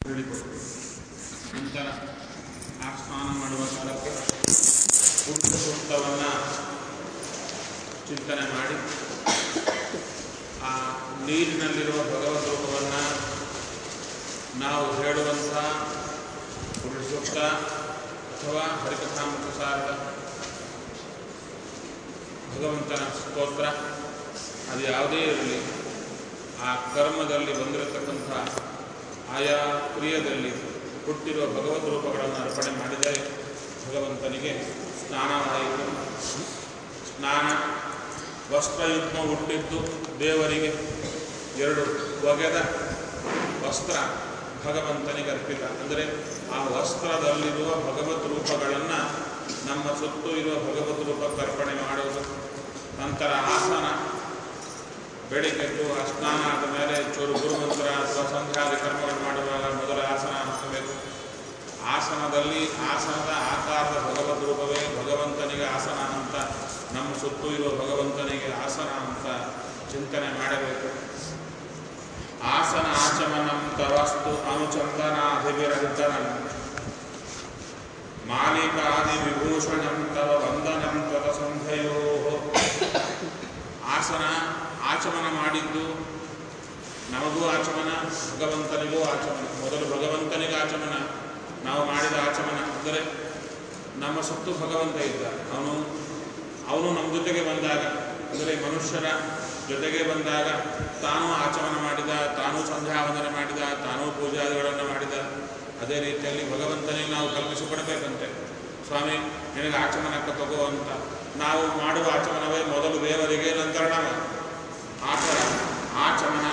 ಹೇಳಿಕೊಟ್ಟು ನಂತರ ಆ ಸ್ನಾನ ಮಾಡುವ ಕಾಲಕ್ಕೆ ಪುಟ್ಟ ಸೂಕ್ತವನ್ನು ಚಿಂತನೆ ಮಾಡಿ ಆ ನೀರಿನಲ್ಲಿರುವ ಭಗವದ್ ರೂಪವನ್ನು ನಾವು ಹೇಳುವಂಥ ಪುರುಷ ಸೂಕ್ತ ಅಥವಾ ಹರಿಕಥಾಮೃತ ಸಾರದ ಭಗವಂತನ ಸ್ತೋತ್ರ ಅದು ಯಾವುದೇ ಇರಲಿ ಆ ಕರ್ಮದಲ್ಲಿ ಬಂದಿರತಕ್ಕಂಥ ಆಯಾ ಕ್ರಿಯೆಯಲ್ಲಿ ಹುಟ್ಟಿರುವ ಭಗವದ್ ರೂಪಗಳನ್ನು ಅರ್ಪಣೆ ಮಾಡಿದರೆ ಭಗವಂತನಿಗೆ ಸ್ನಾನವಾಯಿತು ಸ್ನಾನ ವಸ್ತ್ರಯುಗ್ಮ ಹುಟ್ಟಿದ್ದು ದೇವರಿಗೆ ಎರಡು ಒಗೆದ ವಸ್ತ್ರ ಭಗವಂತನಿಗೆ ಅರ್ಪಿತ ಅಂದರೆ ಆ ವಸ್ತ್ರದಲ್ಲಿರುವ ಭಗವದ್ ರೂಪಗಳನ್ನು ನಮ್ಮ ಸುತ್ತು ಇರುವ ಭಗವದ್ ರೂಪಕ್ಕೆ ಅರ್ಪಣೆ ಮಾಡುವುದು ನಂತರ ಆಸನ ಬೆಳಿಗ್ಗೆದ್ದು ಆ ಸ್ನಾನ ಆದ ಮೇಲೆ ಚೂರು ಗುರುಮಂತ್ರ ಅಥವಾ ಸಂಧ್ಯಾದಿ ಕರ್ಮಗಳು ಮಾಡುವಾಗ ಮೊದಲ ಆಸನ ಹಾಕಬೇಕು ಆಸನದಲ್ಲಿ ಆಸನದ ಆಕಾರದ ಭಗವದ್ ರೂಪವೇ ಭಗವಂತನಿಗೆ ಆಸನ ಅಂತ ನಮ್ಮ ಸುತ್ತು ಇರುವ ಭಗವಂತನಿಗೆ ಆಸನ ಅಂತ ಚಿಂತನೆ ಮಾಡಬೇಕು ಆಸನ ಆಚಮನಂ ತವಸ್ತು ಅನುಚಂದನಾಧಿವಿರಂತನಂ ಮಾಲಿಕಾದಿ ವಿಭೂಷಣಂ ತವ ವಂದನಂ ತವ ಸಂಧಯೋ ಆಸನ ಆಚಮನ ಮಾಡಿದ್ದು ನಮಗೂ ಆಚಮನ ಭಗವಂತನಿಗೂ ಆಚಮನ ಮೊದಲು ಭಗವಂತನಿಗೆ ಆಚಮನ ನಾವು ಮಾಡಿದ ಆಚಮನ ಅಂದರೆ ನಮ್ಮ ಸುತ್ತು ಭಗವಂತ ಇದ್ದ ಅವನು ಅವನು ನಮ್ಮ ಜೊತೆಗೆ ಬಂದಾಗ ಅಂದರೆ ಮನುಷ್ಯರ ಜೊತೆಗೆ ಬಂದಾಗ ತಾನು ಆಚಮನ ಮಾಡಿದ ತಾನು ಸಂಧ್ಯಾವಂದನೆ ಮಾಡಿದ ತಾನೂ ಪೂಜಾದಿಗಳನ್ನು ಮಾಡಿದ ಅದೇ ರೀತಿಯಲ್ಲಿ ಭಗವಂತನಿಗೆ ನಾವು ಕಲ್ಪಿಸಿಕೊಡಬೇಕಂತೆ ಸ್ವಾಮಿ ನಿನಗೆ ಆಚಮನಕ್ಕೆ ತಗೋ ಅಂತ ನಾವು ಮಾಡುವ ಆಚಮನವೇ ಮೊದಲು ದೇವರಿಗೆ ನಂತರ ನಾವು ಆ ಥರ ಆಚಮನ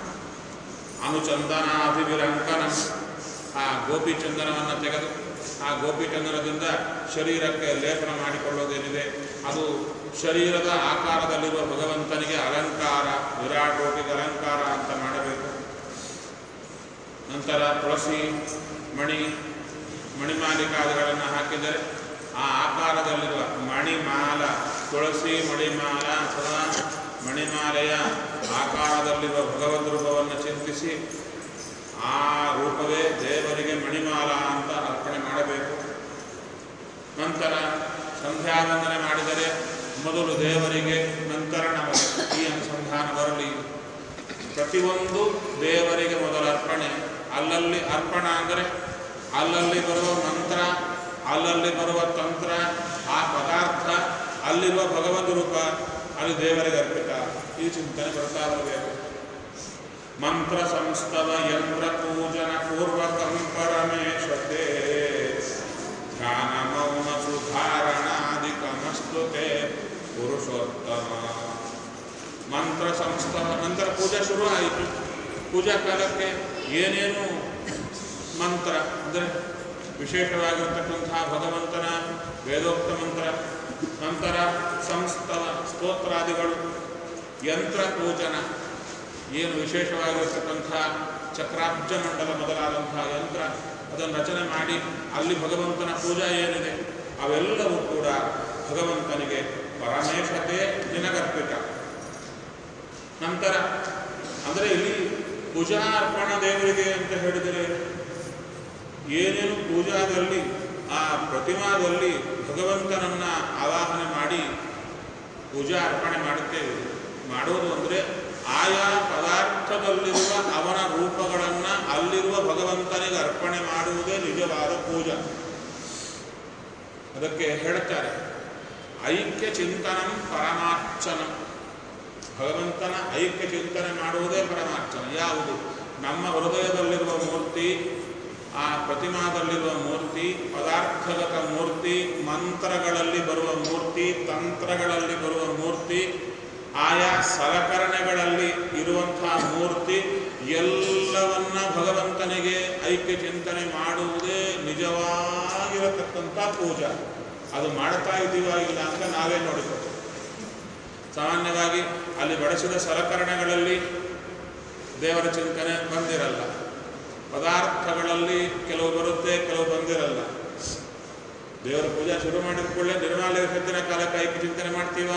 ಅನುಚಂದನಾಭಿವಿರಂಕನ ಆ ಗೋಪಿ ಚಂದನವನ್ನು ತೆಗೆದು ಆ ಗೋಪಿ ಚಂದನದಿಂದ ಶರೀರಕ್ಕೆ ಲೇಪನ ಮಾಡಿಕೊಳ್ಳೋದೇನಿದೆ ಅದು ಶರೀರದ ಆಕಾರದಲ್ಲಿರುವ ಭಗವಂತನಿಗೆ ಅಲಂಕಾರ ವಿರಾಟ್ ರೂಪಿಗೆ ಅಲಂಕಾರ ಅಂತ ಮಾಡಬೇಕು ನಂತರ ತುಳಸಿ ಮಣಿ ಮಣಿಮಾಲಿಕಾದಿಗಳನ್ನು ಹಾಕಿದರೆ ಆ ಆಕಾರದಲ್ಲಿರುವ ಮಣಿಮಾಲ ತುಳಸಿ ಮಣಿಮಾಲ ಅಥವಾ ಮಣಿಮಾಲೆಯ ಆಕಾರದಲ್ಲಿರುವ ಭಗವದ್ ರೂಪವನ್ನು ಚಿಂತಿಸಿ ಆ ರೂಪವೇ ದೇವರಿಗೆ ಮಣಿಮಾಲ ಅಂತ ಅರ್ಪಣೆ ಮಾಡಬೇಕು ನಂತರ ಸಂಧ್ಯಾವಂದನೆ ಮಾಡಿದರೆ ಮೊದಲು ದೇವರಿಗೆ ನಂತರ ನಮಗೆ ಈ ಅನುಸಂಧಾನ ಬರಲಿ ಪ್ರತಿಯೊಂದು ದೇವರಿಗೆ ಮೊದಲ ಅರ್ಪಣೆ ಅಲ್ಲಲ್ಲಿ ಅರ್ಪಣ ಅಂದರೆ ಅಲ್ಲಲ್ಲಿ ಬರುವ ಮಂತ್ರ ಅಲ್ಲಲ್ಲಿ ಬರುವ ತಂತ್ರ ಆ ಪದಾರ್ಥ ಅಲ್ಲಿರುವ ಭಗವದ್ ರೂಪ ಅಲ್ಲಿ ದೇವರಿಗೆ ಅರ್ಪಿತ ಈ ಚಿಂತನೆ ಬರ್ತಾ ಬರಬೇಕು ಮಂತ್ರ ಸಂಸ್ತವ ಯಂತ್ರ ಪೂಜನ ಪೂರ್ವಕಂ ಪರಮೇಶ್ವತೆ ಧ್ಯಾನ ಮೌನ ಸುಧಾರಣಾಧಿಕಮಸ್ತುತೆ ಪುರುಷೋತ್ತಮ ಮಂತ್ರ ಸಂಸ್ತವ ನಂತರ ಪೂಜೆ ಶುರು ಆಯಿತು ಪೂಜಾ ಕಾಲಕ್ಕೆ ಏನೇನು ಮಂತ್ರ ಅಂದರೆ ವಿಶೇಷವಾಗಿರ್ತಕ್ಕಂತಹ ಭಗವಂತನ ವೇದೋಕ್ತ ಮಂತ್ರ ನಂತರ ಸಂಸ್ತವ ಸ್ತೋತ್ರಾದಿಗಳು ಯಂತ್ರ ಪೂಜನ ಏನು ವಿಶೇಷವಾಗಿರ್ತಕ್ಕಂಥ ಚಕ್ರಾಬ್ಜ ಮಂಡಲ ಮೊದಲಾದಂತಹ ಯಂತ್ರ ಅದನ್ನು ರಚನೆ ಮಾಡಿ ಅಲ್ಲಿ ಭಗವಂತನ ಪೂಜಾ ಏನಿದೆ ಅವೆಲ್ಲವೂ ಕೂಡ ಭಗವಂತನಿಗೆ ಪರಮೇಶತೆ ನಿನಗರ್ಪಿತ ನಂತರ ಅಂದರೆ ಇಲ್ಲಿ ಪೂಜಾ ಅರ್ಪಣ ದೇವರಿಗೆ ಅಂತ ಹೇಳಿದರೆ ಏನೇನು ಪೂಜಾದಲ್ಲಿ ಆ ಪ್ರತಿಮಾದಲ್ಲಿ ಭಗವಂತನನ್ನ ಆವಾಹನೆ ಮಾಡಿ ಪೂಜಾ ಅರ್ಪಣೆ ಮಾಡುತ್ತೇವೆ ಮಾಡೋದು ಅಂದರೆ ಆಯಾ ಪದಾರ್ಥದಲ್ಲಿರುವ ಅವನ ರೂಪಗಳನ್ನು ಅಲ್ಲಿರುವ ಭಗವಂತನಿಗೆ ಅರ್ಪಣೆ ಮಾಡುವುದೇ ನಿಜವಾದ ಪೂಜಾ ಅದಕ್ಕೆ ಹೇಳುತ್ತಾರೆ ಐಕ್ಯ ಚಿಂತನಂ ಪರಮಾರ್ಚನಂ ಭಗವಂತನ ಐಕ್ಯ ಚಿಂತನೆ ಮಾಡುವುದೇ ಪರಮಾರ್ಚನ ಯಾವುದು ನಮ್ಮ ಹೃದಯದಲ್ಲಿರುವ ಮೂರ್ತಿ ಆ ಪ್ರತಿಮಾದಲ್ಲಿರುವ ಮೂರ್ತಿ ಪದಾರ್ಥಗತ ಮೂರ್ತಿ ಮಂತ್ರಗಳಲ್ಲಿ ಬರುವ ಮೂರ್ತಿ ತಂತ್ರಗಳಲ್ಲಿ ಬರುವ ಮೂರ್ತಿ ಆಯಾ ಸಲಕರಣೆಗಳಲ್ಲಿ ಇರುವಂತಹ ಮೂರ್ತಿ ಎಲ್ಲವನ್ನ ಭಗವಂತನಿಗೆ ಐಕ್ಯ ಚಿಂತನೆ ಮಾಡುವುದೇ ನಿಜವಾಗಿರತಕ್ಕಂಥ ಪೂಜಾ ಅದು ಮಾಡ್ತಾ ಇದ್ದೀವ ಇಲ್ಲ ಅಂತ ನಾವೇ ನೋಡಿಕೊಟ್ಟು ಸಾಮಾನ್ಯವಾಗಿ ಅಲ್ಲಿ ಬಳಸಿದ ಸಲಕರಣೆಗಳಲ್ಲಿ ದೇವರ ಚಿಂತನೆ ಬಂದಿರಲ್ಲ ಪದಾರ್ಥಗಳಲ್ಲಿ ಕೆಲವು ಬರುತ್ತೆ ಕೆಲವು ಬಂದಿರಲ್ಲ ದೇವರ ಪೂಜೆ ಶುರು ಮಾಡಿದ ಕೂಡಲೇ ನಿರ್ಮಾಲ್ಯ ವಿಸರ್ಜನೆ ಕಾಲಕ್ಕೆ ಐಕ್ಯ ಚಿಂತನೆ ಮಾಡ್ತೀವ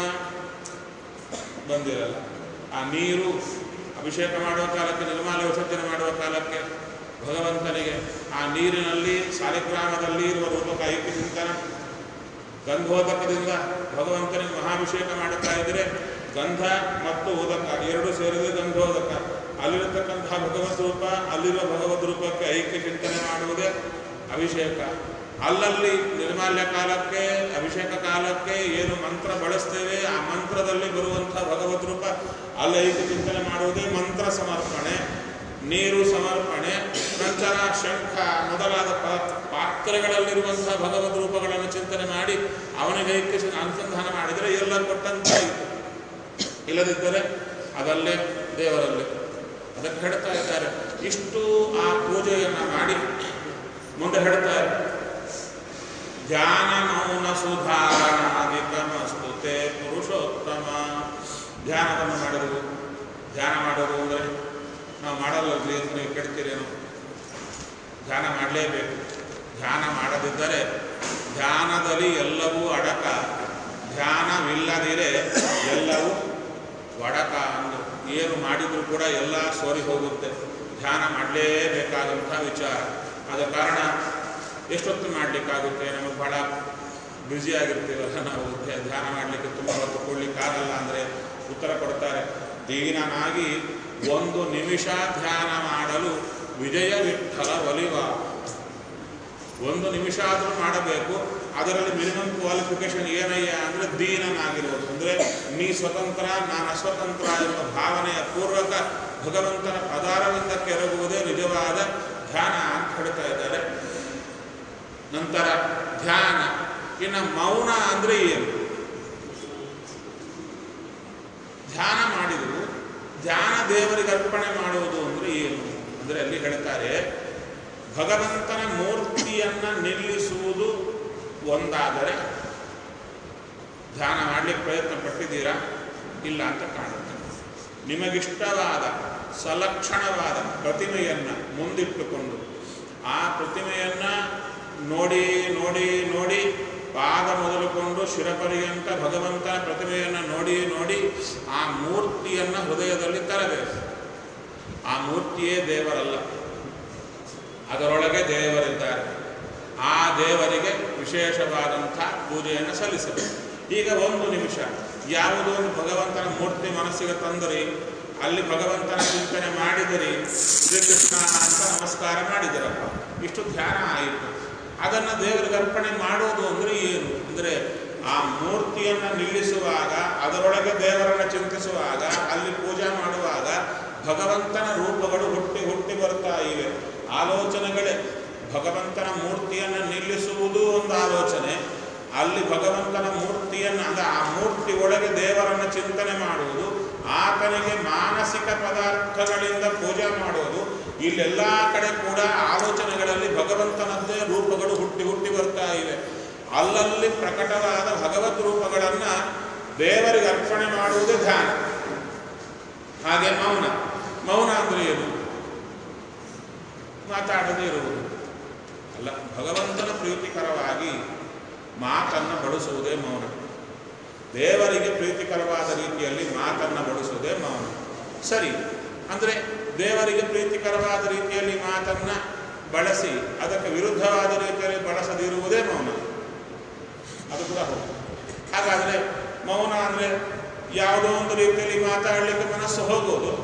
ಬಂದಿರಲ್ಲ ಆ ನೀರು ಅಭಿಷೇಕ ಮಾಡುವ ಕಾಲಕ್ಕೆ ನಿರ್ಮಾಲ ವಿಸರ್ಜನೆ ಮಾಡುವ ಕಾಲಕ್ಕೆ ಭಗವಂತನಿಗೆ ಆ ನೀರಿನಲ್ಲಿ ಸಾಲಿಗ್ರಾಮದಲ್ಲಿ ಇರುವ ರೂಪಕ ಐಕ್ಯ ಚಿಂತನ ಗಂಧೋದಕದಿಂದ ಭಗವಂತನಿಗೆ ಮಹಾಭಿಷೇಕ ಮಾಡುತ್ತಾ ಇದ್ದರೆ ಗಂಧ ಮತ್ತು ಉದಕ ಎರಡು ಸೇರಿದ ಗಂಧೋದಕ ಅಲ್ಲಿರತಕ್ಕಂತಹ ಭಗವದ್ ರೂಪ ಅಲ್ಲಿರುವ ಭಗವದ್ ರೂಪಕ್ಕೆ ಐಕ್ಯ ಚಿಂತನೆ ಮಾಡುವುದೇ ಅಭಿಷೇಕ ಅಲ್ಲಲ್ಲಿ ನಿರ್ಮಾಲ್ಯ ಕಾಲಕ್ಕೆ ಅಭಿಷೇಕ ಕಾಲಕ್ಕೆ ಏನು ಮಂತ್ರ ಬಳಸ್ತೇವೆ ಆ ಮಂತ್ರದಲ್ಲಿ ಬರುವಂತಹ ಭಗವದ್ ರೂಪ ಅಲ್ಲಿ ಐಕ್ಯ ಚಿಂತನೆ ಮಾಡುವುದೇ ಮಂತ್ರ ಸಮರ್ಪಣೆ ನೀರು ಸಮರ್ಪಣೆ ನಂತರ ಶಂಖ ಮೊದಲಾದ ಪ- ಪಾತ್ರೆಗಳಲ್ಲಿರುವಂತಹ ಭಗವದ್ ರೂಪಗಳನ್ನು ಚಿಂತನೆ ಮಾಡಿ ಅವನಿಗೆ ಐಕ್ಯ ಸಿ- ಅನುಸಂಧಾನ ಮಾಡಿದರೆ ಎಲ್ಲ ಕೊಟ್ಟಂತಾಯಿತು ಇಲ್ಲದಿದ್ದರೆ ಅದಲ್ಲೇ ದೇವರಲ್ಲಿ ಅದಕ್ಕೆ ಹೇಳ್ತಾ ಇದ್ದಾರೆ ಇಷ್ಟು ಆ ಪೂಜೆಯನ್ನು ಮಾಡಿ ಮುಂದೆ ಹೇಳ್ತಾರೆ ಧ್ಯಾನ ಮೌನ ಸುಧಾರಣಾಧಿಕಮಸ್ತುತೆ ಪುರುಷೋತ್ತಮ ಧ್ಯಾನವನ್ನು ಮಾಡಿದ್ರು ಧ್ಯಾನ ಮಾಡೋದು ಅಂದರೆ ನಾವು ಮಾಡಲ್ಲ ಅಂತ ನೀವು ಕೇಳ್ತೀರೇನು ಧ್ಯಾನ ಮಾಡಲೇಬೇಕು ಧ್ಯಾನ ಮಾಡದಿದ್ದರೆ ಧ್ಯಾನದಲ್ಲಿ ಎಲ್ಲವೂ ಅಡಕ ಧ್ಯಾನವಿಲ್ಲದಿರೆ ಎಲ್ಲವೂ ಒಡಕ ಅಂದು ಏನು ಮಾಡಿದರೂ ಕೂಡ ಎಲ್ಲ ಸೋರಿ ಹೋಗುತ್ತೆ ಧ್ಯಾನ ಮಾಡಲೇಬೇಕಾದಂಥ ವಿಚಾರ ಆದ ಕಾರಣ ಎಷ್ಟೊತ್ತು ಮಾಡಲಿಕ್ಕಾಗುತ್ತೆ ನಮಗೆ ಭಾಳ ಬ್ಯುಸಿ ಆಗಿರ್ತೀವಲ್ಲ ನಾವು ಧ್ಯ- ಧ್ಯಾನ ಮಾಡಲಿಕ್ಕೆ ತುಂಬ ಹೊತ್ತು ಕೊಡ್ಲಿಕ್ಕಾಗಲ್ಲ ಅಂದರೆ ಉತ್ತರ ಕೊಡ್ತಾರೆ ದೀನನಾಗಿ ಒಂದು ನಿಮಿಷ ಧ್ಯಾನ ಮಾಡಲು ವಿಜಯ ವಿಠಲ ಒಲಿವ ಒಂದು ನಿಮಿಷ ಆದರೂ ಮಾಡಬೇಕು ಅದರಲ್ಲಿ ಮಿನಿಮಮ್ ಕ್ವಾಲಿಫಿಕೇಶನ್ ಏನಯ್ಯ ಅಂದರೆ ದೀನನಾಗಿರೋದು ಅಂದರೆ ನೀ ಸ್ವತಂತ್ರ ನಾನು ಅಸ್ವತಂತ್ರ ಎಂಬ ಭಾವನೆಯ ಪೂರ್ವಕ ಭಗವಂತನ ಪದಾರವಿಂದ ಕೆರಗುವುದೇ ನಿಜವಾದ ಧ್ಯಾನ ಅಂತ ಹೇಳ್ತಾ ಇದ್ದಾರೆ ನಂತರ ಧ್ಯಾನ ಇನ್ನು ಮೌನ ಅಂದರೆ ಏನು ಧ್ಯಾನ ಮಾಡಿದರು ಧ್ಯಾನ ದೇವರಿಗೆ ಅರ್ಪಣೆ ಮಾಡುವುದು ಅಂದರೆ ಏನು ಅಂದರೆ ಅಲ್ಲಿ ಹೇಳ್ತಾರೆ ಭಗವಂತನ ಮೂರ್ತಿಯನ್ನು ನಿಲ್ಲಿಸುವುದು ಒಂದಾದರೆ ಧ್ಯಾನ ಮಾಡಲಿಕ್ಕೆ ಪ್ರಯತ್ನ ಪಟ್ಟಿದ್ದೀರಾ ಇಲ್ಲ ಅಂತ ಕಾಣುತ್ತೆ ನಿಮಗಿಷ್ಟವಾದ ಸಲಕ್ಷಣವಾದ ಪ್ರತಿಮೆಯನ್ನು ಮುಂದಿಟ್ಟುಕೊಂಡು ಆ ಪ್ರತಿಮೆಯನ್ನು ನೋಡಿ ನೋಡಿ ನೋಡಿ ಪಾದ ಮೊದಲುಕೊಂಡು ಶಿರಪರ್ಯಂತ ಭಗವಂತನ ಪ್ರತಿಮೆಯನ್ನು ನೋಡಿ ನೋಡಿ ಆ ಮೂರ್ತಿಯನ್ನು ಹೃದಯದಲ್ಲಿ ತರಬೇಕು ಆ ಮೂರ್ತಿಯೇ ದೇವರಲ್ಲ ಅದರೊಳಗೆ ದೇವರಿದ್ದಾರೆ ಆ ದೇವರಿಗೆ ವಿಶೇಷವಾದಂಥ ಪೂಜೆಯನ್ನು ಸಲ್ಲಿಸಬೇಕು ಈಗ ಒಂದು ನಿಮಿಷ ಯಾವುದೋ ಒಂದು ಭಗವಂತನ ಮೂರ್ತಿ ಮನಸ್ಸಿಗೆ ತಂದರಿ ಅಲ್ಲಿ ಭಗವಂತನ ಚಿಂತನೆ ಮಾಡಿದಿರಿ ಶ್ರೀಕೃಷ್ಣ ಅಂತ ನಮಸ್ಕಾರ ಮಾಡಿದಿರಪ್ಪ ಇಷ್ಟು ಧ್ಯಾನ ಆಯಿತು ಅದನ್ನು ದೇವರಿಗೆ ಅರ್ಪಣೆ ಮಾಡೋದು ಅಂದರೆ ಏನು ಅಂದರೆ ಆ ಮೂರ್ತಿಯನ್ನು ನಿಲ್ಲಿಸುವಾಗ ಅದರೊಳಗೆ ದೇವರನ್ನು ಚಿಂತಿಸುವಾಗ ಅಲ್ಲಿ ಪೂಜೆ ಮಾಡುವಾಗ ಭಗವಂತನ ರೂಪಗಳು ಹುಟ್ಟಿ ಹುಟ್ಟಿ ಬರ್ತಾ ಇವೆ ಆಲೋಚನೆಗಳೇ ಭಗವಂತನ ಮೂರ್ತಿಯನ್ನು ನಿಲ್ಲಿಸುವುದು ಒಂದು ಆಲೋಚನೆ ಅಲ್ಲಿ ಭಗವಂತನ ಮೂರ್ತಿಯನ್ನು ಅಂದರೆ ಆ ಮೂರ್ತಿ ಒಳಗೆ ದೇವರನ್ನು ಚಿಂತನೆ ಮಾಡುವುದು ಆತನಿಗೆ ಮಾನಸಿಕ ಪದಾರ್ಥಗಳಿಂದ ಪೂಜೆ ಮಾಡೋದು ಇಲ್ಲೆಲ್ಲ ಕಡೆ ಕೂಡ ಆಲೋಚನೆಗಳಲ್ಲಿ ಭಗವಂತನದ್ದೇ ರೂಪಗಳು ಹುಟ್ಟಿ ಹುಟ್ಟಿ ಬರ್ತಾ ಇವೆ ಅಲ್ಲಲ್ಲಿ ಪ್ರಕಟವಾದ ಭಗವದ್ ರೂಪಗಳನ್ನು ದೇವರಿಗೆ ಅರ್ಪಣೆ ಮಾಡುವುದೇ ಧ್ಯಾನ ಹಾಗೆ ಮೌನ ಮೌನ ಅಂದರೆ ಏನು ಮಾತಾಡದೇ ಇರುವುದು ಅಲ್ಲ ಭಗವಂತನ ಪ್ರೀತಿಕರವಾಗಿ ಮಾತನ್ನು ಬಳಸುವುದೇ ಮೌನ ದೇವರಿಗೆ ಪ್ರೀತಿಕರವಾದ ರೀತಿಯಲ್ಲಿ ಮಾತನ್ನು ಬಳಸುವುದೇ ಮೌನ ಸರಿ ಅಂದರೆ ದೇವರಿಗೆ ಪ್ರೀತಿಕರವಾದ ರೀತಿಯಲ್ಲಿ ಮಾತನ್ನು ಬಳಸಿ ಅದಕ್ಕೆ ವಿರುದ್ಧವಾದ ರೀತಿಯಲ್ಲಿ ಬಳಸದಿರುವುದೇ ಮೌನ ಅದು ಕೂಡ ಹೌದು ಹಾಗಾದರೆ ಮೌನ ಅಂದರೆ ಯಾವುದೋ ಒಂದು ರೀತಿಯಲ್ಲಿ ಮಾತಾಡಲಿಕ್ಕೆ ಮನಸ್ಸು ಹೋಗೋದು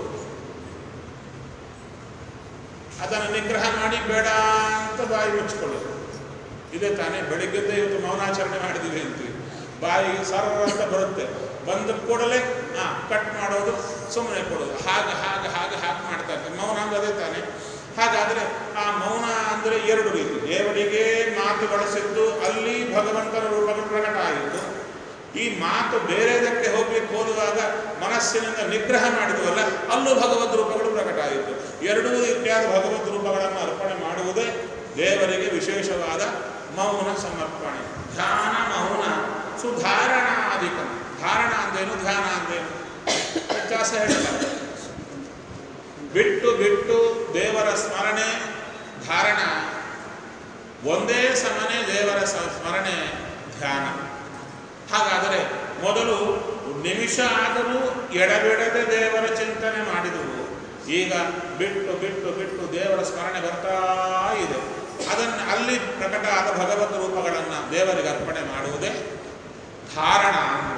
ಅದನ್ನು ನಿಗ್ರಹ ಮಾಡಿ ಬೇಡ ಅಂತ ಬಾಯಿ ಮುಚ್ಕೊಳ್ಳೋದು ಇದೇ ತಾನೇ ಬೆಳಿಗ್ಗೆದ್ದೇ ಇವತ್ತು ಮೌನಾಚರಣೆ ಮಾಡಿದ್ದೀವಿ ಅಂತೀವಿ ಬಾಯಿ ಸರ್ವ ಅಂತ ಬರುತ್ತೆ ಬಂದ ಕೂಡಲೇ ಹಾಂ ಕಟ್ ಮಾಡೋದು ಸುಮ್ಮನೆ ಕೊಡೋದು ಹಾಗೆ ಹಾಗೆ ಹಾಗೆ ಹಾಗೆ ಮಾಡ್ತಾ ಇರ್ತಾರೆ ಮೌನ ಅಂದ್ರೆ ಅದೇ ತಾನೇ ಹಾಗಾದರೆ ಆ ಮೌನ ಅಂದರೆ ಎರಡು ರೀತಿ ದೇವರಿಗೆ ಮಾತು ಬಳಸಿದ್ದು ಅಲ್ಲಿ ಭಗವಂತನ ರೂಪಗಳು ಪ್ರಕಟ ಆಯಿತು ಈ ಮಾತು ಬೇರೆದಕ್ಕೆ ಹೋಗ್ಲಿಕ್ಕೆ ಹೋಗುವಾಗ ಮನಸ್ಸಿನಿಂದ ನಿಗ್ರಹ ಮಾಡಿದ್ವಲ್ಲ ಅಲ್ಲೂ ಭಗವದ್ ರೂಪಗಳು ಪ್ರಕಟ ಆಯಿತು ಎರಡೂ ರೀತಿಯಾದ ಭಗವದ್ ರೂಪಗಳನ್ನು ಅರ್ಪಣೆ ಮಾಡುವುದೇ ದೇವರಿಗೆ ವಿಶೇಷವಾದ ಮೌನ ಸಮರ್ಪಣೆ ಧ್ಯಾನ ಮೌನ ಸುಧಾರಣಾಧಿಕ ಧಾರಣ ಅಂದೇನು ಧ್ಯಾನ ಅಂದೇನು ವ್ಯತ್ಯಾಸ ಹೇಳ್ತಾರೆ ಬಿಟ್ಟು ಬಿಟ್ಟು ದೇವರ ಸ್ಮರಣೆ ಧಾರಣ ಒಂದೇ ಸಮನೆ ದೇವರ ಸ- ಸ್ಮರಣೆ ಧ್ಯಾನ ಹಾಗಾದರೆ ಮೊದಲು ನಿಮಿಷ ಆದರೂ ಎಡಬಿಡದೆ ದೇವರ ಚಿಂತನೆ ಮಾಡಿದವು ಈಗ ಬಿಟ್ಟು ಬಿಟ್ಟು ಬಿಟ್ಟು ದೇವರ ಸ್ಮರಣೆ ಬರ್ತಾ ಇದೆ ಅದನ್ನು ಅಲ್ಲಿ ಪ್ರಕಟ ಆದ ಭಗವತ್ ರೂಪಗಳನ್ನು ದೇವರಿಗೆ ಅರ್ಪಣೆ ಮಾಡುವುದೇ ಧಾರಣ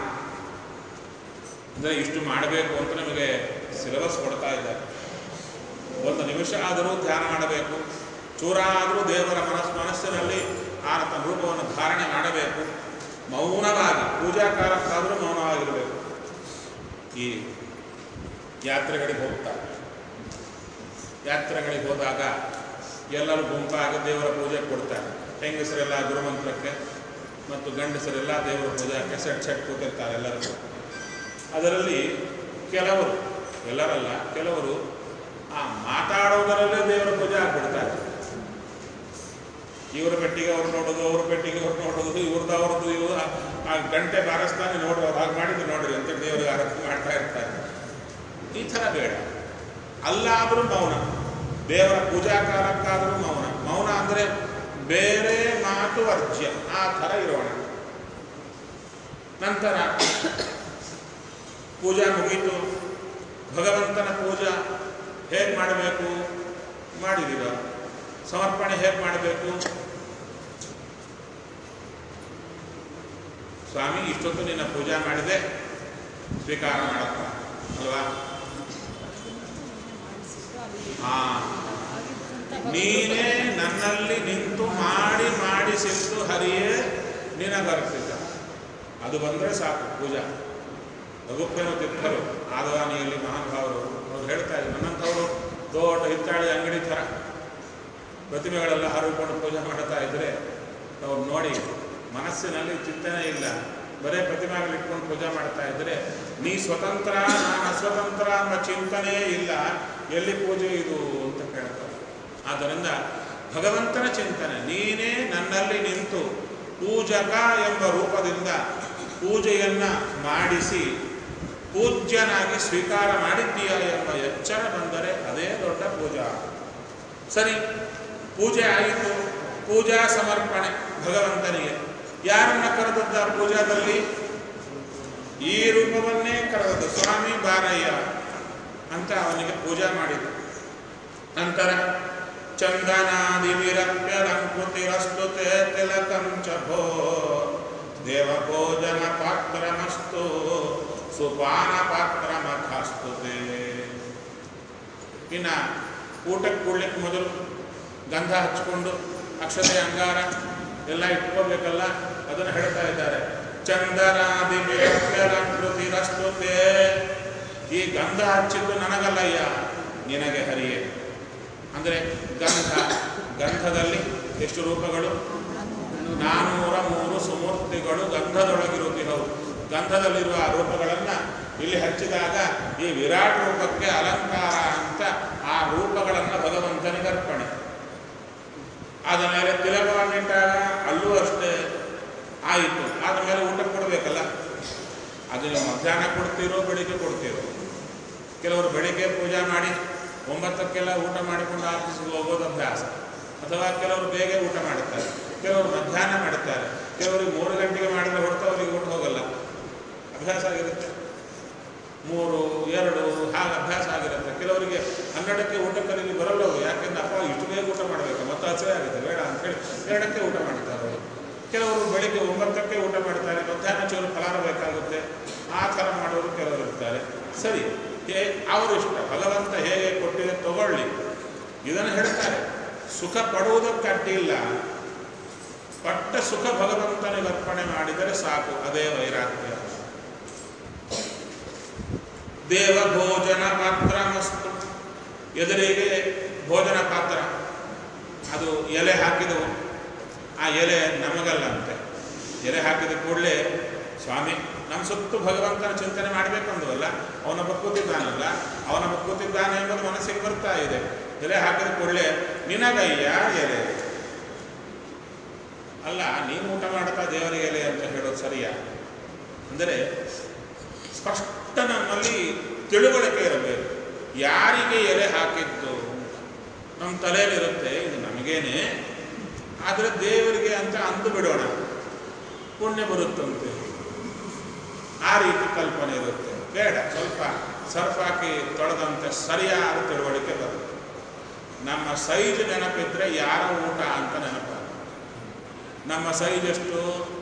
ಅಂದರೆ ಇಷ್ಟು ಮಾಡಬೇಕು ಅಂತ ನಮಗೆ ಸಿಲೆಬಸ್ ಕೊಡ್ತಾ ಇದ್ದಾರೆ ಒಂದು ನಿಮಿಷ ಆದರೂ ಧ್ಯಾನ ಮಾಡಬೇಕು ಚೂರ ಆದರೂ ದೇವರ ಮನಸ್ ಮನಸ್ಸಿನಲ್ಲಿ ಆ ತನ್ನ ರೂಪವನ್ನು ಧಾರಣೆ ಮಾಡಬೇಕು ಮೌನವಾಗಿ ಪೂಜಾ ಕಾಲಕ್ಕಾದರೂ ಮೌನವಾಗಿರಬೇಕು ಈ ಯಾತ್ರೆಗಳಿಗೆ ಹೋಗ್ತಾರೆ ಯಾತ್ರೆಗಳಿಗೆ ಹೋದಾಗ ಎಲ್ಲರೂ ಗುಂಪಾಗಿ ದೇವರ ಪೂಜೆ ಕೊಡ್ತಾರೆ ಹೆಂಗಸರೆಲ್ಲ ಗುರುಮಂತ್ರಕ್ಕೆ ಮತ್ತು ಗಂಡಸರೆಲ್ಲ ದೇವರ ಪೂಜೆಗೆ ಸೆಟ್ ಸೆಟ್ ಕೂತಿರ್ತಾರೆ ಎಲ್ಲರೂ ಅದರಲ್ಲಿ ಕೆಲವರು ಎಲ್ಲರಲ್ಲ ಕೆಲವರು ಆ ಮಾತಾಡೋದರಲ್ಲೇ ದೇವರ ಪೂಜೆ ಆಗ್ಬಿಡ್ತಾರೆ ಇವರ ಪೆಟ್ಟಿಗೆ ಅವ್ರು ನೋಡೋದು ಅವ್ರ ಪೆಟ್ಟಿಗೆ ಅವ್ರು ನೋಡೋದು ಇವ್ರದ್ದು ಅವ್ರದ್ದು ಇವ್ರು ಆ ಗಂಟೆ ಬಾರಿಸ್ತಾನೆ ನೋಡುವ ಹಾಗೆ ಮಾಡಿದ್ದು ನೋಡ್ರಿ ಅಂತ ದೇವರಿಗೆ ಆರತಿ ಮಾಡ್ತಾ ಇರ್ತಾರೆ ಈ ಥರ ಬೇಡ ಅಲ್ಲಾದರೂ ಮೌನ ದೇವರ ಪೂಜಾ ಕಾಲಕ್ಕಾದರೂ ಮೌನ ಮೌನ ಅಂದರೆ ಬೇರೆ ಮಾತು ವರ್ಜ್ಯ ಆ ಥರ ಇರೋಣ ನಂತರ ಪೂಜಾ ಮುಗೀತು ಭಗವಂತನ ಪೂಜಾ ಹೇಗೆ ಮಾಡಬೇಕು ಮಾಡಿದೀವ ಸಮರ್ಪಣೆ ಹೇಗೆ ಮಾಡಬೇಕು ಸ್ವಾಮಿ ಇಷ್ಟೊತ್ತು ನಿನ್ನ ಪೂಜಾ ಮಾಡಿದೆ ಸ್ವೀಕಾರ ಮಾಡಪ್ಪ ಅಲ್ವಾ ಹಾ ನೀನೇ ನನ್ನಲ್ಲಿ ನಿಂತು ಮಾಡಿ ಮಾಡಿಸಿದ್ದು ಹರಿಯೇ ನಿನಗರ್ಪಿತ ಅದು ಬಂದರೆ ಸಾಕು ಪೂಜಾ ರಘುಪ್ಪೇನು ತಿಕ್ಕರು ಆದವಾನಿಯಲ್ಲಿ ಮಹಾನುಭಾವರು ಅವ್ರು ಹೇಳ್ತಾ ಇದ್ರು ನನ್ನಂಥವರು ದೊಡ್ಡ ಹಿತ್ತಾಳಿ ಅಂಗಡಿ ಥರ ಪ್ರತಿಮೆಗಳೆಲ್ಲ ಹಾರಿಕೊಂಡು ಪೂಜೆ ಮಾಡ್ತಾ ಇದ್ರೆ ಅವ್ರು ನೋಡಿ ಮನಸ್ಸಿನಲ್ಲಿ ಚಿಂತನೆ ಇಲ್ಲ ಬರೇ ಪ್ರತಿಮೆಗಳು ಇಟ್ಕೊಂಡು ಪೂಜೆ ಮಾಡ್ತಾ ಇದ್ರೆ ನೀ ಸ್ವತಂತ್ರ ನಾನು ಅಸ್ವತಂತ್ರ ಅನ್ನೋ ಚಿಂತನೆ ಇಲ್ಲ ಎಲ್ಲಿ ಪೂಜೆ ಇದು ಅಂತ ಕೇಳ್ತಾರೆ ಆದ್ದರಿಂದ ಭಗವಂತನ ಚಿಂತನೆ ನೀನೇ ನನ್ನಲ್ಲಿ ನಿಂತು ಪೂಜಕ ಎಂಬ ರೂಪದಿಂದ ಪೂಜೆಯನ್ನ ಮಾಡಿಸಿ ಪೂಜ್ಯನಾಗಿ ಸ್ವೀಕಾರ ಮಾಡಿದ್ದೀಯ ಎಂಬ ಎಚ್ಚರ ಬಂದರೆ ಅದೇ ದೊಡ್ಡ ಪೂಜಾ ಸರಿ ಪೂಜೆ ಆಯಿತು ಪೂಜಾ ಸಮರ್ಪಣೆ ಭಗವಂತನಿಗೆ ಯಾರನ್ನ ಕರೆದದ್ದ ಪೂಜಾದಲ್ಲಿ ಈ ರೂಪವನ್ನೇ ಕರೆದದ್ದು ಸ್ವಾಮಿ ಬಾರಯ್ಯ ಅಂತ ಅವನಿಗೆ ಪೂಜೆ ಮಾಡಿದ್ದು ನಂತರ ಚಂದನಾದಿ ವಿರಪ್ಯಲಂಕೃತಿರಸ್ತು ತೇ ತಿಲಕಂ ಚ ಭೋ ದೇವಭೋಜನ ಪಾತ್ರಮಸ್ತು ಸುಪಾನ ಪಾತ್ರಮಥಾಸ್ತು ತೇ ಇನ್ನ ಊಟಕ್ಕೆ ಕೂಡ್ಲಿಕ್ಕೆ ಮೊದಲು ಗಂಧ ಹಚ್ಕೊಂಡು ಅಕ್ಷತೆ ಅಂಗಾರ ಎಲ್ಲ ಇಟ್ಕೋಬೇಕಲ್ಲ ಅದನ್ನು ಹೇಳ್ತಾ ಇದ್ದಾರೆ ಚಂದನಾದಿ ವಿರಪ್ಯಲಂಕೃತಿರಸ್ತುತೆ ಈ ಗಂಧ ಹಚ್ಚಿದ್ದು ನನಗಲ್ಲಯ್ಯ ನಿನಗೆ ಹರಿಯೇ ಅಂದರೆ ಗಂಧ ಗಂಧದಲ್ಲಿ ಎಷ್ಟು ರೂಪಗಳು ನಾನೂರ ಮೂರು ಸುಮೂರ್ತಿಗಳು ಗಂಧದೊಳಗಿರುತ್ತಿರವು ಗಂಧದಲ್ಲಿರುವ ಆ ರೂಪಗಳನ್ನು ಇಲ್ಲಿ ಹಚ್ಚಿದಾಗ ಈ ವಿರಾಟ್ ರೂಪಕ್ಕೆ ಅಲಂಕಾರ ಅಂತ ಆ ರೂಪಗಳನ್ನು ಭಗವಂತನಿಗೆ ಅರ್ಪಣೆ ಆದ ಮೇಲೆ ತಿಲಕವನ್ನಿಟ್ಟಾಗ ಅಲ್ಲೂ ಅಷ್ಟೇ ಆಯಿತು ಆದ ಮೇಲೆ ಊಟ ಕೊಡಬೇಕಲ್ಲ ಅದು ನೀವು ಮಧ್ಯಾಹ್ನ ಕೊಡ್ತೀರೋ ಬೆಳಿಗ್ಗೆ ಕೊಡ್ತೀರೋ ಕೆಲವರು ಬೆಳಿಗ್ಗೆ ಪೂಜೆ ಮಾಡಿ ಒಂಬತ್ತಕ್ಕೆಲ್ಲ ಊಟ ಮಾಡಿಕೊಂಡು ಆಫೀಸ್ಗೆ ಹೋಗೋದು ಅಭ್ಯಾಸ ಅಥವಾ ಕೆಲವರು ಬೇಗ ಊಟ ಮಾಡುತ್ತಾರೆ ಕೆಲವರು ಮಧ್ಯಾಹ್ನ ಮಾಡುತ್ತಾರೆ ಕೆಲವರಿಗೆ ಮೂರು ಗಂಟೆಗೆ ಮಾಡಿದ್ರೆ ಹೊರತು ಅವರಿಗೆ ಊಟ ಹೋಗಲ್ಲ ಅಭ್ಯಾಸ ಆಗಿರುತ್ತೆ ಮೂರು ಎರಡು ಹಾಗೆ ಅಭ್ಯಾಸ ಆಗಿರುತ್ತೆ ಕೆಲವರಿಗೆ ಹನ್ನೆರಡಕ್ಕೆ ಊಟ ಕರೀಲಿ ಬರಲ್ಲ ಅವರು ಯಾಕೆಂದ್ರೆ ಅಪ್ಪ ಇಷ್ಟು ಬೇಗ ಊಟ ಮಾಡಬೇಕು ಮತ್ತು ಹಸಿವೆ ಆಗುತ್ತೆ ಬೇಡ ಅಂತೇಳಿ ಎರಡಕ್ಕೆ ಊಟ ಮಾಡ್ತಾರೆ ಅವರು ಕೆಲವರು ಬೆಳಿಗ್ಗೆ ಒಂಬತ್ತಕ್ಕೆ ಊಟ ಮಾಡ್ತಾರೆ ಮಧ್ಯಾಹ್ನ ಚೂರು ಫಲಾರ ಬೇಕಾಗುತ್ತೆ ಆ ಥರ ಮಾಡೋರು ಕೆಲವರು ಇರ್ತಾರೆ ಸರಿ ಹೇ ಅವರು ಇಷ್ಟ ಭಗವಂತ ಹೇಗೆ ಕೊಟ್ಟಿದೆ ತಗೊಳ್ಳಿ ಇದನ್ನು ಹೇಳ್ತಾರೆ ಸುಖ ಪಡುವುದಕ್ಕೆ ಅಡ್ಡಿಲ್ಲ ಪಟ್ಟ ಸುಖ ಭಗವಂತನಿಗೆ ಅರ್ಪಣೆ ಮಾಡಿದರೆ ಸಾಕು ಅದೇ ವೈರಾಗ್ಯ ದೇವ ಭೋಜನ ಪಾತ್ರ ಮಸ್ತು ಎದುರಿಗೆ ಭೋಜನ ಪಾತ್ರ ಅದು ಎಲೆ ಹಾಕಿದವು ಆ ಎಲೆ ನಮಗಲ್ಲ ಅಂತೆ ಎಲೆ ಹಾಕಿದ ಕೂಡಲೇ ಸ್ವಾಮಿ ನಮ್ಮ ಸುತ್ತು ಭಗವಂತನ ಚಿಂತನೆ ಮಾಡಬೇಕಂದ್ವಲ್ಲ ಅವನೊಬ್ಬ ಕೂತಿದ್ದಾನಲ್ಲ ಅವನೊಬ್ಬ ಕೂತಿದ್ದಾನೆ ಎಂಬುದು ಮನಸ್ಸಿಗೆ ಬರ್ತಾ ಇದೆ ಎಲೆ ಹಾಕಿದ ಕೂಡಲೇ ನಿನಗಯ್ಯ ಎಲೆ ಅಲ್ಲ ನೀನು ಊಟ ಮಾಡ್ತಾ ದೇವರಿಗೆ ಎಲೆ ಅಂತ ಹೇಳೋದು ಸರಿಯಾ ಅಂದರೆ ಸ್ಪಷ್ಟ ನಮ್ಮಲ್ಲಿ ತಿಳುವಳಿಕೆ ಇರಬೇಕು ಯಾರಿಗೆ ಎಲೆ ಹಾಕಿದ್ದು ನಮ್ಮ ತಲೆಯಲ್ಲಿರುತ್ತೆ ಇದು ನಮಗೇನೆ ಆದರೆ ದೇವರಿಗೆ ಅಂತ ಅಂದು ಬಿಡೋಣ ಪುಣ್ಯ ಬರುತ್ತಂತೆ ಆ ರೀತಿ ಕಲ್ಪನೆ ಇರುತ್ತೆ ಬೇಡ ಸ್ವಲ್ಪ ಸರ್ಫ್ ಹಾಕಿ ತೊಳೆದಂತೆ ಸರಿಯಾದ ತಿಳುವಳಿಕೆ ಬರುತ್ತೆ ನಮ್ಮ ಸೈಜ್ ನೆನಪಿದ್ರೆ ಯಾರ ಊಟ ಅಂತ ನೆನಪ ನಮ್ಮ ಸೈಜ್ ಎಷ್ಟು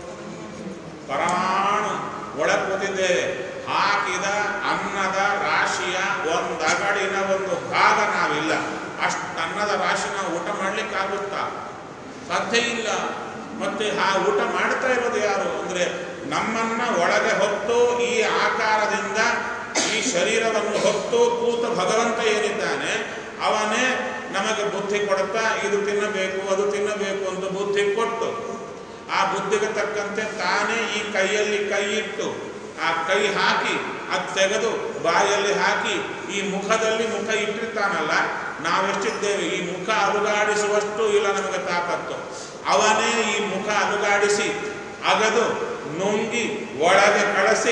ಪರಮಾಣು ಒಳಗೆ ಕೂತಿದ್ದೇವೆ ಹಾಕಿದ ಅನ್ನದ ರಾಶಿಯ ಒಂದು ಅಗಡಿನ ಒಂದು ಭಾಗ ನಾವಿಲ್ಲ ಅಷ್ಟು ಅನ್ನದ ರಾಶಿ ನಾವು ಊಟ ಮಾಡ್ಲಿಕ್ಕಾಗುತ್ತಾ ಸಾಧ್ಯ ಇಲ್ಲ ಮತ್ತೆ ಆ ಊಟ ಮಾಡ್ತಾ ಇರೋದು ಯಾರು ಅಂದ್ರೆ ನಮ್ಮನ್ನ ಒಳಗೆ ಹೊತ್ತು ಈ ಆಕಾರದಿಂದ ಈ ಶರೀರವನ್ನು ಹೊತ್ತು ಕೂತ ಭಗವಂತ ಏನಿದ್ದಾನೆ ಅವನೇ ನಮಗೆ ಬುದ್ಧಿ ಕೊಡುತ್ತಾ ಇದು ತಿನ್ನಬೇಕು ಅದು ತಿನ್ನಬೇಕು ಅಂತ ಬುದ್ಧಿ ಕೊಟ್ಟು ಆ ಬುದ್ಧಿಗೆ ತಕ್ಕಂತೆ ತಾನೇ ಈ ಕೈಯಲ್ಲಿ ಕೈ ಇಟ್ಟು ಆ ಕೈ ಹಾಕಿ ಅದು ತೆಗೆದು ಬಾಯಲ್ಲಿ ಹಾಕಿ ಈ ಮುಖದಲ್ಲಿ ಮುಖ ಇಟ್ಟಿರ್ತಾನಲ್ಲ ನಾವೆಷ್ಟಿದ್ದೇವೆ ಈ ಮುಖ ಅಲುಗಾಡಿಸುವಷ್ಟು ಇಲ್ಲ ನಮಗೆ ತಾಕತ್ತು ಅವನೇ ಈ ಮುಖ ಅಲುಗಾಡಿಸಿ ಅಗದು ನುಂಗಿ ಒಳಗೆ ಕಳಿಸಿ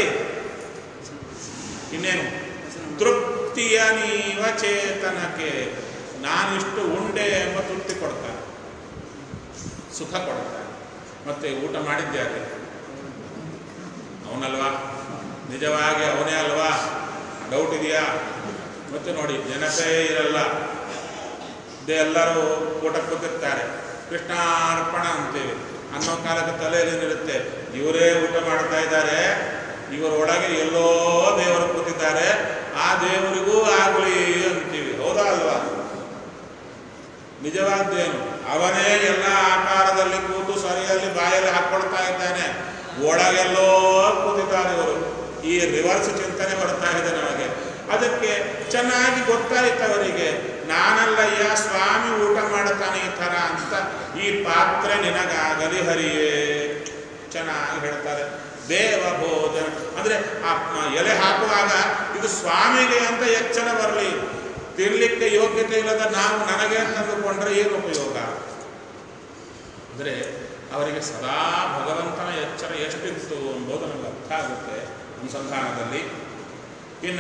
ಇನ್ನೇನು ತೃಪ್ತಿಯ ನೀವ ಚೇತನಕ್ಕೆ ನಾನಿಷ್ಟು ಉಂಡೆ ಎಂಬ ತೃಪ್ತಿ ಕೊಡ್ತಾನೆ ಸುಖ ಕೊಡ್ತಾನೆ ಮತ್ತೆ ಊಟ ಮಾಡಿದ್ಯಾಕೆ ಅವನಲ್ವಾ ನಿಜವಾಗಿ ಅವನೇ ಅಲ್ವಾ ಡೌಟ್ ಇದೆಯಾ ಮತ್ತೆ ನೋಡಿ ನೆನಪೇ ಇರಲ್ಲ ಇದೇ ಎಲ್ಲರೂ ಊಟ ಕೂತಿರ್ತಾರೆ ಕೃಷ್ಣಾರ್ಪಣ ಅಂತೇವೆ ಅನ್ನೋ ಕಾಲಕ್ಕೆ ತಲೆಯಲ್ಲಿ ನಿರುತ್ತೆ ಇವರೇ ಊಟ ಮಾಡ್ತಾ ಇದ್ದಾರೆ ಇವರ ಒಳಗೆ ಎಲ್ಲೋ ದೇವರು ಕೂತಿದ್ದಾರೆ ಆ ದೇವರಿಗೂ ಆಗಲಿ ಅಂತೀವಿ ಹೌದಾ ಅಲ್ವಾ ನಿಜವಾದ್ದೇನು ಅವನೇ ಎಲ್ಲ ಆಕಾರದಲ್ಲಿ ಕೂತು ಸರಿಯಲ್ಲಿ ಬಾಯಲ್ಲಿ ಹಾಕೊಳ್ತಾ ಇದ್ದಾನೆ ಒಳಗೆಲ್ಲೋ ಕೂತಿದ್ದಾರೆ ಇವರು ಈ ರಿವರ್ಸ್ ಚಿಂತನೆ ಬರ್ತಾ ಇದೆ ನಮಗೆ ಅದಕ್ಕೆ ಚೆನ್ನಾಗಿ ಗೊತ್ತಾಯ್ತು ಅವರಿಗೆ ನಾನಲ್ಲಯ್ಯ ಸ್ವಾಮಿ ಊಟ ಮಾಡುತ್ತಾನೆ ಈ ಥರ ಅಂತ ಈ ಪಾತ್ರೆ ನಿನಗಾಗಲಿ ಹರಿಯೇ ಚೆನ್ನಾಗಿ ಹೇಳ್ತಾರೆ ದೇವ ಭೋಜನ ಅಂದ್ರೆ ಆ ಎಲೆ ಹಾಕುವಾಗ ಇದು ಸ್ವಾಮಿಗೆ ಅಂತ ಎಚ್ಚರ ಬರಲಿ ತಿನ್ಲಿಕ್ಕೆ ಯೋಗ್ಯತೆ ಇಲ್ಲದ ನಾವು ನನಗೆ ತಂದುಕೊಂಡ್ರೆ ಏನು ಉಪಯೋಗ ಅಂದರೆ ಅವರಿಗೆ ಸದಾ ಭಗವಂತನ ಎಚ್ಚರ ಎಷ್ಟಿತ್ತು ಎಂಬುದು ನಮಗೆ ಅರ್ಥ ಆಗುತ್ತೆ ಅನುಸಂಧಾನದಲ್ಲಿ ಇನ್ನ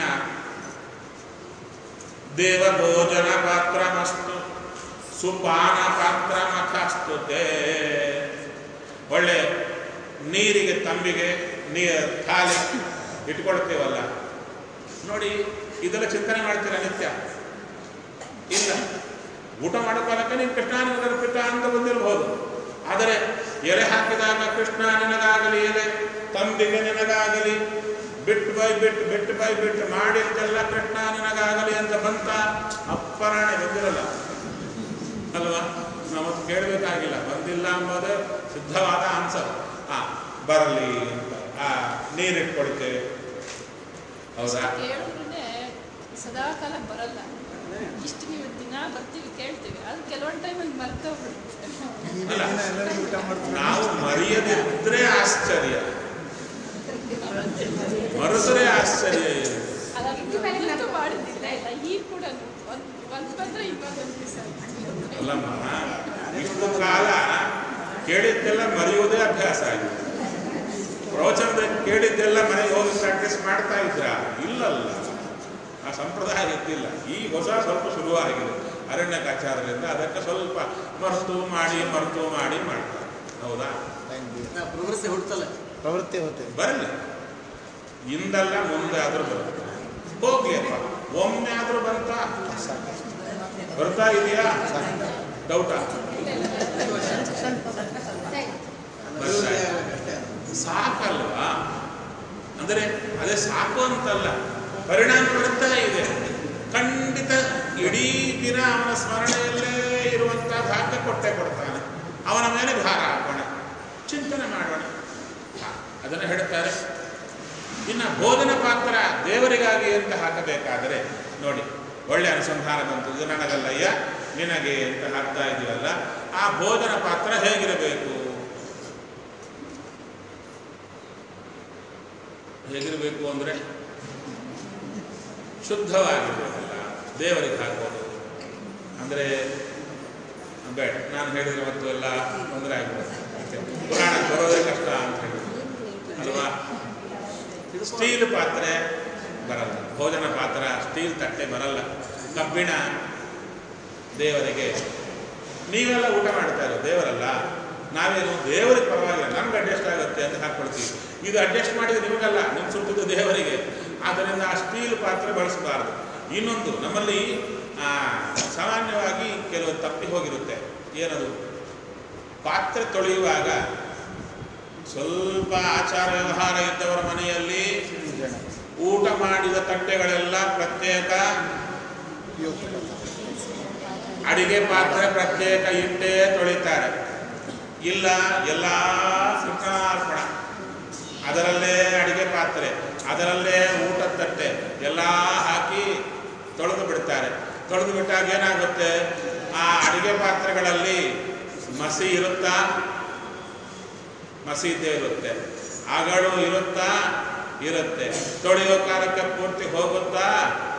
ದೇವ ಭೋಜನ ಪಾತ್ರಮಸ್ತು ಸುಪಾನ ಪಾತ್ರ ಮಖಸ್ತುತೆ ಒಳ್ಳೆ ನೀರಿಗೆ ತಂಬಿಗೆ ನೀರು ಖಾಲಿ ಇಟ್ಕೊಳ್ತೇವಲ್ಲ ನೋಡಿ ಇದೆಲ್ಲ ಚಿಂತನೆ ಮಾಡ್ತೀರಾ ನಿತ್ಯ ಇಲ್ಲ ಊಟ ಮಾಡೋ ಕಾಲಕ್ಕೆ ನೀವು ಕೃಷ್ಣಾನಂದರ ಪಿತ ಅಂತ ಬಂದಿರಬಹುದು ಆದರೆ ಎಲೆ ಹಾಕಿದಾಗ ಕೃಷ್ಣ ನಿನಗಾಗಲಿ ಎಲೆ ತಂಬಿಗೆ ನಿನಗಾಗಲಿ ಬಿಟ್ಟು ಬೈ ಬಿಟ್ಟು ಬಿಟ್ಟು ಬೈ ಬಿಟ್ಟು ಮಾಡಿದ್ದೆಲ್ಲ ಕೃಷ್ಣ ನಿನಗಾಗಲಿ ಅಂತ ಬಂತ ಅಪ್ಪರಾಣೆ ಬಂದಿರಲ್ಲ ಅಲ್ವಾ ನಾವು ಕೇಳಬೇಕಾಗಿಲ್ಲ ಬಂದಿಲ್ಲ ಎಂಬುದೇ ಸಿದ್ಧವಾದ ಆನ್ಸರ್ ಆ ಬರಲಿ ಅಂತ ಆ ನೀರಿಟ್ಕೊಳ್ತೇವೆ ಹೌದಾ ಕೇಳಿದ್ರೆ ಸದಾ ಕಾಲ ಬರಲ್ಲ ಇಷ್ಟು ನೀವು ದಿನ ಬರ್ತೀವಿ ಕೇಳ್ತೀವಿ ಅದು ಕೆಲವೊಂದು ಟೈಮಲ್ಲಿ ಮರ್ತೋಗ್ಬಿಡುತ್ತೆ ಅಲ್ಲ. ಎಲ್ಲರಿಗೂ ಊಟ ಮಾಡ್ತಾರೆ ನಾವು ಮರೆಯದಿದ್ರೆ ಆಶ್ಚರ್ಯ ಮರೆಸರೆ ಆಶ್ಚರ್ಯ ಏನು ಹಾಗಾಗಿ ಇವತ್ತು ಮಾಡಿದ್ದಿಲ್ಲ ಇಲ್ಲ ಈಗ ಕೂಡ ಒಂದು ಒಂದು ಬಂದ್ರೆ ಇನ್ನೊಂದು ದಿವಸ ಅಲ್ಲಮ್ಮ ಇಷ್ಟು ಕಾಲ ಕೇಳಿದ್ದೆಲ್ಲ ಮರೆಯುವುದೇ ಅಭ್ಯಾಸ ಆಗಿದೆ ಪ್ರವಚನದಲ್ಲಿ ಕೇಳಿದ್ದೆಲ್ಲ ಮನೆಗೆ ಹೋಗಿ ಪ್ರಾಕ್ಟೀಸ್ ಮಾಡ್ತಾ ಇದ್ರ ಇಲ್ಲಲ್ಲ ಆ ಸಂಪ್ರದಾಯ ಇದ್ದಿಲ್ಲ ಈ ಹೊಸ ಸ್ವಲ್ಪ ಶುರುವಾಗಿದೆ ಅರಣ್ಯಕಾಚಾರದಿಂದ ಅದಕ್ಕೆ ಸ್ವಲ್ಪ ಮರೆತು ಮಾಡಿ ಮರೆತು ಮಾಡಿ ಮಾಡ್ತಾರೆ ಹೌದಾ ಪ್ರವೃತ್ತಿ ಹುಡ್ತಲ್ಲ ಪ್ರವೃತ್ತಿ ಹೋಗ್ತೇವೆ ಬರಲಿ ಇಂದಲ್ಲ ಮುಂದೆ ಆದ್ರೂ ಬರುತ್ತೆ ಹೋಗ್ಲಿ ಅಪ್ಪ ಒಮ್ಮೆ ಆದ್ರೂ ಬರ್ತಾ ಬರ್ತಾ ಇದೆಯಾ ಡೌಟಾ ಬರ್ತಾ ಇದೆ. ಸಾಕಲ್ವಾ ಅಂದರೆ ಅದೇ ಸಾಕು ಅಂತಲ್ಲ ಪರಿಣಾಮ ಬರ್ತಾ ಇದೆ ಖಂಡಿತ ಇಡೀ ದಿನ ಅವನ ಸ್ಮರಣೆಯಲ್ಲೇ ಇರುವಂಥ ಭಾಗ್ಯ ಕೊಟ್ಟೆ ಕೊಡ್ತಾನೆ ಅವನ ಮೇಲೆ ಭಾರ ಹಾಕೋಣ ಚಿಂತನೆ ಮಾಡೋಣ ಹಾ, ಅದನ್ನು ಹೇಳ್ತಾರೆ ಇನ್ನು ಭೋಜನ ಪಾತ್ರ ದೇವರಿಗಾಗಿ ಅಂತ ಹಾಕಬೇಕಾದರೆ ನೋಡಿ ಒಳ್ಳೆ ಅನುಸಂಧಾನ ಬಂತು ಇದು ನನಗಲ್ಲಯ್ಯ ನಿನಗೆ ಅಂತ ಹಾಕ್ತಾ ಇದೀವಲ್ಲ ಆ ಭೋಜನ ಪಾತ್ರ ಹೇಗಿರಬೇಕು ಹೇಗಿರಬೇಕು ಅಂದರೆ ಶುದ್ಧವಾಗಿರ್ಬೇಕಲ್ಲ ದೇವರಿಗೆ ಹಾಕೋದು ಅಂದರೆ ಬೇಡ ನಾನು ಹೇಳಿದ್ರೆ ಮತ್ತು ಎಲ್ಲ ತೊಂದರೆ ಆಗ್ಬಿಡುತ್ತೆ ಅದಕ್ಕೆ ಪುರಾಣಕ್ಕೆ ಬರೋದೇ ಕಷ್ಟ ಅಂತ ಹೇಳಿ ಅಲ್ವಾ ಸ್ಟೀಲ್ ಪಾತ್ರೆ ಬರಲ್ಲ ಭೋಜನ ಪಾತ್ರ ಸ್ಟೀಲ್ ತಟ್ಟೆ ಬರಲ್ಲ ಕಬ್ಬಿಣ ದೇವರಿಗೆ ನೀವೆಲ್ಲ ಊಟ ಮಾಡ್ತಾ ಇರೋ ದೇವರಲ್ಲ ನಾವೇನು ದೇವರಿಗೆ ಪರವಾಗಿಲ್ಲ ನಮ್ಗೆ ಅಡ್ಜಸ್ಟ್ ಆಗುತ್ತೆ ಅಂತ ಹಾಕ್ಕೊಳ್ತೀವಿ ಇದು ಅಡ್ಜಸ್ಟ್ ಮಾಡಿದ್ರೆ ನಿಮಗಲ್ಲ ನಿಮ್ಮ ಸುಟ್ಟಿದ್ದು ದೇವರಿಗೆ ಆದ್ದರಿಂದ ಆ ಸ್ಟೀಲ್ ಪಾತ್ರೆ ಬಳಸಬಾರದು ಇನ್ನೊಂದು ನಮ್ಮಲ್ಲಿ ಆ, ಸಾಮಾನ್ಯವಾಗಿ ಕೆಲವು ತಪ್ಪಿ ಹೋಗಿರುತ್ತೆ ಏನದು ಪಾತ್ರೆ ತೊಳೆಯುವಾಗ ಸ್ವಲ್ಪ ಆಚಾರ ವ್ಯವಹಾರ ಇದ್ದವರ ಮನೆಯಲ್ಲಿ ಊಟ ಮಾಡಿದ ತಟ್ಟೆಗಳೆಲ್ಲ ಪ್ರತ್ಯೇಕ ಅಡಿಗೆ ಪಾತ್ರೆ ಪ್ರತ್ಯೇಕ ಇಟ್ಟೇ ತೊಳಿತಾರೆ ಇಲ್ಲ ಎಲ್ಲ ಕೃಷ್ಣಾರ್ಪಣ ಅದರಲ್ಲೇ ಅಡಿಗೆ ಪಾತ್ರೆ ಅದರಲ್ಲೇ ಊಟದ ತಟ್ಟೆ ಎಲ್ಲ ಹಾಕಿ ತೊಳೆದು ಬಿಡ್ತಾರೆ ತೊಳೆದು ಬಿಟ್ಟಾಗ ಏನಾಗುತ್ತೆ ಆ ಅಡಿಗೆ ಪಾತ್ರೆಗಳಲ್ಲಿ ಮಸಿ ಇರುತ್ತಾ ಮಸಿ ಇದ್ದೇ ಇರುತ್ತೆ ಅಗಳು ಇರುತ್ತಾ ಇರುತ್ತೆ ತೊಳೆಯೋ ಕಾಲಕ್ಕೆ ಪೂರ್ತಿ ಹೋಗುತ್ತಾ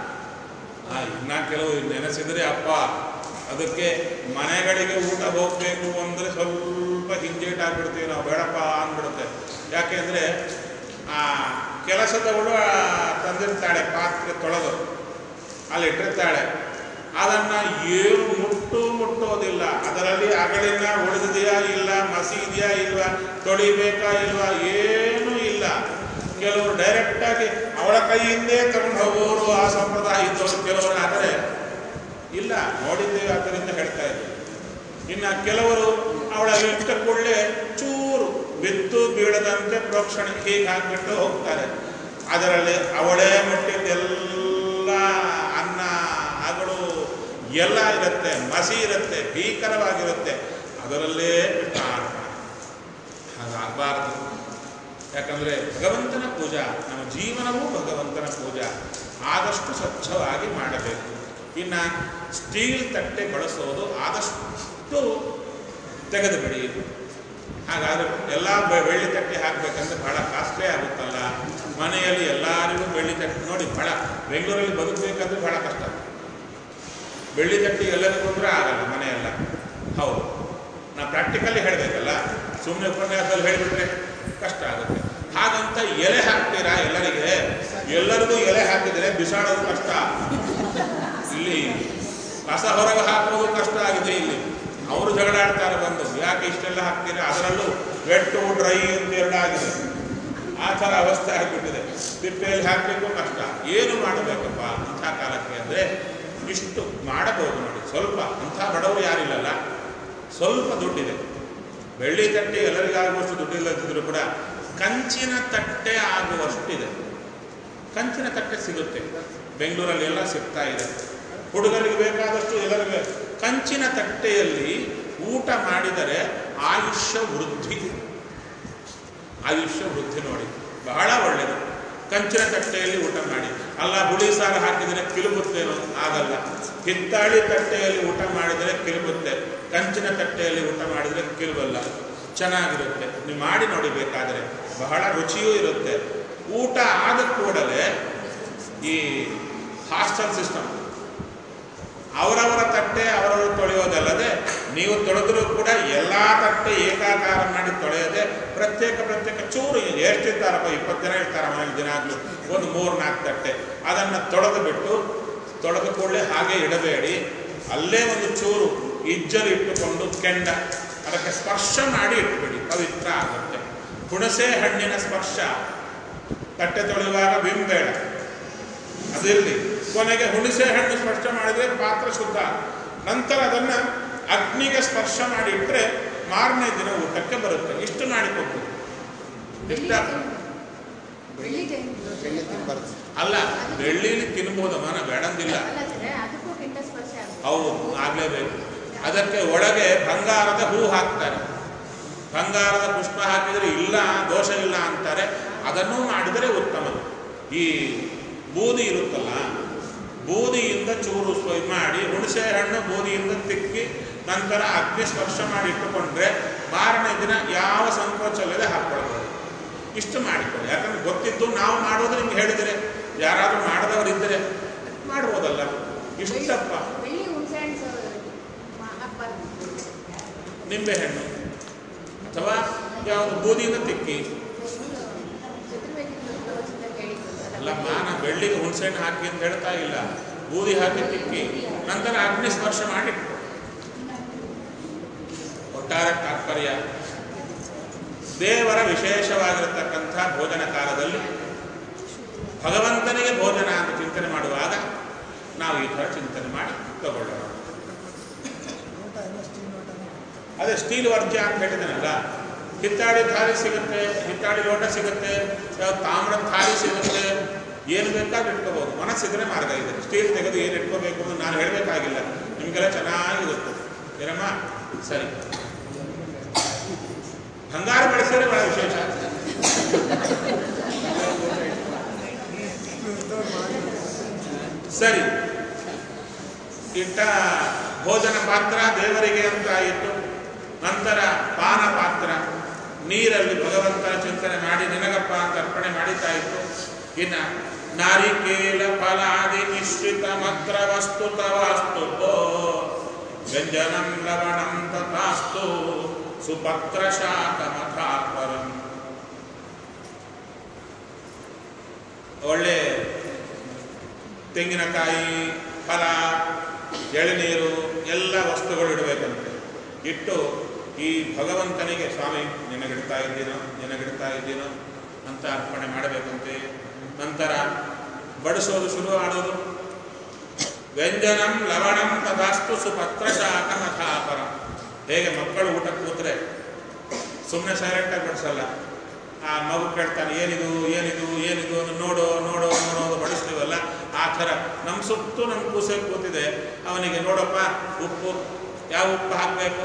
ಆ, ಇನ್ನ ಕೆಲವು ನೆನೆಸಿದ್ರೆ ಅಪ್ಪ ಅದಕ್ಕೆ ಮನೆಗಳಿಗೆ ಊಟ ಹೋಗಬೇಕು ಅಂದರೆ ಸ್ವಲ್ಪ ಹಿಂಜೇಟ್ ಆಗ್ಬಿಡ್ತೀವಿ ನಾವು ಬೇಡಪ್ಪ ಅಂದ್ಬಿಡುತ್ತೆ ಯಾಕೆಂದರೆ ಆ ಕೆಲಸದವಳು ಆ, ತಂದಿರ್ತಾಳೆ ಪಾತ್ರೆ ತೊಳೆದು ಅಲ್ಲಿ ಇಟ್ಟಿರ್ತಾಳೆ ಅದನ್ನು ಏನು ಮುಟ್ಟು ಮುಟ್ಟೋದಿಲ್ಲ ಅದರಲ್ಲಿ ಅಗಳಿನ ಉಳಿದಿದೆಯಾ ಇಲ್ಲ ಮಸಿ ಇದೆಯಾ ಇಲ್ವಾ ತೊಳಿಬೇಕಾ ಇಲ್ವಾ ಏನೂ ಇಲ್ಲ ಕೆಲವರು ಡೈರೆಕ್ಟಾಗಿ ಅವಳ ಕೈಯಿಂದೇ ತಗೊಂಡು ಹೋಗೋರು ಆ ಸಂಪ್ರದಾಯ ಇದ್ದವರು ಕೆಲವರು ಆದರೆ ಇಲ್ಲ ನೋಡಿದ್ದೇವೆ ಅದರಿಂದ ಹೇಳ್ತಾ ಇದ್ದೀವಿ ಇನ್ನು ಕೆಲವರು ಅವಳ ಇಟ್ಟ ಕೂಡಲೇ ಚೂರು ಬಿದ್ದು ಬೀಳದಂತೆ ಪ್ರೋಕ್ಷಣೆ ಹೀಗೆ ಹಾಕ್ಬಿಟ್ಟು ಹೋಗ್ತಾರೆ ಅದರಲ್ಲಿ ಅವಳೇ ಮುಟ್ಟಿದ್ದೆಲ್ಲ ಅನ್ನ ಅಗಳು ಎಲ್ಲ ಇರುತ್ತೆ ಮಸಿ ಇರುತ್ತೆ ಭೀಕರವಾಗಿರುತ್ತೆ ಅದರಲ್ಲೇ ಕೃಷ್ಣಾರ್ಪಣೆ ಹಾಗಾಗಬಾರದು ಯಾಕಂದರೆ ಭಗವಂತನ ಪೂಜಾ ನಮ್ಮ ಜೀವನವೂ ಭಗವಂತನ ಪೂಜಾ ಆದಷ್ಟು ಸ್ವಚ್ಛವಾಗಿ ಮಾಡಬೇಕು ಇನ್ನು ಸ್ಟೀಲ್ ತಟ್ಟೆ ಬಳಸೋದು ಆದಷ್ಟು ತೆಗೆದು ಬಿಡಿ ಹಾಗಾದ್ರೆ ಎಲ್ಲ ಬೆ- ಬೆಳ್ಳಿ ತಟ್ಟೆ ಹಾಕಬೇಕಂದ್ರೆ ಬಹಳ ಕಾಸ್ಟ್ಲಿ ಆಗುತ್ತಲ್ಲ ಮನೆಯಲ್ಲಿ ಎಲ್ಲರಿಗೂ ಬೆಳ್ಳಿ ತಟ್ಟೆ ನೋಡಿ ಬಹಳ ಬೆಂಗಳೂರಲ್ಲಿ ಬದುಕಬೇಕಂದ್ರೆ ಬಹಳ ಕಷ್ಟ ಬೆಳ್ಳಿ ತಟ್ಟೆ ಎಲ್ಲರಿಗೂ ಅಂದ್ರೆ ಆಗಲ್ಲ ಮನೆಯೆಲ್ಲ ಹೌದು ನಾ ಪ್ರಾಕ್ಟಿಕಲಿ ಹೇಳಬೇಕಲ್ಲ ಸುಮ್ಮನೆ ಉಪನ್ಯಾಸದಲ್ಲಿ ಹೇಳಿಬಿಟ್ರೆ ಕಷ್ಟ ಆಗುತ್ತೆ ಹಾಗಂತ ಎಲೆ ಹಾಕ್ತೀರಾ ಎಲ್ಲರಿಗೆ ಎಲ್ಲರಿಗೂ ಎಲೆ ಹಾಕಿದರೆ ಬಿಸಾಡೋದು ಕಷ್ಟ ಇಲ್ಲಿ ಕಸ ಹೊರಗೆ ಹಾಕೋದು ಕಷ್ಟ ಆಗಿದೆ ಇಲ್ಲಿ ಅವರು ಜಗಳಾಡ್ತಾರೆ ಬಂದು ಯಾಕೆ ಇಷ್ಟೆಲ್ಲ ಹಾಕ್ತೀರಾ ಅದರಲ್ಲೂ ವೆಟ್ಟು ಡ್ರೈ ಅಂತ ಎರಡಾಗಿದೆ ಆ ಥರ ಅವಸ್ಥೆ ಆಗಿಬಿಟ್ಟಿದೆ ತಿಪ್ಪೆಯಲ್ಲಿ ಹಾಕಲಿಕ್ಕೂ ಕಷ್ಟ ಏನು ಮಾಡಬೇಕಪ್ಪ ಅಂಥ ಕಾಲಕ್ಕೆ ಅಂದರೆ ಇಷ್ಟು ಮಾಡಬಹುದು ನೋಡಿ ಸ್ವಲ್ಪ ಅಂಥ ಬಡವರು ಯಾರಿಲ್ಲಲ್ಲ ಸ್ವಲ್ಪ ದುಡ್ಡಿದೆ ಬೆಳ್ಳಿ ತಟ್ಟೆ ಎಲ್ಲರಿಗಾಗುವಷ್ಟು ದುಡ್ಡಿಲ್ಲದಿದ್ರೂ ಕೂಡ ಕಂಚಿನ ತಟ್ಟೆ ಆಗುವಷ್ಟಿದೆ ಕಂಚಿನ ತಟ್ಟೆ ಸಿಗುತ್ತೆ ಬೆಂಗಳೂರಲ್ಲಿ ಎಲ್ಲ ಸಿಗ್ತಾ ಇದೆ ಹುಡುಗರಿಗೆ ಬೇಕಾದಷ್ಟು ಎಲ್ಲರಿಗೆ ಕಂಚಿನ ತಟ್ಟೆಯಲ್ಲಿ ಊಟ ಮಾಡಿದರೆ ಆಯುಷ್ಯ ವೃದ್ಧಿ ಆಯುಷ್ಯ ವೃದ್ಧಿ ನೋಡಿ ಬಹಳ ಒಳ್ಳೆಯದು ಕಂಚಿನ ತಟ್ಟೆಯಲ್ಲಿ ಊಟ ಮಾಡಿ ಅಲ್ಲ ಹುಳಿ ಸಾರು ಹಾಕಿದರೆ ಕಿಲುಬುತ್ತೇನೋ ಆಗಲ್ಲ ಹಿತ್ತಾಳಿ ತಟ್ಟೆಯಲ್ಲಿ ಊಟ ಮಾಡಿದರೆ ಕಿಲುಬುತ್ತೆ ಕಂಚಿನ ತಟ್ಟೆಯಲ್ಲಿ ಊಟ ಮಾಡಿದರೆ ಕಿಲುಬಲ್ಲ ಚೆನ್ನಾಗಿರುತ್ತೆ ನೀವು ಮಾಡಿ ನೋಡಿ ಬೇಕಾದರೆ ಬಹಳ ರುಚಿಯೂ ಇರುತ್ತೆ ಊಟ ಆದ ಕೂಡಲೇ ಈ ಹಾಸ್ಟೆಲ್ ಸಿಸ್ಟಮ್ ಅವರವರ ತಟ್ಟೆ ಅವರವರು ತೊಳೆಯೋದಲ್ಲದೆ ನೀವು ತೊಳೆದರೂ ಕೂಡ ಎಲ್ಲ ತಟ್ಟೆ ಏಕಾಕಾರ ಮಾಡಿ ತೊಳೆಯದೆ ಪ್ರತ್ಯೇಕ ಪ್ರತ್ಯೇಕ ಚೂರು ಎಷ್ಟಿರ್ತಾರಪ್ಪ ಇಪ್ಪತ್ತು ಜನ ಇರ್ತಾರೆ ಮನೆಗೆ ದಿನಾಗ್ಲೂ ಒಂದು ಮೂರು ನಾಲ್ಕು ತಟ್ಟೆ ಅದನ್ನು ತೊಳೆದು ಬಿಟ್ಟು ತೊಳೆದ ಕೂಡಲೇ ಹಾಗೆ ಇಡಬೇಡಿ ಅಲ್ಲೇ ಒಂದು ಚೂರು ಇಜ್ಜಲು ಇಟ್ಟುಕೊಂಡು ಕೆಂಡ ಅದಕ್ಕೆ ಸ್ಪರ್ಶ ಮಾಡಿ ಇಟ್ಬಿಡಿ ಪವಿತ್ರ ಆಗುತ್ತೆ ಹುಣಸೆ ಹಣ್ಣಿನ ಸ್ಪರ್ಶ ತಟ್ಟೆ ತೊಳೆಯುವಾಗ ಬಿಂಬೇಡ ಅದಿರಲಿ ಕೊನೆಗೆ ಹುಣಸೆ ಹಣ್ಣು ಸ್ಪರ್ಶ ಮಾಡಿದರೆ ಪಾತ್ರ ಶುದ್ಧ ನಂತರ ಅದನ್ನು ಅಗ್ನಿಗೆ ಸ್ಪರ್ಶ ಮಾಡಿ ಇಟ್ಟರೆ ಮಾರನೇ ದಿನ ಊಟಕ್ಕೆ ಬರುತ್ತೆ ಇಷ್ಟು ಮಾಡಿಕೊಟ್ಟು ಇಷ್ಟ ಬೆಳ್ಳಿಗೆ ಬೆಳ್ಳಿ ತಿನ್ಬಾರ್ದು ಅಲ್ಲ ಬೆಳ್ಳಿಲಿ ತಿನ್ಬೋದು ಮನ ಬೇಡಂದಿಲ್ಲ ಅಲ್ಲದ್ರೆ ಅದಕ್ಕೂ ಕೆಟ್ಟ ಸ್ಪರ್ಶ ಆಗುತ್ತೆ ಹೌದು ಆಗಲೇಬೇಕು ಅದಕ್ಕೆ ಒಳಗೆ ಬಂಗಾರದ ಹೂ ಹಾಕ್ತಾರೆ ಬಂಗಾರದ ಪುಷ್ಪ ಹಾಕಿದರೆ ಇಲ್ಲ ದೋಷ ಇಲ್ಲ ಅಂತಾರೆ ಅದನ್ನೂ ಮಾಡಿದರೆ ಉತ್ತಮ ಈ ಬೂದಿ ಇರುತ್ತಲ್ಲ ಬೂದಿಯಿಂದ ಚೂರು ಸ್ವ- ಇದ್ ಮಾಡಿ ಹುಣಸೆ ಹಣ್ಣು ಬೂದಿಯಿಂದ ತಿಕ್ಕಿ ನಂತರ ಅಗ್ನಿ ಸ್ಪರ್ಶ ಮಾಡಿ ಇಟ್ಟುಕೊಂಡ್ರೆ ಮಾರನೇ ದಿನ ಯಾವ ಸಂಕೋಚ ಇಲ್ಲದೆ ಹಾಕ್ಕೊಳ್ಬೋದು ಇಷ್ಟು ಮಾಡಿಕೊಳ್ಳಿ ಯಾಕಂದ್ರೆ ಗೊತ್ತಿದ್ದು ನಾವು ಮಾಡೋದು ನಿಮ್ಗೆ ಹೇಳಿದರೆ ಯಾರಾದರೂ ಮಾಡದವರಿದ್ದರೆ ಮಾಡ್ಬೋದಲ್ಲ ಇಷ್ಟಪ್ಪ ಬೆಳ್ಳಿ ಹುಣಸೆ ಹಣ್ಣು ಹಾಕ್ಬಾರ್ದು ನಿಂಬೆಹಣ್ಣು ಅಥವಾ ಯಾವುದು ಬೂದಿಯಿಂದ ತಿಕ್ಕಿ ಚತುರ್ವೇದಿ ದೋಷದಿಂದ ಕೇಳಿದ್ದು ಅಲ್ಲಮ್ಮ ನಾನು ಬೆಳ್ಳಿಗೆ ಹುಣಸೆಹಣ್ಣು ಹಾಕಿ ಅಂತ ಹೇಳ್ತಾ ಇಲ್ಲ ಬೂದಿ ಹಾಕಿ ತಿಕ್ಕಿ ನಂತರ ಅಗ್ನಿ ಸ್ಪರ್ಶ ಮಾಡಿ ಒಟ್ಟಾರೆ ತಾತ್ಪರ್ಯ ದೇವರ ವಿಶೇಷವಾಗಿರತಕ್ಕಂಥ ಭೋಜನ ಕಾಲದಲ್ಲಿ ಭಗವಂತನಿಗೆ ಭೋಜನ ಅಂತ ಚಿಂತನೆ ಮಾಡುವಾಗ ನಾವು ಈ ಥರ ಚಿಂತನೆ ಮಾಡಿ ತಗೊಳ್ಳೋಣ ಅದೇ ಸ್ಟೀಲ್ ವರ್ಜ್ಯ ಅಂತ ಹೇಳಿದನಲ್ಲ ಹಿತ್ತಾಡಿ ಥಾಲಿ ಸಿಗುತ್ತೆ ಹಿತ್ತಾಡಿ ಲೋಟ ಸಿಗುತ್ತೆ ಯಾವ ತಾಮ್ರದ ಥಾಲಿ ಸಿಗುತ್ತೆ ಏನು ಬೇಕಾದ್ರೂ ಇಟ್ಕೋಬಹುದು ಮನಸ್ಸಿದ್ರೆ ಮಾರ್ಗ ಇದೆ ಸ್ಟೀಲ್ ತೆಗೆದು ಏನು ಇಟ್ಕೋಬೇಕು ಅಂತ ನಾನು ಹೇಳಬೇಕಾಗಿಲ್ಲ ನಿಮಗೆಲ್ಲ ಚೆನ್ನಾಗಿ ಗೊತ್ತು ಏನಮ್ಮ ಸರಿ ಬಂಗಾರ ಬಳಸಿದ್ರೆ ಬಹಳ ವಿಶೇಷ ಸರಿ ಇಟ್ಟ ಭೋಜನ ಪಾತ್ರ ದೇವರಿಗೆ ಅಂತ ಆಯಿತು ನಂತರ ಪಾನ ಪಾತ್ರ ನೀರಲ್ಲಿ ಭಗವಂತನ ಚಿಂತನೆ ಮಾಡಿ ನಿನಗಪ್ಪ ಅಂತ ಅರ್ಪಣೆ ಮಾಡಿತಾ ಇತ್ತು ಇನ್ನ ನಾರಿಕೇಲ ಫಲಾದಿ ಮಿಶ್ರಿತ ಮತ್ರ ವಸ್ತು ತವಾಸ್ತು ವ್ಯಂಜನಂ ಲವಣಂ ತಥಾಸ್ತು ಸುಪತ್ರ ಶಾಖ ಮಥಾಪರಂ ಒಳ್ಳೆ ತೆಂಗಿನಕಾಯಿ ಫಲ ಎಳನೀರು ಎಲ್ಲ ವಸ್ತುಗಳು ಇಡಬೇಕಂತೆ ಇಟ್ಟು ಈ ಭಗವಂತನಿಗೆ ಸ್ವಾಮಿ ನಿನಗಿಡ್ತಾ ಇದ್ದೀನೋ ನಿನಗಿಡ್ತಾ ಇದ್ದೀನೋ ಅಂತ ಅರ್ಪಣೆ ಮಾಡಬೇಕಂತೆ ನಂತರ ಬಡಿಸೋದು ಶುರು ಮಾಡೋದು ವ್ಯಂಜನಂ ಲವಣಂ ತದಾಸ್ತು ಸುಪತ್ರ ಶಾಖ ಮಥಾಪರ ಹೇಗೆ ಮಕ್ಕಳು ಊಟ ಕೂತ್ರೆ ಸುಮ್ಮನೆ ಸೈಲೆಂಟಾಗಿ ಬಡಿಸಲ್ಲ ಆ ಮಗು ಕೇಳ್ತಾನೆ ಏನಿದು ಏನಿದು ಏನಿದು ಅಂತ ನೋಡೋ ನೋಡೋ ನೋಡೋ ಬಡಿಸ್ತೀವಲ್ಲ ಆ ಥರ ನಮ್ಮ ಸುತ್ತು ನಮ್ಮ ಕೂಸೆ ಕೂತಿದೆ ಅವನಿಗೆ ನೋಡಪ್ಪ ಉಪ್ಪು ಯಾವ ಉಪ್ಪು ಹಾಕಬೇಕು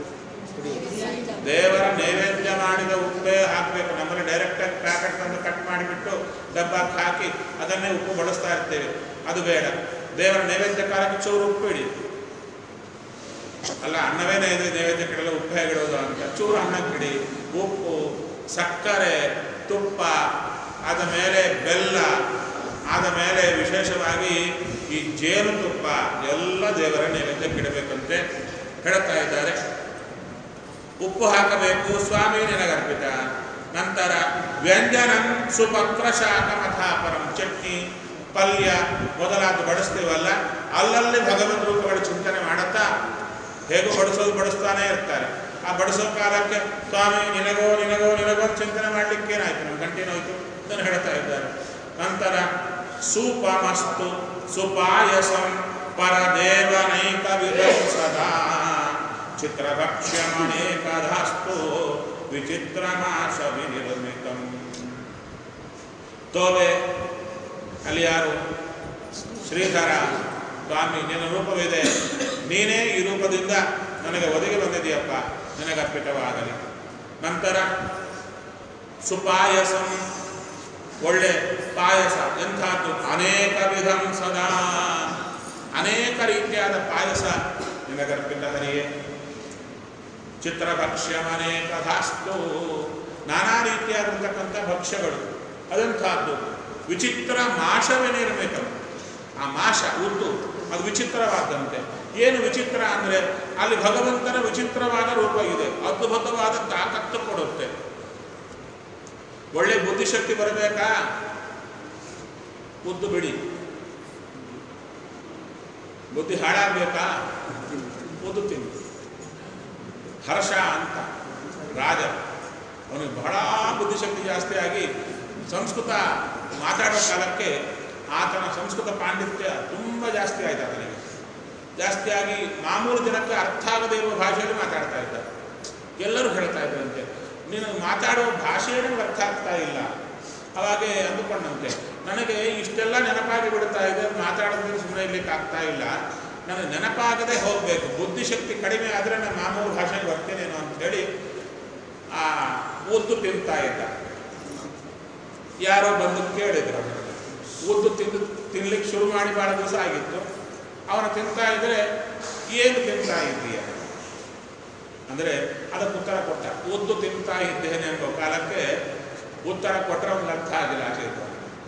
ದೇವರ ನೈವೇದ್ಯ ಮಾಡಿದ ಉಪ್ಪೇ ಹಾಕಬೇಕು ನಮ್ಮಲ್ಲಿ ಡೈರೆಕ್ಟಾಗಿ ಪ್ಯಾಕೆಟ್ ತಂದು ಕಟ್ ಮಾಡಿಬಿಟ್ಟು ಡಬ್ಬಕ್ಕೆ ಹಾಕಿ ಅದನ್ನೇ ಉಪ್ಪು ಬಳಸ್ತಾ ಇರ್ತೇವೆ ಅದು ಬೇಡ ದೇವರ ನೈವೇದ್ಯ ಕಾಲಕ್ಕೆ ಚೂರು ಉಪ್ಪು ಇಡಿ ಅಲ್ಲ ಅನ್ನವೇ ನೈವೇದ್ಯ ನೈವೇದ್ಯಕ್ಕೆಲ್ಲ ಉಪ್ಪು ಹೇಗಿಡೋದು ಅಂತ ಚೂರು ಅನ್ನಕ್ಕಿಡಿ ಉಪ್ಪು ಸಕ್ಕರೆ ತುಪ್ಪ ಆದ ಮೇಲೆ ಬೆಲ್ಲ ಆದ ಮೇಲೆ ವಿಶೇಷವಾಗಿ ಈ ಜೇನುತುಪ್ಪ ಎಲ್ಲ ದೇವರ ನೈವೇದ್ಯಕ್ಕಿಡಬೇಕಂತೆ ಹೇಳ್ತಾ ಇದ್ದಾರೆ ಉಪ್ಪು ಹಾಕಬೇಕು ಸ್ವಾಮಿ ನಿನಗರ್ಪಿತ ನಂತರ ವ್ಯಂಜನ ಸುಪತ್ರ ಶಾಖ ಮಥಾಪರಂ ಚಟ್ನಿ ಪಲ್ಯ ಮೊದಲಾದ ಬಡಿಸ್ತೀವಲ್ಲ ಅಲ್ಲಲ್ಲಿ ಭಗವದ್ ರೂಪಗಳ ಚಿಂತನೆ ಮಾಡುತ್ತಾ ಹೇಗೂ ಬಡಿಸೋದು ಬಡಿಸ್ತಾನೆ ಇರ್ತಾರೆ ಆ ಬಡಿಸೋ ಕಾಲಕ್ಕೆ ಸ್ವಾಮಿ ನಿನಗೋ ನಿನಗೋ ನಿನಗೋ ಅಂತ ಚಿಂತನೆ ಮಾಡ್ಲಿಕ್ಕೆ ಏನಾಯ್ತು ನಮ್ಮ ಗಂಟೇನೋಯ್ತು ಅದನ್ನು ಹೇಳ್ತಾ ಇದ್ದಾರೆ ನಂತರ ಸೂಪಮಸ್ತು ಸುಪಾಯಸಂ ಪರದೇವನೈಕ ವಿಧಂ ಸದಾ ಚಿತ್ರಭಕ್ಷ್ಯಮನೇಕಧಾಸ್ತು ವಿಚಿತ್ರಮಾಶ ವಿನಿರ್ಮಿತಂ ತೋಬೆ ಅಲ್ಲಿ ಯಾರು ಶ್ರೀಧರ ಸ್ವಾಮಿ ನಿನ್ನ ರೂಪವಿದೆ ನೀನೇ ಈ ರೂಪದಿಂದ ನನಗೆ ಒದಗಿ ಬಂದಿದೆಯಪ್ಪ ನಿನಗರ್ಪಿತವಾಗಲಿ ನಂತರ ಸುಪಾಯಸಂ ಒಳ್ಳೆ ಪಾಯಸ ಎಂಥದ್ದು ಅನೇಕ ವಿಧಂ ಸದಾ ಅನೇಕ ರೀತಿಯಾದ ಪಾಯಸ ನಿನಗರ್ಪಿತ ಹರಿಯೇ ಚಿತ್ರಭಕ್ಷ್ಯಮನೇಕ ಧಾಸ್ತು ನಾನಾ ರೀತಿಯಾಗಿರ್ತಕ್ಕಂಥ ಭಕ್ಷ್ಯಗಳು ಅದಂಥದ್ದು ವಿಚಿತ್ರ ಮಾಷವೇ ನಿರ್ಮಿತ ಆ ಮಾಷ ಉದ್ದು ಅದು ವಿಚಿತ್ರವಾದಂತೆ ಏನು ವಿಚಿತ್ರ ಅಂದರೆ ಅಲ್ಲಿ ಭಗವಂತನ ವಿಚಿತ್ರವಾದ ರೂಪ ಇದೆ ಅದ್ಭುತವಾದ ತಾಕತ್ತು ಕೊಡುತ್ತೆ ಒಳ್ಳೆ ಬುದ್ಧಿಶಕ್ತಿ ಬರಬೇಕಾ ಉದ್ದು ಬಿಡಿ ಬುದ್ಧಿ ಹಾಳಾಗಬೇಕಾ ಉದ್ದು ತಿಂದು ಹರ್ಷ ಅಂತ ರಾಜ ಅವನಿಗೆ ಬಹಳ ಬುದ್ಧಿಶಕ್ತಿ ಜಾಸ್ತಿ ಆಗಿ ಸಂಸ್ಕೃತ ಮಾತಾಡೋ ಕಾಲಕ್ಕೆ ಆತನ ಸಂಸ್ಕೃತ ಪಾಂಡಿತ್ಯ ತುಂಬ ಜಾಸ್ತಿ ಆಯ್ತು ಆತನಿಗೆ ಜಾಸ್ತಿಯಾಗಿ ಮಾಮೂಲು ಜನಕ್ಕೆ ಅರ್ಥ ಆಗದೇ ಇರುವ ಭಾಷೆಯಲ್ಲಿ ಮಾತಾಡ್ತಾ ಇದ್ದ ಎಲ್ಲರೂ ಹೇಳ್ತಾ ಇದ್ರಂತೆ ನೀನು ಮಾತಾಡೋ ಭಾಷೆಯೇ ನನಗೆ ಅರ್ಥ ಆಗ್ತಾ ಇಲ್ಲ ಅವಾಗೆ ಅಂದುಕೊಂಡಂತೆ ನನಗೆ ಇಷ್ಟೆಲ್ಲ ನೆನಪಾಗಿ ಬಿಡ್ತಾ ಇದೆ ಮಾತಾಡೋದ್ರೆ ಸುಮ್ಮನೆ ಇರ್ಲಿಕ್ಕೆ ಆಗ್ತಾ ಇಲ್ಲ ನನಗೆ ನೆನಪಾಗದೆ ಹೋಗಬೇಕು ಬುದ್ಧಿಶಕ್ತಿ ಕಡಿಮೆ ಆದರೆ ನಾನು ಮಾಮೂಲು ಭಾಷೆಗೆ ಬರ್ತೇನೇನೋ ಅಂತ ಹೇಳಿ ಆ ಉದ್ದು ತಿಂತಾ ಇದ್ದ ಯಾರೋ ಬಂದು ಕೇಳಿದ್ರು ಅವನಿಗೆ. ಉದ್ದು ತಿಂದು ತಿನ್ಲಿಕ್ಕೆ ಶುರು ಮಾಡಿ ಭಾಳ ದಿವಸ ಆಗಿತ್ತು ಅವನು ತಿಂತಾ ಇದ್ರೆ ಏನು ತಿಂತಾ ಇದ್ದೀಯ ಅಂದರೆ ಅದಕ್ಕೆ ಉತ್ತರ ಕೊಟ್ಟ ಉದ್ದು ತಿಂತಾ ಇದ್ದೇನೆ ಎಂಬ ಕಾಲಕ್ಕೆ ಉತ್ತರ ಕೊಟ್ಟರೆ ಒಂದು ಅರ್ಥ ಆಗಿಲ್ಲ ಆಚೆ ಇದ್ದವನಿಗೆ.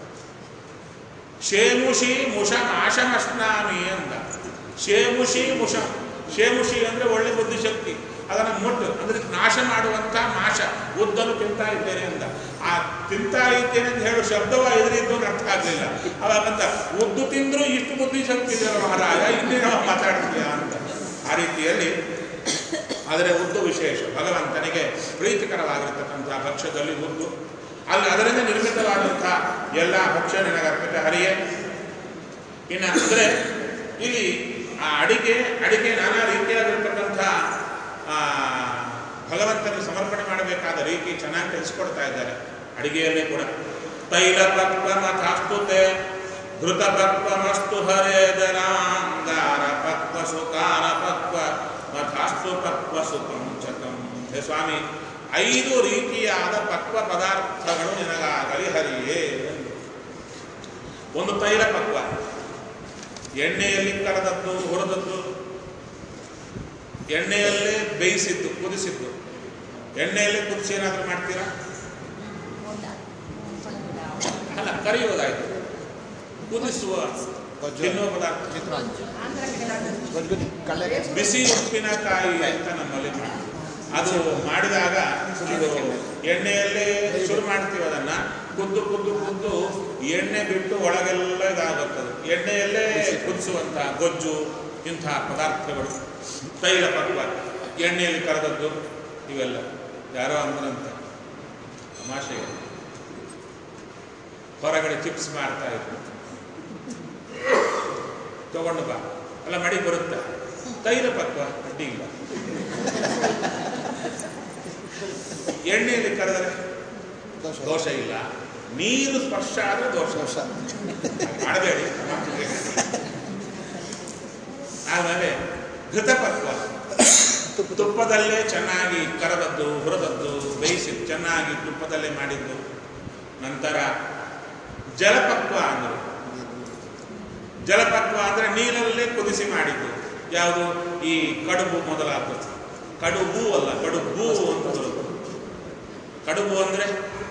ಶೇಮುಷಿ ಮುಷಂ ಆಶಮಸ್ನಾಮಿ ಅಂದ ಶೇಮುಷಿ ಮುಷಂ ಶೇಮುಷಿ ಅಂದರೆ ಒಳ್ಳೆ ಬುದ್ಧಿಶಕ್ತಿ ಅದನ್ನು ಮುಟ್ಟು ಅಂದ್ರೆ ನಾಶ ಮಾಡುವಂಥ ನಾಶ ಉದ್ದನ್ನು ತಿಂತಾ ಇದ್ದೇನೆ ಅಂತ ಆ ತಿಂತಾ ಇದ್ದೇನೆ ಅಂತ ಹೇಳೋ ಶಬ್ದವ ಎದುರಿದ್ದು ಅರ್ಥ ಆಗಲಿಲ್ಲ ಅವಾಗಂತ ಉದ್ದು ತಿಂದ್ರು ಇಷ್ಟು ಬುದ್ಧಿಶಕ್ತಿ ಇದೆ ಮಹಾರಾಜ ಇನ್ನೇನೋ ಮಾತಾಡ್ತೀಯ ಅಂತ ಆ ರೀತಿಯಲ್ಲಿ ಆದರೆ ಉದ್ದು ವಿಶೇಷ ಭಗವಂತನಿಗೆ ಪ್ರೀತಿಕರವಾಗಿರ್ತಕ್ಕಂಥ ಭಕ್ಷ್ಯದಲ್ಲಿ ಉದ್ದು ಅಲ್ಲಿ ಅದರಿಂದ ನಿರ್ಮಿತವಾದಂತಹ ಎಲ್ಲ ಭಕ್ಷ್ಯ ನಿನಗೆ ಅರ್ಪಿತ ಹರಿಯೇ ಇನ್ನು ಅಂದರೆ ಇಲ್ಲಿ ಆ ಅಡಿಗೆ ಅಡಿಗೆ ನಾನಾ ರೀತಿಯಾಗಿರ್ತಕ್ಕಂಥ ಆ, ಭಗವಂತನಿಗೆ ಸಮರ್ಪಣೆ ಮಾಡಬೇಕಾದ ರೀತಿ ಚೆನ್ನಾಗಿ ತಿಳಿಸ್ಕೊಡ್ತಾ ಇದ್ದಾರೆ ಅಡಿಗೆಯಲ್ಲೇ ಕೂಡ ತೈಲ ಪಕ್ವ ಮಥಾಸ್ತುತೆ ಘೃತ ಪಕ್ವ ಮಸ್ತು ಹರೇ ಜನಾಂಗಾರ ಪಕ್ವ ಸುಕಾರ ಪಕ್ವ ಮಥಾಸ್ತು ಪಕ್ವ ಸುಪಂಚಕಂ ಹೇ ಸ್ವಾಮಿ ಐದು ರೀತಿಯಾದ ಪಕ್ವ ಪದಾರ್ಥಗಳು ನಿನಗಾಗಲಿ ಹರಿಯೇ ಒಂದು ತೈಲ ಪಕ್ವ ಎಣ್ಣೆಯಲ್ಲಿ ಕರೆದದ್ದು ಹುರಿದದ್ದು ಎಣ್ಣೆಯಲ್ಲೇ ಬೇಯಿಸಿದ್ದು ಕುದಿಸಿದ್ದು ಎಣ್ಣೆಯಲ್ಲೇ ಕುದಿಸಿ ಏನಾದರೂ ಮಾಡ್ತೀರಾ ಅಲ್ಲ ಕರಿಯೋದಾಯ್ತು ಕುದಿಸುವ ತಿನ್ನುವ ಪದಾರ್ಥ ಗೊಜ್ಜುನಿ ಕಳ್ಳೆಗೆ ಬಿಸಿ ಉಪ್ಪಿನಕಾಯಿ ಅಂತ ನಮ್ಮಲ್ಲಿ ಮಾಡ್ತೀವಿ. ಅದು ಮಾಡಿದಾಗ ಇದು ಎಣ್ಣೆಯಲ್ಲೇ ಶುರು ಮಾಡ್ತೀವಿ ಅದನ್ನ ಕುದ್ದು ಕುದ್ದು ಕುದ್ದು ಎಣ್ಣೆ ಬಿಟ್ಟು ಒಳಗೆಲ್ಲ ಇದಾಗುತ್ತದೆ ಎಣ್ಣೆಯಲ್ಲೇ ಕುದಿಸುವಂಥ ಗೊಜ್ಜು ಇಂತಹ ಪದಾರ್ಥಗಳು ತೈಲ ಪಕ್ವ ಎಣ್ಣೆಯಲ್ಲಿ ಕರೆದದ್ದು ಇವೆಲ್ಲ ಯಾರೋ ಅಂದ್ರಂತೆ ತಮಾಷೆಗೆ ಹೊರಗಡೆ ಚಿಪ್ಸ್ ಮಾಡ್ತಾ ಇದ್ರು ತಗೊಂಡು ಬಾ ಅಲ್ಲ ಮಡಿ ಬರುತ್ತೆ ತೈಲ ಪಕ್ವ ಅಡ್ಡಿ ಇಲ್ಲ ಎಣ್ಣೆಯಲ್ಲಿ ಕರೆದರೆ ದೋಷ ದೋಷ ಇಲ್ಲ ನೀರು ಸ್ಪರ್ಶ ಆದ್ರೆ ದೋಷ ದೋಷ ಮಾಡಬೇಡಿ ಆಮೇಲೆ ಘೃತಪಕ್ವ ತುಪ್ಪದಲ್ಲೇ ಚೆನ್ನಾಗಿ ಕರದದ್ದು ಹುರಿದದ್ದು ಬೇಯಿಸಿ ಚೆನ್ನಾಗಿ ತುಪ್ಪದಲ್ಲೇ ಮಾಡಿದ್ದು ನಂತರ ಜಲಪಕ್ವ ಅಂದರು ಜಲಪಕ್ವ ಅಂದ್ರೆ ನೀರಲ್ಲೇ ಕುದಿಸಿ ಮಾಡಿದ್ದು ಯಾವುದು ಈ ಕಡುಬು ಮೊದಲಾದದ್ದು ಕಡುಬು ಅಲ್ಲ ಕಡುಬು ಅಂತ ಬರುತ್ತೆ ಕಡುಬು ಅಂದ್ರೆ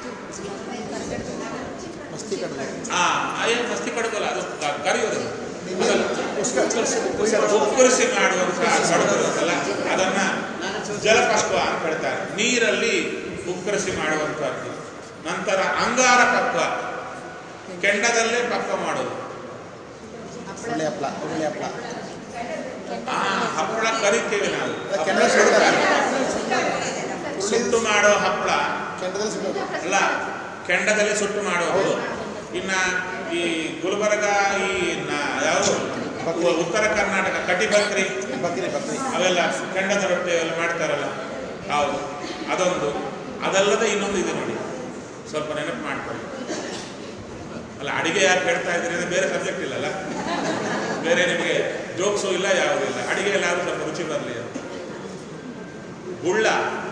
ಮಸ್ತಿ ಕಡಲೆ ಆ ಏನು ಮಸ್ತಿ ಕಡುಬಲ್ಲ ಅದು ಕ- ಕರಿಯೋದು ಅದಲ್ಲ. ಉಸ್ಕರ್- ಉಕ್ಕರಿಸಿ ಮಾಡುವಂತಹ ಕಡುಬು ಇರುತ್ತಲ್ಲ ಅದನ್ನ ಜಲಪಕ್ವ ಅಂತ ಹೇಳ್ತಾರೆ ನೀರಲ್ಲಿ ಉಕ್ಕರಿಸಿ ಮಾಡುವಂತಹದ್ದು ನಂತರ ಅಂಗಾರ ಪಕ್ವ ಕೆಂಡದಲ್ಲೇ ಪಕ್ವ ಮಾಡೋದು ಉಳ್ಳಿ ಹಪ್ಪಳ ಉಳ್ಳಿ ಹಪ್ಪಳ ಆ ಹಪ್ಪಳ ಕರಿತೀವಿ ನಾವು ಕೆಂಡ ಹಪ್ಪಳ ಸುಡ್ತಾರೆ. ಸುಟ್ಟು ಮಾಡೋ ಹಪ್ಪಳ ಕೆಂಡದಲ್ಲಿ ಸಿಗೋದು ಅಲ್ಲ ಕೆಂಡದಲ್ಲಿ ಸುಟ್ಟು ಮಾಡೋದು ಇನ್ನ ಈ ಗುಲ್ಬರ್ಗ ಈ ನ- ಯಾವುದು ಉ- ಉತ್ತರ ಕರ್ನಾಟಕ ಕಟಿ ಬಕ್ರಿ ಬಕ್ರಿ ಬಕ್ರಿ ಅವೆಲ್ಲ ಕೆಂಡದ ರೊಟ್ಟಿ ಎಲ್ಲ ಮಾಡ್ತಾರಲ್ಲ ಹೌದು ಅದೊಂದು ಅದಲ್ಲದೆ ಇನ್ನೊಂದು ಇದೆ ನೋಡಿ ಸ್ವಲ್ಪ ನೆನಪು ಮಾಡ್ಕೊಳ್ಳಿ ಅಲ್ಲ ಅಡಿಗೆ ಯಾರು ಹೇಳ್ತಾ ಇದ್ದೀರಿ ಅಂದ್ರೆ ಬೇರೆ ಸಬ್ಜೆಕ್ಟ್ ಇಲ್ಲಲ್ಲ ಬೇರೆ ನಿಮಗೆ ಜೋಕ್ಸು ಇಲ್ಲ ಯಾವುದೂ ಇಲ್ಲ ಅಡಿಗೆ ಎಲ್ಲಾದ್ರೂ ಸ್ವಲ್ಪ ರುಚಿ ಬರಲಿ ಅಂತ ಗುಳ್ಳ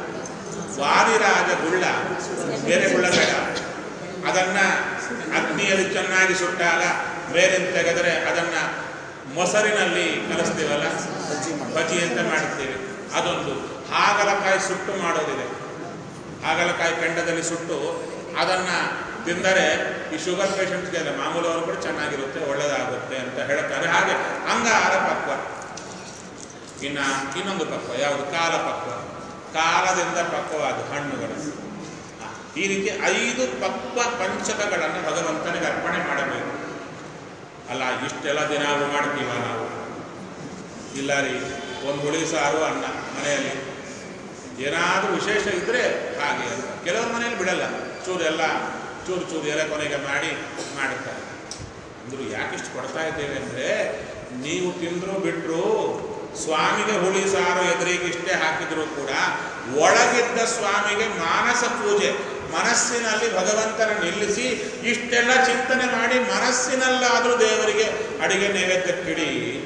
ವಾದಿರಾಜ ಗುಳ್ಳ ಬೇರೆ ಗುಳ್ಳ ಬೇಡ ಅದನ್ನ ಅಗ್ನಿಯಲ್ಲಿ ಚೆನ್ನಾಗಿ ಸುಟ್ಟಾಗ ಮೇಲಿಂದ ತೆಗೆದರೆ ಅದನ್ನ ಮೊಸರಿನಲ್ಲಿ ಕಲಿಸ್ತೀವಲ್ಲ ಬಜ್ಜಿ ಮಾಡಿ ಬಜಿ ಅಂತ ಮಾಡ್ತೀವಿ ಅದೊಂದು ಹಾಗಲಕಾಯಿ ಸುಟ್ಟು ಮಾಡೋದಿದೆ ಹಾಗಲಕಾಯಿ ಕೆಂಡದಲ್ಲಿ ಸುಟ್ಟು ಅದನ್ನ ತಿಂದರೆ ಈ ಶುಗರ್ ಪೇಷಂಟ್ಗೆ ಮಾಮೂಲು ಅವರು ಕೂಡ ಚೆನ್ನಾಗಿರುತ್ತೆ ಒಳ್ಳೆಯದಾಗುತ್ತೆ ಅಂತ ಹೇಳ್ತಾರೆ ಹಾಗೆ ಅಂಗಾರ ಪಕ್ವ ಇನ್ನ ಇನ್ನೊಂದು ಪಕ್ವ ಯಾವುದು ಕಾಲ ಪಕ್ವ ಕಾಲದಿಂದ ಪಕ್ವವಾದ ಹಣ್ಣುಗಳು ಆ, ಈ ರೀತಿ ಐದು ಪಕ್ವ ಪಂಚಕಗಳನ್ನು ಭಗವಂತನಿಗೆ ಅರ್ಪಣೆ ಮಾಡಬೇಕು ಅಲ್ಲ ಇಷ್ಟೆಲ್ಲ ದಿನ ನಾವು ಮಾಡ್ತೀವ ನಾವು ಇಲ್ಲ ರೀ ಒಂದು ಹುಳಿ ಸಾರು ಅನ್ನ ಮನೆಯಲ್ಲಿ ಏನಾದರೂ ವಿಶೇಷ ಇದ್ದರೆ ಹಾಗೆ ಅಂತ ಕೆಲವ್ರ ಮನೆಯಲ್ಲಿ ಬಿಡಲ್ಲ ಚೂರು ಎಲ್ಲ ಚೂರು ಚೂರು ಎಲೆ ಕೊನೆಗೆ ಮಾಡಿ ಮಾಡುತ್ತಾರೆ ಅಂದ್ರು ಯಾಕಿಷ್ಟು ಕೊಡ್ತಾ ಇದ್ದೇವೆ ಅಂದರೆ ನೀವು ತಿಂದ್ರು ಬಿಟ್ರು ಸ್ವಾಮಿಗೆ ಹುಳಿ ಸಾರು ಎದುರಿಗೆ ಇಷ್ಟೇ ಹಾಕಿದ್ರು ಕೂಡ ಒಳಗಿದ್ದ ಸ್ವಾಮಿಗೆ ಮಾನಸ ಪೂಜೆ ಮನಸ್ಸಿನಲ್ಲಿ ಭಗವಂತನ ನಿಲ್ಲಿಸಿ ಇಷ್ಟೆಲ್ಲ ಚಿಂತನೆ ಮಾಡಿ ಮನಸ್ಸಿನಲ್ಲಾದರೂ ದೇವರಿಗೆ ಅಡಿಗೆ ನೈವೇದ್ಯಕ್ಕಿಡಿ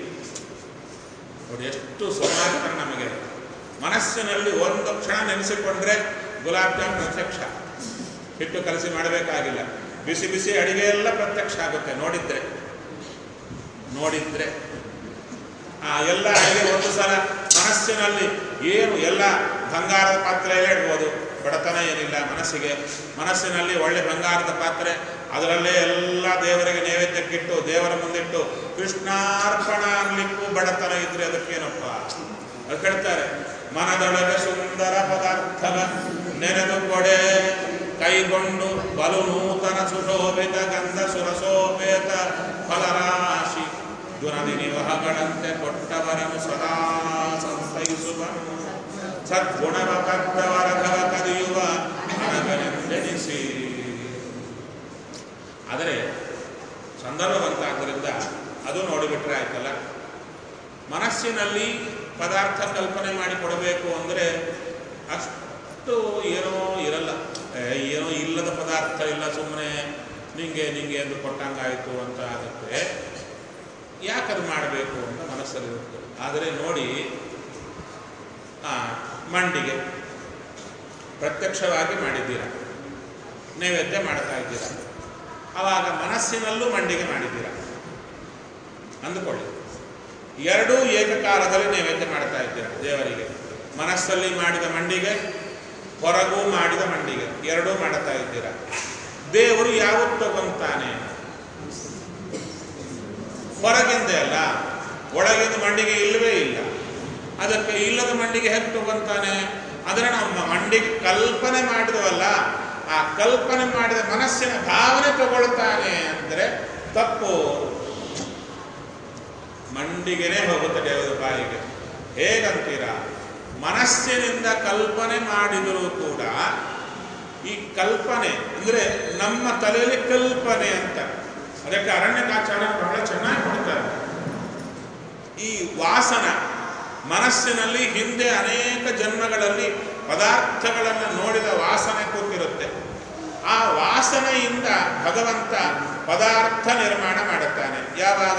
ನೋಡಿ ಎಷ್ಟು ಸೋಮಾರಿತನ ನಮಗೆ ಮನಸ್ಸಿನಲ್ಲಿ ಒಂದು ಕ್ಷಣ ನೆನೆಸಿಕೊಂಡ್ರೆ ಗುಲಾಬ್ ಜಾಮ್ ಪ್ರತ್ಯಕ್ಷ ಹಿಟ್ಟು ಕಲಸಿ ಮಾಡಬೇಕಾಗಿಲ್ಲ ಬಿಸಿ ಬಿಸಿ ಅಡಿಗೆ ಎಲ್ಲ ಪ್ರತ್ಯಕ್ಷ ಆಗುತ್ತೆ ನೋಡಿದ್ರೆ ನೋಡಿದ್ರೆ ಆ ಎಲ್ಲ ಅಡಿಗೆ ಒಂದು ಸಲ ಮನಸ್ಸಿನಲ್ಲಿ ಏನು ಎಲ್ಲ ಬಂಗಾರದ ಪಾತ್ರೆಯಲ್ಲೇ ಇಡ್ಬೋದು ಬಡತನ ಏನಿಲ್ಲ ಮನಸ್ಸಿಗೆ ಮನಸ್ಸಿನಲ್ಲಿ ಒಳ್ಳೆ ಬಂಗಾರದ ಪಾತ್ರೆ ಅದರಲ್ಲೇ ಎಲ್ಲ ದೇವರಿಗೆ ನೈವೇದ್ಯಕ್ಕಿಟ್ಟು ದೇವರ ಮುಂದಿಟ್ಟು ಕೃಷ್ಣಾರ್ಪಣ ಅನ್ಲಿಕ್ಕೂ ಬಡತನ ಇದ್ರೆ ಅದಕ್ಕೇನಪ್ಪ ಅದು ಕೇಳ್ತಾರೆ ಮನದೊಳಗೆ ಸುಂದರ ಪದಾರ್ಥವ ನೆನೆದು ಕೊಡೆ ಕೈಗೊಂಡು ಬಲು ನೂತನ ಸುಶೋಭಿತ ಗಂಧ ಸುರಸೋಪೇತ ಫಲರಾಶಿ ದುರದಿ ನಿವಹಗಳಂತೆ ಕೊಟ್ಟವರನು ಸದಾ ಸಂತೈಸುವನು ಸದ್ಗುಣವ ಕದ್ದವರ ಕವ ಕದಿಯುವ ಅನಗನೆಂದೆನಿಸಿ ಆದರೆ ಸಂದರ್ಭವಂತಾದ್ದರಿಂದ ಅದು ನೋಡಿಬಿಟ್ರೆ ಆಯ್ತಲ್ಲ ಮನಸ್ಸಿನಲ್ಲಿ ಪದಾರ್ಥ ಕಲ್ಪನೆ ಮಾಡಿ ಕೊಡಬೇಕು ಅಂದರೆ ಅಷ್ಟು ಏನೋ ಇರಲ್ಲ ಏ, ಏನೋ ಇಲ್ಲದ ಪದಾರ್ಥ ಇಲ್ಲ ಸುಮ್ಮನೆ ನಿಂಗೆ ನಿಂಗೆ ಎಂದು ಕೊಟ್ಟಂಗಾಯಿತು ಅಂತ ಆಗುತ್ತೆ ಯಾಕದು ಮಾಡಬೇಕು ಅಂತ ಮನಸ್ಸಲ್ಲಿರುತ್ತೆ ಆದರೆ ನೋಡಿ ಆ, ಮಂಡಿಗೆ ಪ್ರತ್ಯಕ್ಷವಾಗಿ ಮಾಡಿದ್ದೀರ ನೈವೇದ್ಯ ಮಾಡ್ತಾ ಇದ್ದೀರ ಆವಾಗ ಮನಸ್ಸಿನಲ್ಲೂ ಮಂಡಿಗೆ ಮಾಡಿದ್ದೀರ ಅಂದುಕೊಳ್ಳಿ ಎರಡೂ ಏಕಕಾಲದಲ್ಲಿ ನೈವೇದ್ಯ ಮಾಡ್ತಾ ಇದ್ದೀರ ದೇವರಿಗೆ ಮನಸ್ಸಲ್ಲಿ ಮಾಡಿದ ಮಂಡಿಗೆ ಹೊರಗೂ ಮಾಡಿದ ಮಂಡಿಗೆ ಎರಡೂ ಮಾಡ್ತಾ ಇದ್ದೀರ ದೇವರು ಯಾವತ್ತು ತಗೊಂತಾನೆ ಹೊರಗಿಂದ ಅಲ್ಲ ಒಳಗಿಂದ ಮಂಡಿಗೆ ಇಲ್ಲವೇ ಇಲ್ಲ ಅದಕ್ಕೆ ಇಲ್ಲದ ಮಂಡಿಗೆ ಹೇಗೆ ತಗೊಂತಾನೆ ಅದನ್ನು ನಮ್ಮ ಮಂಡಿಗೆ ಕಲ್ಪನೆ ಮಾಡಿದವಲ್ಲ ಆ ಕಲ್ಪನೆ ಮಾಡಿದ ಮನಸ್ಸಿನ ಭಾವನೆ ತಗೊಳ್ತಾನೆ ಅಂದರೆ ತಪ್ಪು ಮಂಡಿಗೆನೇ ಹೋಗುತ್ತೆ ದೇವರ ಬಾಯಿಗೆ ಹೇಗಂತೀರ ಮನಸ್ಸಿನಿಂದ ಕಲ್ಪನೆ ಮಾಡಿದರೂ ಕೂಡ ಈ ಕಲ್ಪನೆ ಅಂದರೆ ನಮ್ಮ ತಲೆಯಲ್ಲಿ ಕಲ್ಪನೆ ಅಂತ ಅದಕ್ಕೆ ಅರಣ್ಯಕಾಚಾರ್ಯ ಬಹಳ ಚೆನ್ನಾಗಿ ಕೊಡ್ತಾರೆ ಈ ವಾಸನ ಮನಸ್ಸಿನಲ್ಲಿ ಹಿಂದೆ ಅನೇಕ ಜನ್ಮಗಳಲ್ಲಿ ಪದಾರ್ಥಗಳನ್ನು ನೋಡಿದ ವಾಸನೆ ಕೂತಿರುತ್ತೆ ಆ ವಾಸನೆಯಿಂದ ಭಗವಂತ ಪದಾರ್ಥ ನಿರ್ಮಾಣ ಮಾಡುತ್ತಾನೆ ಯಾವಾಗ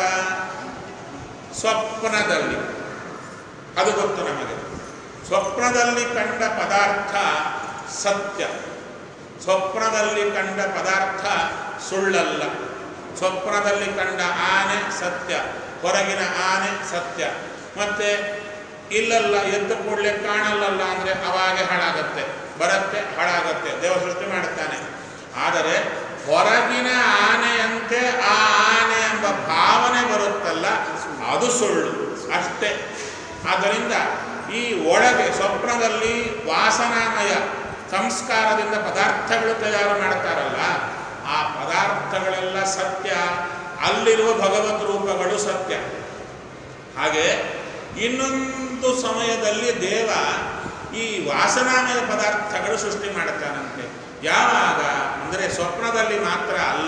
ಸ್ವಪ್ನದಲ್ಲಿ ಅದು ಗೊತ್ತು ನಮಗೆ ಸ್ವಪ್ನದಲ್ಲಿ ಕಂಡ ಪದಾರ್ಥ ಸತ್ಯ ಸ್ವಪ್ನದಲ್ಲಿ ಕಂಡ ಪದಾರ್ಥ ಸುಳ್ಳಲ್ಲ ಸ್ವಪ್ನದಲ್ಲಿ ಕಂಡ ಆನೆ ಸತ್ಯ ಹೊರಗಿನ ಆನೆ ಸತ್ಯ ಮತ್ತೆ ಇಲ್ಲಲ್ಲ ಎದ್ದ ಕೂಡಲೇ ಕಾಣಲ್ಲಲ್ಲ ಅಂದರೆ ಅವಾಗೆ ಹಾಳಾಗತ್ತೆ ಬರುತ್ತೆ ಹಾಳಾಗತ್ತೆ ದೇವ ಸೃಷ್ಟಿ ಮಾಡುತ್ತಾನೆ ಆದರೆ ಹೊರಗಿನ ಆನೆಯಂತೆ ಆ ಆನೆ ಎಂಬ ಭಾವನೆ ಬರುತ್ತಲ್ಲ ಅದು ಸುಳ್ಳು ಅಷ್ಟೇ ಆದ್ದರಿಂದ ಈ ಒಳಗೆ ಸ್ವಪ್ನದಲ್ಲಿ ವಾಸನಾಮಯ ಸಂಸ್ಕಾರದಿಂದ ಪದಾರ್ಥಗಳು ತಯಾರು ಮಾಡ್ತಾರಲ್ಲ ಆ ಪದಾರ್ಥಗಳೆಲ್ಲ ಸತ್ಯ ಅಲ್ಲಿರುವ ಭಗವದ್ ರೂಪಗಳು ಸತ್ಯ ಹಾಗೆ ಇನ್ನೊಂದು ಸಮಯದಲ್ಲಿ ದೇವ ಈ ವಾಸನಾಮಯ ಪದಾರ್ಥಗಳು ಸೃಷ್ಟಿ ಮಾಡುತ್ತಾನಂತೆ ಯಾವಾಗ ಅಂದರೆ ಸ್ವಪ್ನದಲ್ಲಿ ಮಾತ್ರ ಅಲ್ಲ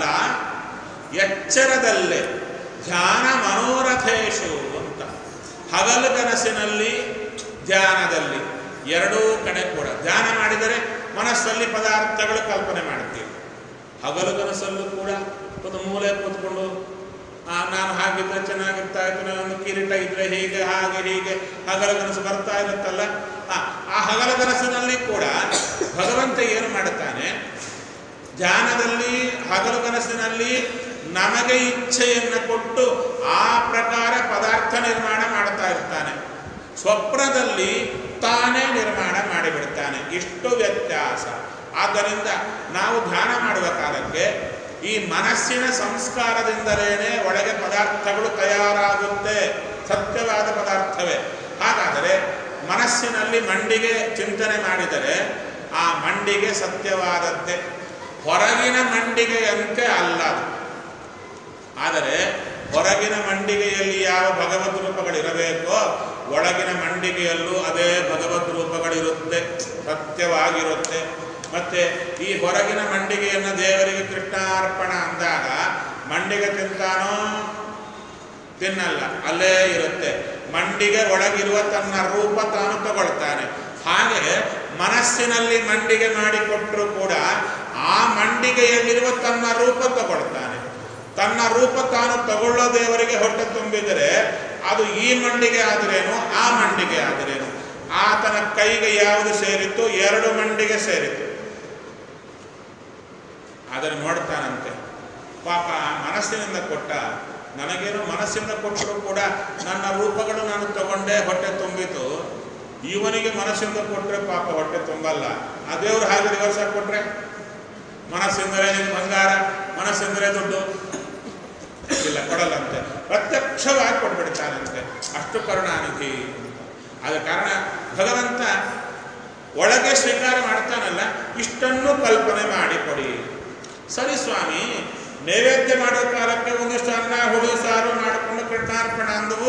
ಎಚ್ಚರದಲ್ಲೇ ಧ್ಯಾನ ಮನೋರಥೇಶು ಅಂತ ಹಗಲುಗನಸಿನಲ್ಲಿ ಧ್ಯಾನದಲ್ಲಿ ಎರಡೂ ಕಡೆ ಕೂಡ ಧ್ಯಾನ ಮಾಡಿದರೆ ಮನಸ್ಸಲ್ಲಿ ಪದಾರ್ಥಗಳು ಕಲ್ಪನೆ ಮಾಡ್ತೀವಿ ಹಗಲುಗನಸಲ್ಲೂ ಕೂಡ ಒಂದು ಮೂಲೆ ಕೂತ್ಕೊಂಡು ಆ, ನಾನು ಹಾಗಿದ್ರೆ ಚೆನ್ನಾಗಿರ್ತಾ ಇತ್ತು ಒಂದು ಕಿರೀಟ ಇದ್ರೆ ಹೀಗೆ ಹಾಗೆ ಹೀಗೆ ಹಗಲಗನಸು ಬರ್ತಾ ಇರುತ್ತಲ್ಲ ಆ, ಆ ಹಗಲಗನಸಿನಲ್ಲಿ ಕೂಡ ಭಗವಂತ ಏನು ಮಾಡುತ್ತಾನೆ ಧ್ಯಾನದಲ್ಲಿ ಹಗಲುಗನಸಿನಲ್ಲಿ ನಮಗೆ ಇಚ್ಛೆಯನ್ನು ಕೊಟ್ಟು ಆ ಪ್ರಕಾರ ಪದಾರ್ಥ ನಿರ್ಮಾಣ ಮಾಡ್ತಾ ಇರ್ತಾನೆ ಸ್ವಪ್ನದಲ್ಲಿ ತಾನೇ ನಿರ್ಮಾಣ ಮಾಡಿಬಿಡ್ತಾನೆ ಇಷ್ಟು ವ್ಯತ್ಯಾಸ ಆದ್ದರಿಂದ ನಾವು ಧ್ಯಾನ ಮಾಡುವ ಕಾಲಕ್ಕೆ ಈ ಮನಸ್ಸಿನ ಸಂಸ್ಕಾರದಿಂದಲೇ ಒಳಗೆ ಪದಾರ್ಥಗಳು ತಯಾರಾಗುತ್ತೆ ಸತ್ಯವಾದ ಪದಾರ್ಥವೇ ಹಾಗಾದರೆ ಮನಸ್ಸಿನಲ್ಲಿ ಮಂಡಿಗೆ ಚಿಂತನೆ ಮಾಡಿದರೆ ಆ ಮಂಡಿಗೆ ಸತ್ಯವಾದದ್ದೇ ಹೊರಗಿನ ಮಂಡಿಗೆಯಂತೆ ಅಲ್ಲ ಅದು. ಆದರೆ ಹೊರಗಿನ ಮಂಡಿಗೆಯಲ್ಲಿ ಯಾವ ಭಗವದ್ ರೂಪಗಳಿರಬೇಕೋ ಒಳಗಿನ ಮಂಡಿಗೆಯಲ್ಲೂ ಅದೇ ಭಗವದ್ ರೂಪಗಳಿರುತ್ತೆ ಸತ್ಯವಾಗಿರುತ್ತೆ ಮತ್ತೆ ಈ ಹೊರಗಿನ ಮಂಡಿಗೆಯನ್ನು ದೇವರಿಗೆ ಕೃಷ್ಣಾರ್ಪಣ ಅಂದಾಗ ಮಂಡಿಗೆ ತಿಂತಾನೋ ತಿನ್ನಲ್ಲ ಅಲ್ಲೇ ಇರುತ್ತೆ ಮಂಡಿಗೆ ಒಳಗಿರುವ ತನ್ನ ರೂಪ ತಾನು ತಗೊಳ್ತಾನೆ ಹಾಗೆ ಮನಸ್ಸಿನಲ್ಲಿ ಮಂಡಿಗೆ ಮಾಡಿಕೊಟ್ಟರೂ ಕೂಡ ಆ ಮಂಡಿಗೆಯಲ್ಲಿರುವ ತನ್ನ ರೂಪ ತಗೊಳ್ತಾನೆ ತನ್ನ ರೂಪ ತಾನು ತಗೊಳ್ಳೋ ದೇವರಿಗೆ ಹೊಟ್ಟೆ ತುಂಬಿದರೆ ಅದು ಈ ಮಂಡಿಗೆ ಆದರೇನು ಆ ಮಂಡಿಗೆ ಆದರೇನು ಆತನ ಕೈಗೆ ಯಾವುದು ಸೇರಿತ್ತು ಎರಡು ಮಂಡಿಗೆ ಸೇರಿತು ಅದನ್ನು ನೋಡ್ತಾನಂತೆ ಪಾಪ ಆ ಮನಸ್ಸಿನಿಂದ ಕೊಟ್ಟ ನನಗೇನು ಮನಸ್ಸಿಂದ ಕೊಟ್ಟರು ಕೂಡ ನನ್ನ ರೂಪಗಳು ನಾನು ತಗೊಂಡೆ ಹೊಟ್ಟೆ ತುಂಬಿತು ಇವನಿಗೆ ಮನಸ್ಸಿಂದ ಕೊಟ್ಟರೆ ಪಾಪ ಹೊಟ್ಟೆ ತುಂಬಲ್ಲ ಆ ದೇವ್ರು ಹಾಗೆ ರಿವರ್ಸ್ ಆಗಿ ಕೊಟ್ರೆ ಮನಸ್ಸಿಂದಲೇ ನಿನ್ ಬಂಗಾರ ಮನಸ್ಸಿಂದಲೇ ದುಡ್ಡು ಇಲ್ಲ ಕೊಡಲ್ಲಂತೆ ಪ್ರತ್ಯಕ್ಷವಾಗಿ ಕೊಟ್ಬಿಡ್ತಾನಂತೆ ಅಷ್ಟು ಕರುಣಾನಿಧಿ ಆದ ಕಾರಣ ಭಗವಂತ ಒಳಗೆ ಸ್ವೀಕಾರ ಮಾಡ್ತಾನಲ್ಲ ಇಷ್ಟನ್ನು ಕಲ್ಪನೆ ಮಾಡಿಕೊಡಿ ಸರಿ ಸ್ವಾಮಿ ನೈವೇದ್ಯ ಮಾಡೋ ಕಾಲಕ್ಕೆ ಒಂದಿಷ್ಟು ಅನ್ನ ಹುಳಿ ಸಾರು ಮಾಡಿಕೊಂಡು ಕೃಷ್ಣಾರ್ಪಣ ಅಂದವು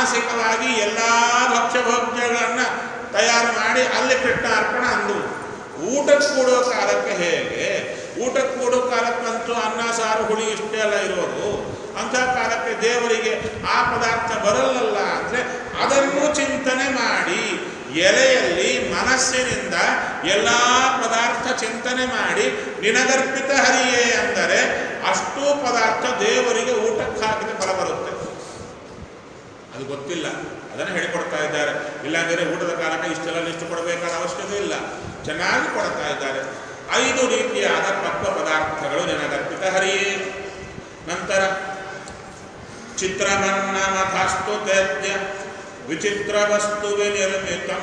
ಮಾನಸಿಕವಾಗಿ ಎಲ್ಲ ಭಕ್ಷ್ಯ ಭೋಜ್ಯಗಳನ್ನು ತಯಾರು ಮಾಡಿ ಅಲ್ಲಿ ಕೃಷ್ಣಾರ್ಪಣ ಅಂದವು ಊಟಕ್ಕೆ ಕೂಡೋ ಕಾಲಕ್ಕೆ ಹೇಗೆ ಊಟಕ್ಕೆ ಕೂಡೋ ಕಾಲಕ್ಕಂತೂ ಅನ್ನ ಸಾರು ಹುಳಿ ಇಷ್ಟೇ ಅಲ್ಲ ಇರೋದು ಅಂಥ ಕಾಲಕ್ಕೆ ದೇವರಿಗೆ ಆ ಪದಾರ್ಥ ಬರಲ್ಲಲ್ಲ ಅಂದರೆ ಅದನ್ನು ಚಿಂತನೆ ಮಾಡಿ ಎಲೆಯಲ್ಲಿ ಮನಸ್ಸಿನಿಂದ ಎಲ್ಲ ಪದಾರ್ಥ ಚಿಂತನೆ ಮಾಡಿ ನಿನಗರ್ಪಿತ ಹರಿಯೇ ಅಂದರೆ ಅಷ್ಟೂ ಪದಾರ್ಥ ದೇವರಿಗೆ ಊಟಕ್ಕೆ ಹಾಕಿದ ಫಲ ಬರುತ್ತೆ ಅದು ಗೊತ್ತಿಲ್ಲ ಅದನ್ನು ಹೇಳಿಕೊಡ್ತಾ ಇದ್ದಾರೆ ಇಲ್ಲಾಂದರೆ ಊಟದ ಕಾಲಕ್ಕೆ ಇಷ್ಟೆಲ್ಲ ಇಷ್ಟು ಕೊಡಬೇಕಾದ ಅವಶ್ಯಕತೆ ಇಲ್ಲ ಚೆನ್ನಾಗಿ ಕೊಡ್ತಾ ಇದ್ದಾರೆ ಐದು ರೀತಿಯಾದ ಪಕ್ವ ಪದಾರ್ಥಗಳು ನಿನಗರ್ಪಿತ ಹರಿಯೇ ನಂತರ ಚಿತ್ರಮನ್ನ ಮಥಾಸ್ತು ತೇತ್ಯ ವಿಚಿತ್ರ ವಸ್ತು ವಿನಿರ್ಮಿತಂ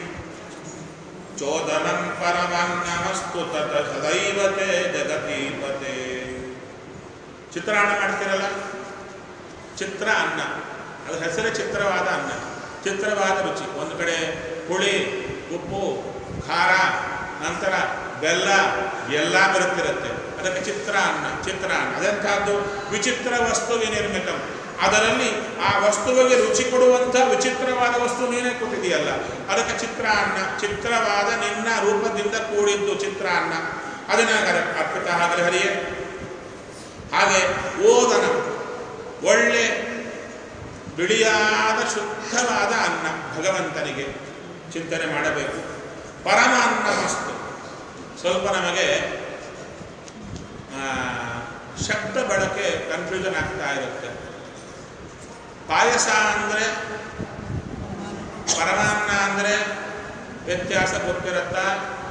ಚೋದನಂ ಪರಮಾನ್ನಮಸ್ತು ತತ ಸದೈವತೆ ಜಗತೀಪತೆ ಚಿತ್ರಾನ್ನ ಮಾಡ್ತಿರಲ್ಲ ಚಿತ್ರ ಅನ್ನ ಅದರ ಹೆಸರೇ ಚಿತ್ರವಾದ ಅನ್ನ ಚಿತ್ರವಾದ ರುಚಿ ಒಂದು ಕಡೆ ಹುಳಿ ಉಪ್ಪು ಖಾರ ನಂತರ ಬೆಲ್ಲ ಎಲ್ಲ ಬರುತ್ತಿರುತ್ತೆ ಅದಕ್ಕೆ ಚಿತ್ರ ಅನ್ನ ಚಿತ್ರ ಅನ್ನ ಅದೆಂಥದ್ದು ವಿಚಿತ್ರ ವಸ್ತು ವಿನಿರ್ಮಿತಂ ಅದರಲ್ಲಿ ಆ ವಸ್ತುವಿಗೆ ರುಚಿ ಕೊಡುವಂಥ ವಿಚಿತ್ರವಾದ ವಸ್ತು ನೀನೇ ಕೊಟ್ಟಿದೆಯಲ್ಲ ಅದಕ್ಕೆ ಚಿತ್ರ ಅನ್ನ ಚಿತ್ರವಾದ ನಿನ್ನ ರೂಪದಿಂದ ಕೂಡಿದ್ದು ಚಿತ್ರ ಅನ್ನ ಅದನ್ನ ಅರ್ಪಿತ ಆಗಲಿ ಹರಿಯೇ ಹಾಗೆ ಓದನ ಒಳ್ಳೆ ಬಿಳಿಯಾದ ಶುದ್ಧವಾದ ಅನ್ನ ಭಗವಂತನಿಗೆ ಚಿಂತನೆ ಮಾಡಬೇಕು ಪರಮ ಅನ್ನ ಮಸ್ತು ಸ್ವಲ್ಪ ನಮಗೆ ಆ, ಶಬ್ದ ಬಳಕೆ ಕನ್ಫ್ಯೂಷನ್ ಆಗ್ತಾ ಇರುತ್ತೆ ಪಾಯಸ ಅಂದರೆ ಪರಮಾನ್ನ ಅಂದರೆ ವ್ಯತ್ಯಾಸ ಗೊತ್ತಿರುತ್ತಾ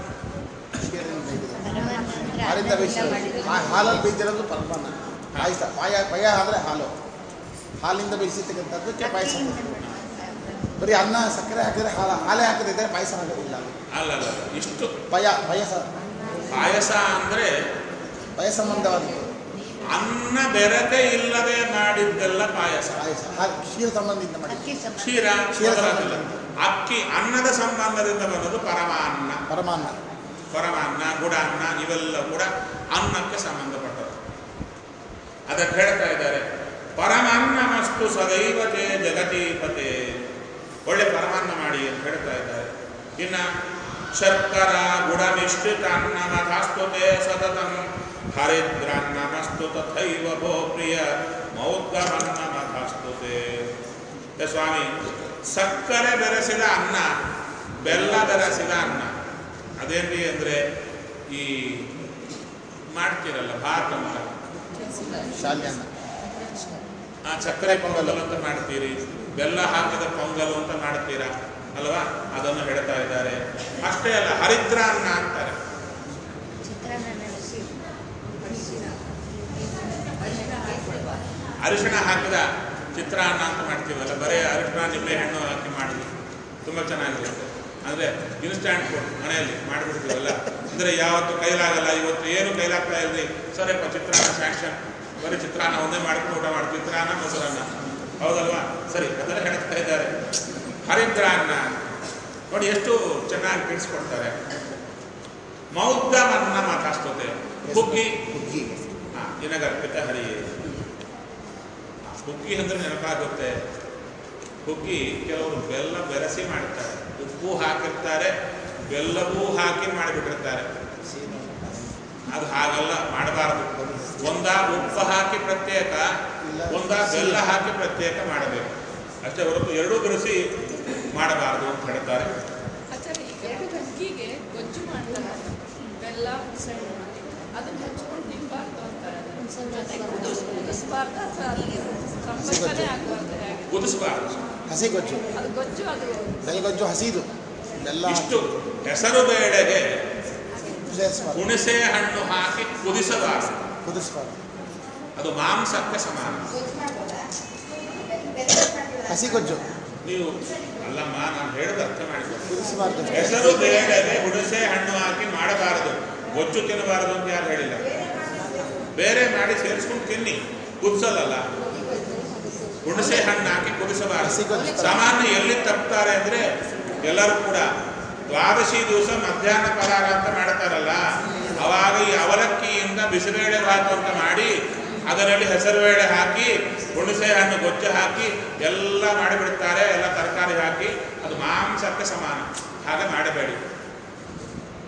ಹಾಲಿಂದ ಬೇಯಿಸಿರೋದು ಹಾ- ಹಾಲಲ್ಲಿ ಬೇಯಿಸಿರೋದು ಪರಮಾನ್ನ ಪಾಯಸ ಪಾಯ ಪಯ ಆದರೆ ಹಾಲು ಹಾಲಿಂದ ಬೇಯಿಸಿರ್ತಕ್ಕಂಥದ್ದಕ್ಕೆ ಪಾಯಸ ಅಂತಾರೆ. ಬರೀ ಅನ್ನ ಸಕ್ಕರೆ ಹಾಕಿದ್ರೆ ಹಾಲು ಹಾಲೇ ಹಾಕದಿದ್ದರೆ ಪಾಯಸ ಆಗೋದಿಲ್ಲ ಅಲ್ಲ ಅಲ್ಲ ಇಷ್ಟು ಪಯ ಪಾಯಸ ಪಾಯಸ ಅಂದರೆ ಪಯ ಸಂಬಂಧವಾದದ್ದು ಅನ್ನ ಬೆರಕೆ ಇಲ್ಲದೆ ಮಾಡಿದ್ದೆಲ್ಲ ಪಾಯಸ ಪಾಯಸ ಹಾಲು ಕ್ಷೀರ ಸಂಬಂಧದಿಂದ ಮಾಡಿ ಕ್ಷೀರ ಕ್ಷೀರ ಮೊದಲಾಗಿಲ್ಲ. ಸಂಬಂಧ. ಅಕ್ಕಿ ಅನ್ನದ ಸಂಬಂಧದಿಂದ ಬಂದದ್ದು ಪರಮಾನ್ನ ಪರಮಾನ್ನ ಪರಮಾನ್ನ ಗುಡಾನ್ನ ಇವೆಲ್ಲ ಕೂಡ ಅನ್ನಕ್ಕೆ ಸಂಬಂಧಪಟ್ಟದ್ದು ಅದಕ್ಕೆ ಹೇಳ್ತಾ ಇದ್ದಾರೆ ಪರಮಾನ್ನ ಮಸ್ತು ಸದೈವತೆ ಜಗತೀಪತೆ ಒಳ್ಳೆ ಪರಮಾನ್ನ ಮಾಡಿ ಅಂತ ಹೇಳ್ತಾ ಇದ್ದಾರೆ ಇನ್ನ ಶರ್ಕರ ಗುಡ ಮಿಶ್ರಿತ ಅನ್ನ ಮಥಾಸ್ತುತೆ ಸತತಂ ಹರಿದ್ರಾನ್ನ ಮಸ್ತು ತಥೈವ ಭೋ ಪ್ರಿಯ ಮೌದ್ಗಮನ್ನ ಮಥಾಸ್ತುತೆ ಏ ಸ್ವಾಮಿ ಸಕ್ಕರೆ ಬೆರೆಸಿದ ಅನ್ನ ಬೆಲ್ಲ ಬೆರೆಸಿದ ಅನ್ನ ಅದೇನ್ರಿ ಅಂದರೆ ಈ ಮಾಡ್ತೀರಲ್ಲ ಭಾರತ ಅಂತ ಶಾಲ್ಯನ್ನ ಆ ಸಕ್ಕರೆ ಪೊಂಗಲ್ ಅಂತ ಮಾಡ್ತೀರಿ ಬೆಲ್ಲ ಹಾಕಿದ ಪೊಂಗಲ್ ಅಂತ ಮಾಡ್ತೀರಾ ಅಲ್ವಾ ಅದನ್ನು ಹೇಳ್ತಾ ಇದ್ದಾರೆ ಅಷ್ಟೇ ಅಲ್ಲ ಹರಿದ್ರ ಅನ್ನ ಅಂತಾರೆ ಅರಿಶಿಣ ಹಾಕಿದ ಚಿತ್ರಾನ್ನ ಅಂತ ಮಾಡ್ತೀವಲ್ಲ ಬರೀ ಅರಿಶಿಣ ನಿಂಬೆ ಹಣ್ಣು ಹಾಕಿ ಮಾಡಿದ್ವಿ ತುಂಬ ಚೆನ್ನಾಗಿರುತ್ತೆ ಅಂದರೆ ಇನ್ಸ್ಟ್ಯಾಂಟ್ ಫುಡ್ ಮನೆಯಲ್ಲಿ ಮಾಡಿಬಿಡ್ತೀವಲ್ಲ ಅಂದರೆ ಯಾವತ್ತು ಕೈಲಾಗಲ್ಲ ಇವತ್ತು ಏನು ಕೈಲಾಗ್ತಾ ಇಲ್ರಿ ಸರಿಯಪ್ಪ ಚಿತ್ರಾನ್ನ ಸ್ಯಾಂಕ್ಷನ್ ಬರೀ ಚಿತ್ರಾನ್ನ ಒಂದೇ ಮಾಡ್ಕೊಂಡು ಊಟ ಮಾಡ್ತೀವಿ ಚಿತ್ರಾನ್ನ ಮೊಸರನ್ನ ಹೌದಲ್ವಾ ಸರಿ ಅದನ್ನು ಹೇಳ್ತಾ ಇದ್ದಾರೆ ಹರಿದ್ರಾನ್ನ ನೋಡಿ ಎಷ್ಟು ಚೆನ್ನಾಗಿ ತಿಳಿಸ್ಕೊಡ್ತಾರೆ ಮೌದ್ಗಮನ್ನ ಮಾತಾಡ್ತದೆ ಹುಗ್ಗಿ ಹುಗ್ಗಿ ಹಾ, ನಿನಗರ್ಪಿತ ಹರಿ ಹುಗ್ಗಿ ಅಂದ್ರೆ ನೆನಪಾಗುತ್ತೆ ಹುಗ್ಗಿ ಕೆಲವರು ಬೆಲ್ಲ ಬೆರೆಸಿ ಮಾಡ್ತಾರೆ ಉಪ್ಪು ಹಾಕಿರ್ತಾರೆ ಬೆಲ್ಲವೂ ಹಾಕಿ ಮಾಡಿಬಿಟ್ಟಿರ್ತಾರೆ ಅದು ಹಾಗೆಲ್ಲ ಮಾಡಬಾರದು ಒಂದ ಉಪ್ಪು ಹಾಕಿ ಪ್ರತ್ಯೇಕ ಒಂದ ಬೆಲ್ಲ ಹಾಕಿ ಪ್ರತ್ಯೇಕ ಮಾಡಬೇಕು ಅಷ್ಟೇ ಹೊರತು ಎರಡೂ ಬೆರೆಸಿ ಮಾಡಬಾರದು ಅಂತ ಹೇಳ್ತಾರೆ ಆಚಾರ್ಯ ಈಗ ಹುಗ್ಗಿಗೆ ಗೊಜ್ಜು ಮಾಡ್ತಾರೆ ಬೆಲ್ಲ ಹುಣಸೆಹಣ್ಣು ಮಾಡಿ ಅದನ್ನ ಹಚ್ಕೊಂಡು ತಿನ್ಬಾರ್ದು ಅಂತಾರೆ ಕುದಿಸ್ಬಾರ್ದು ಅಥವಾ ಸಂಪರ್ಕನೇ ಆಗಬಾರ್ದು ಹೇಗೆ ಕುದಿಸಬಾರದು ಹಸಿ ಗೊಜ್ಜು ಅದು ಗೊಜ್ಜು ಅದು ಬೆಲ್ಗೊಜ್ಜು ಹಸಿದು ಬೆಲ್ಲ ಇಷ್ಟು ಹೆಸರು ಬೇಳೆಗೆ ಕುದಿಸ್ಬಾರ್ದು ಹುಣಸೆ ಹಣ್ಣು ಹಾಕಿ ಕುದಿಸಬಾರದು ಕುದಿಸ್ಬಾರ್ದು ಅದು ಮಾಂಸಕ್ಕೆ ಸಮಾನ ಹಸಿ ಗೊಜ್ಜು ನೀವು ಅಲ್ಲಮ್ಮ ನಾನು ಹೇಳಿದ ಅರ್ಥ ಮಾಡಿಕೊಂಡು ಕುದಿಸಬಾರ್ದು ಹೆಸರು ಬೇಳೆಗೆ ಹುಣಸೆ ಹಣ್ಣು ಹಾಕಿ ಮಾಡಬಾರದು ಗೊಜ್ಜು ತಿನ್ನಬಾರದು ಅಂತ ಯಾರು ಹೇಳಿಲ್ಲ ಬೇರೆ ಮಾಡಿ ಸೇರಿಸ್ಕೊಂಡು ತಿನ್ನಿ ಕುದಿಸಲ್ಲ ಹುಣಸೆ ಹಣ್ಣು ಹಾಕಿ ಕುದಿಸಬಾರದು ಹಸಿ ಗೊಜ್ಜು ಸಾಮಾನ್ಯ ಎಲ್ಲಿ ತಪ್ತಾರೆ ಅಂದ್ರೆ ಎಲ್ಲರೂ ಕೂಡ ದ್ವಾದಶಿ ದಿವಸ ಮಧ್ಯಾಹ್ನ ಪರಾರ ಅಂತ ಮಾಡ್ತಾರಲ್ಲ ಅವಾಗ ಈ ಅವಲಕ್ಕಿಯಿಂದ ಬಿಸಿಬೇಳೆ ಭಾತು ಅಂತ ಮಾಡಿ ಅದರಲ್ಲಿ ಹೆಸರುಬೇಳೆ ಹಾಕಿ ಹುಣಸೆ ಹಣ್ಣು ಗೊಜ್ಜು ಹಾಕಿ ಎಲ್ಲ ಮಾಡಿಬಿಡ್ತಾರೆ ಎಲ್ಲ ತರಕಾರಿ ಹಾಕಿ ಅದು ಮಾಂಸಕ್ಕೆ ಸಮಾನ ಹಾಗೆ ಮಾಡಬೇಡಿ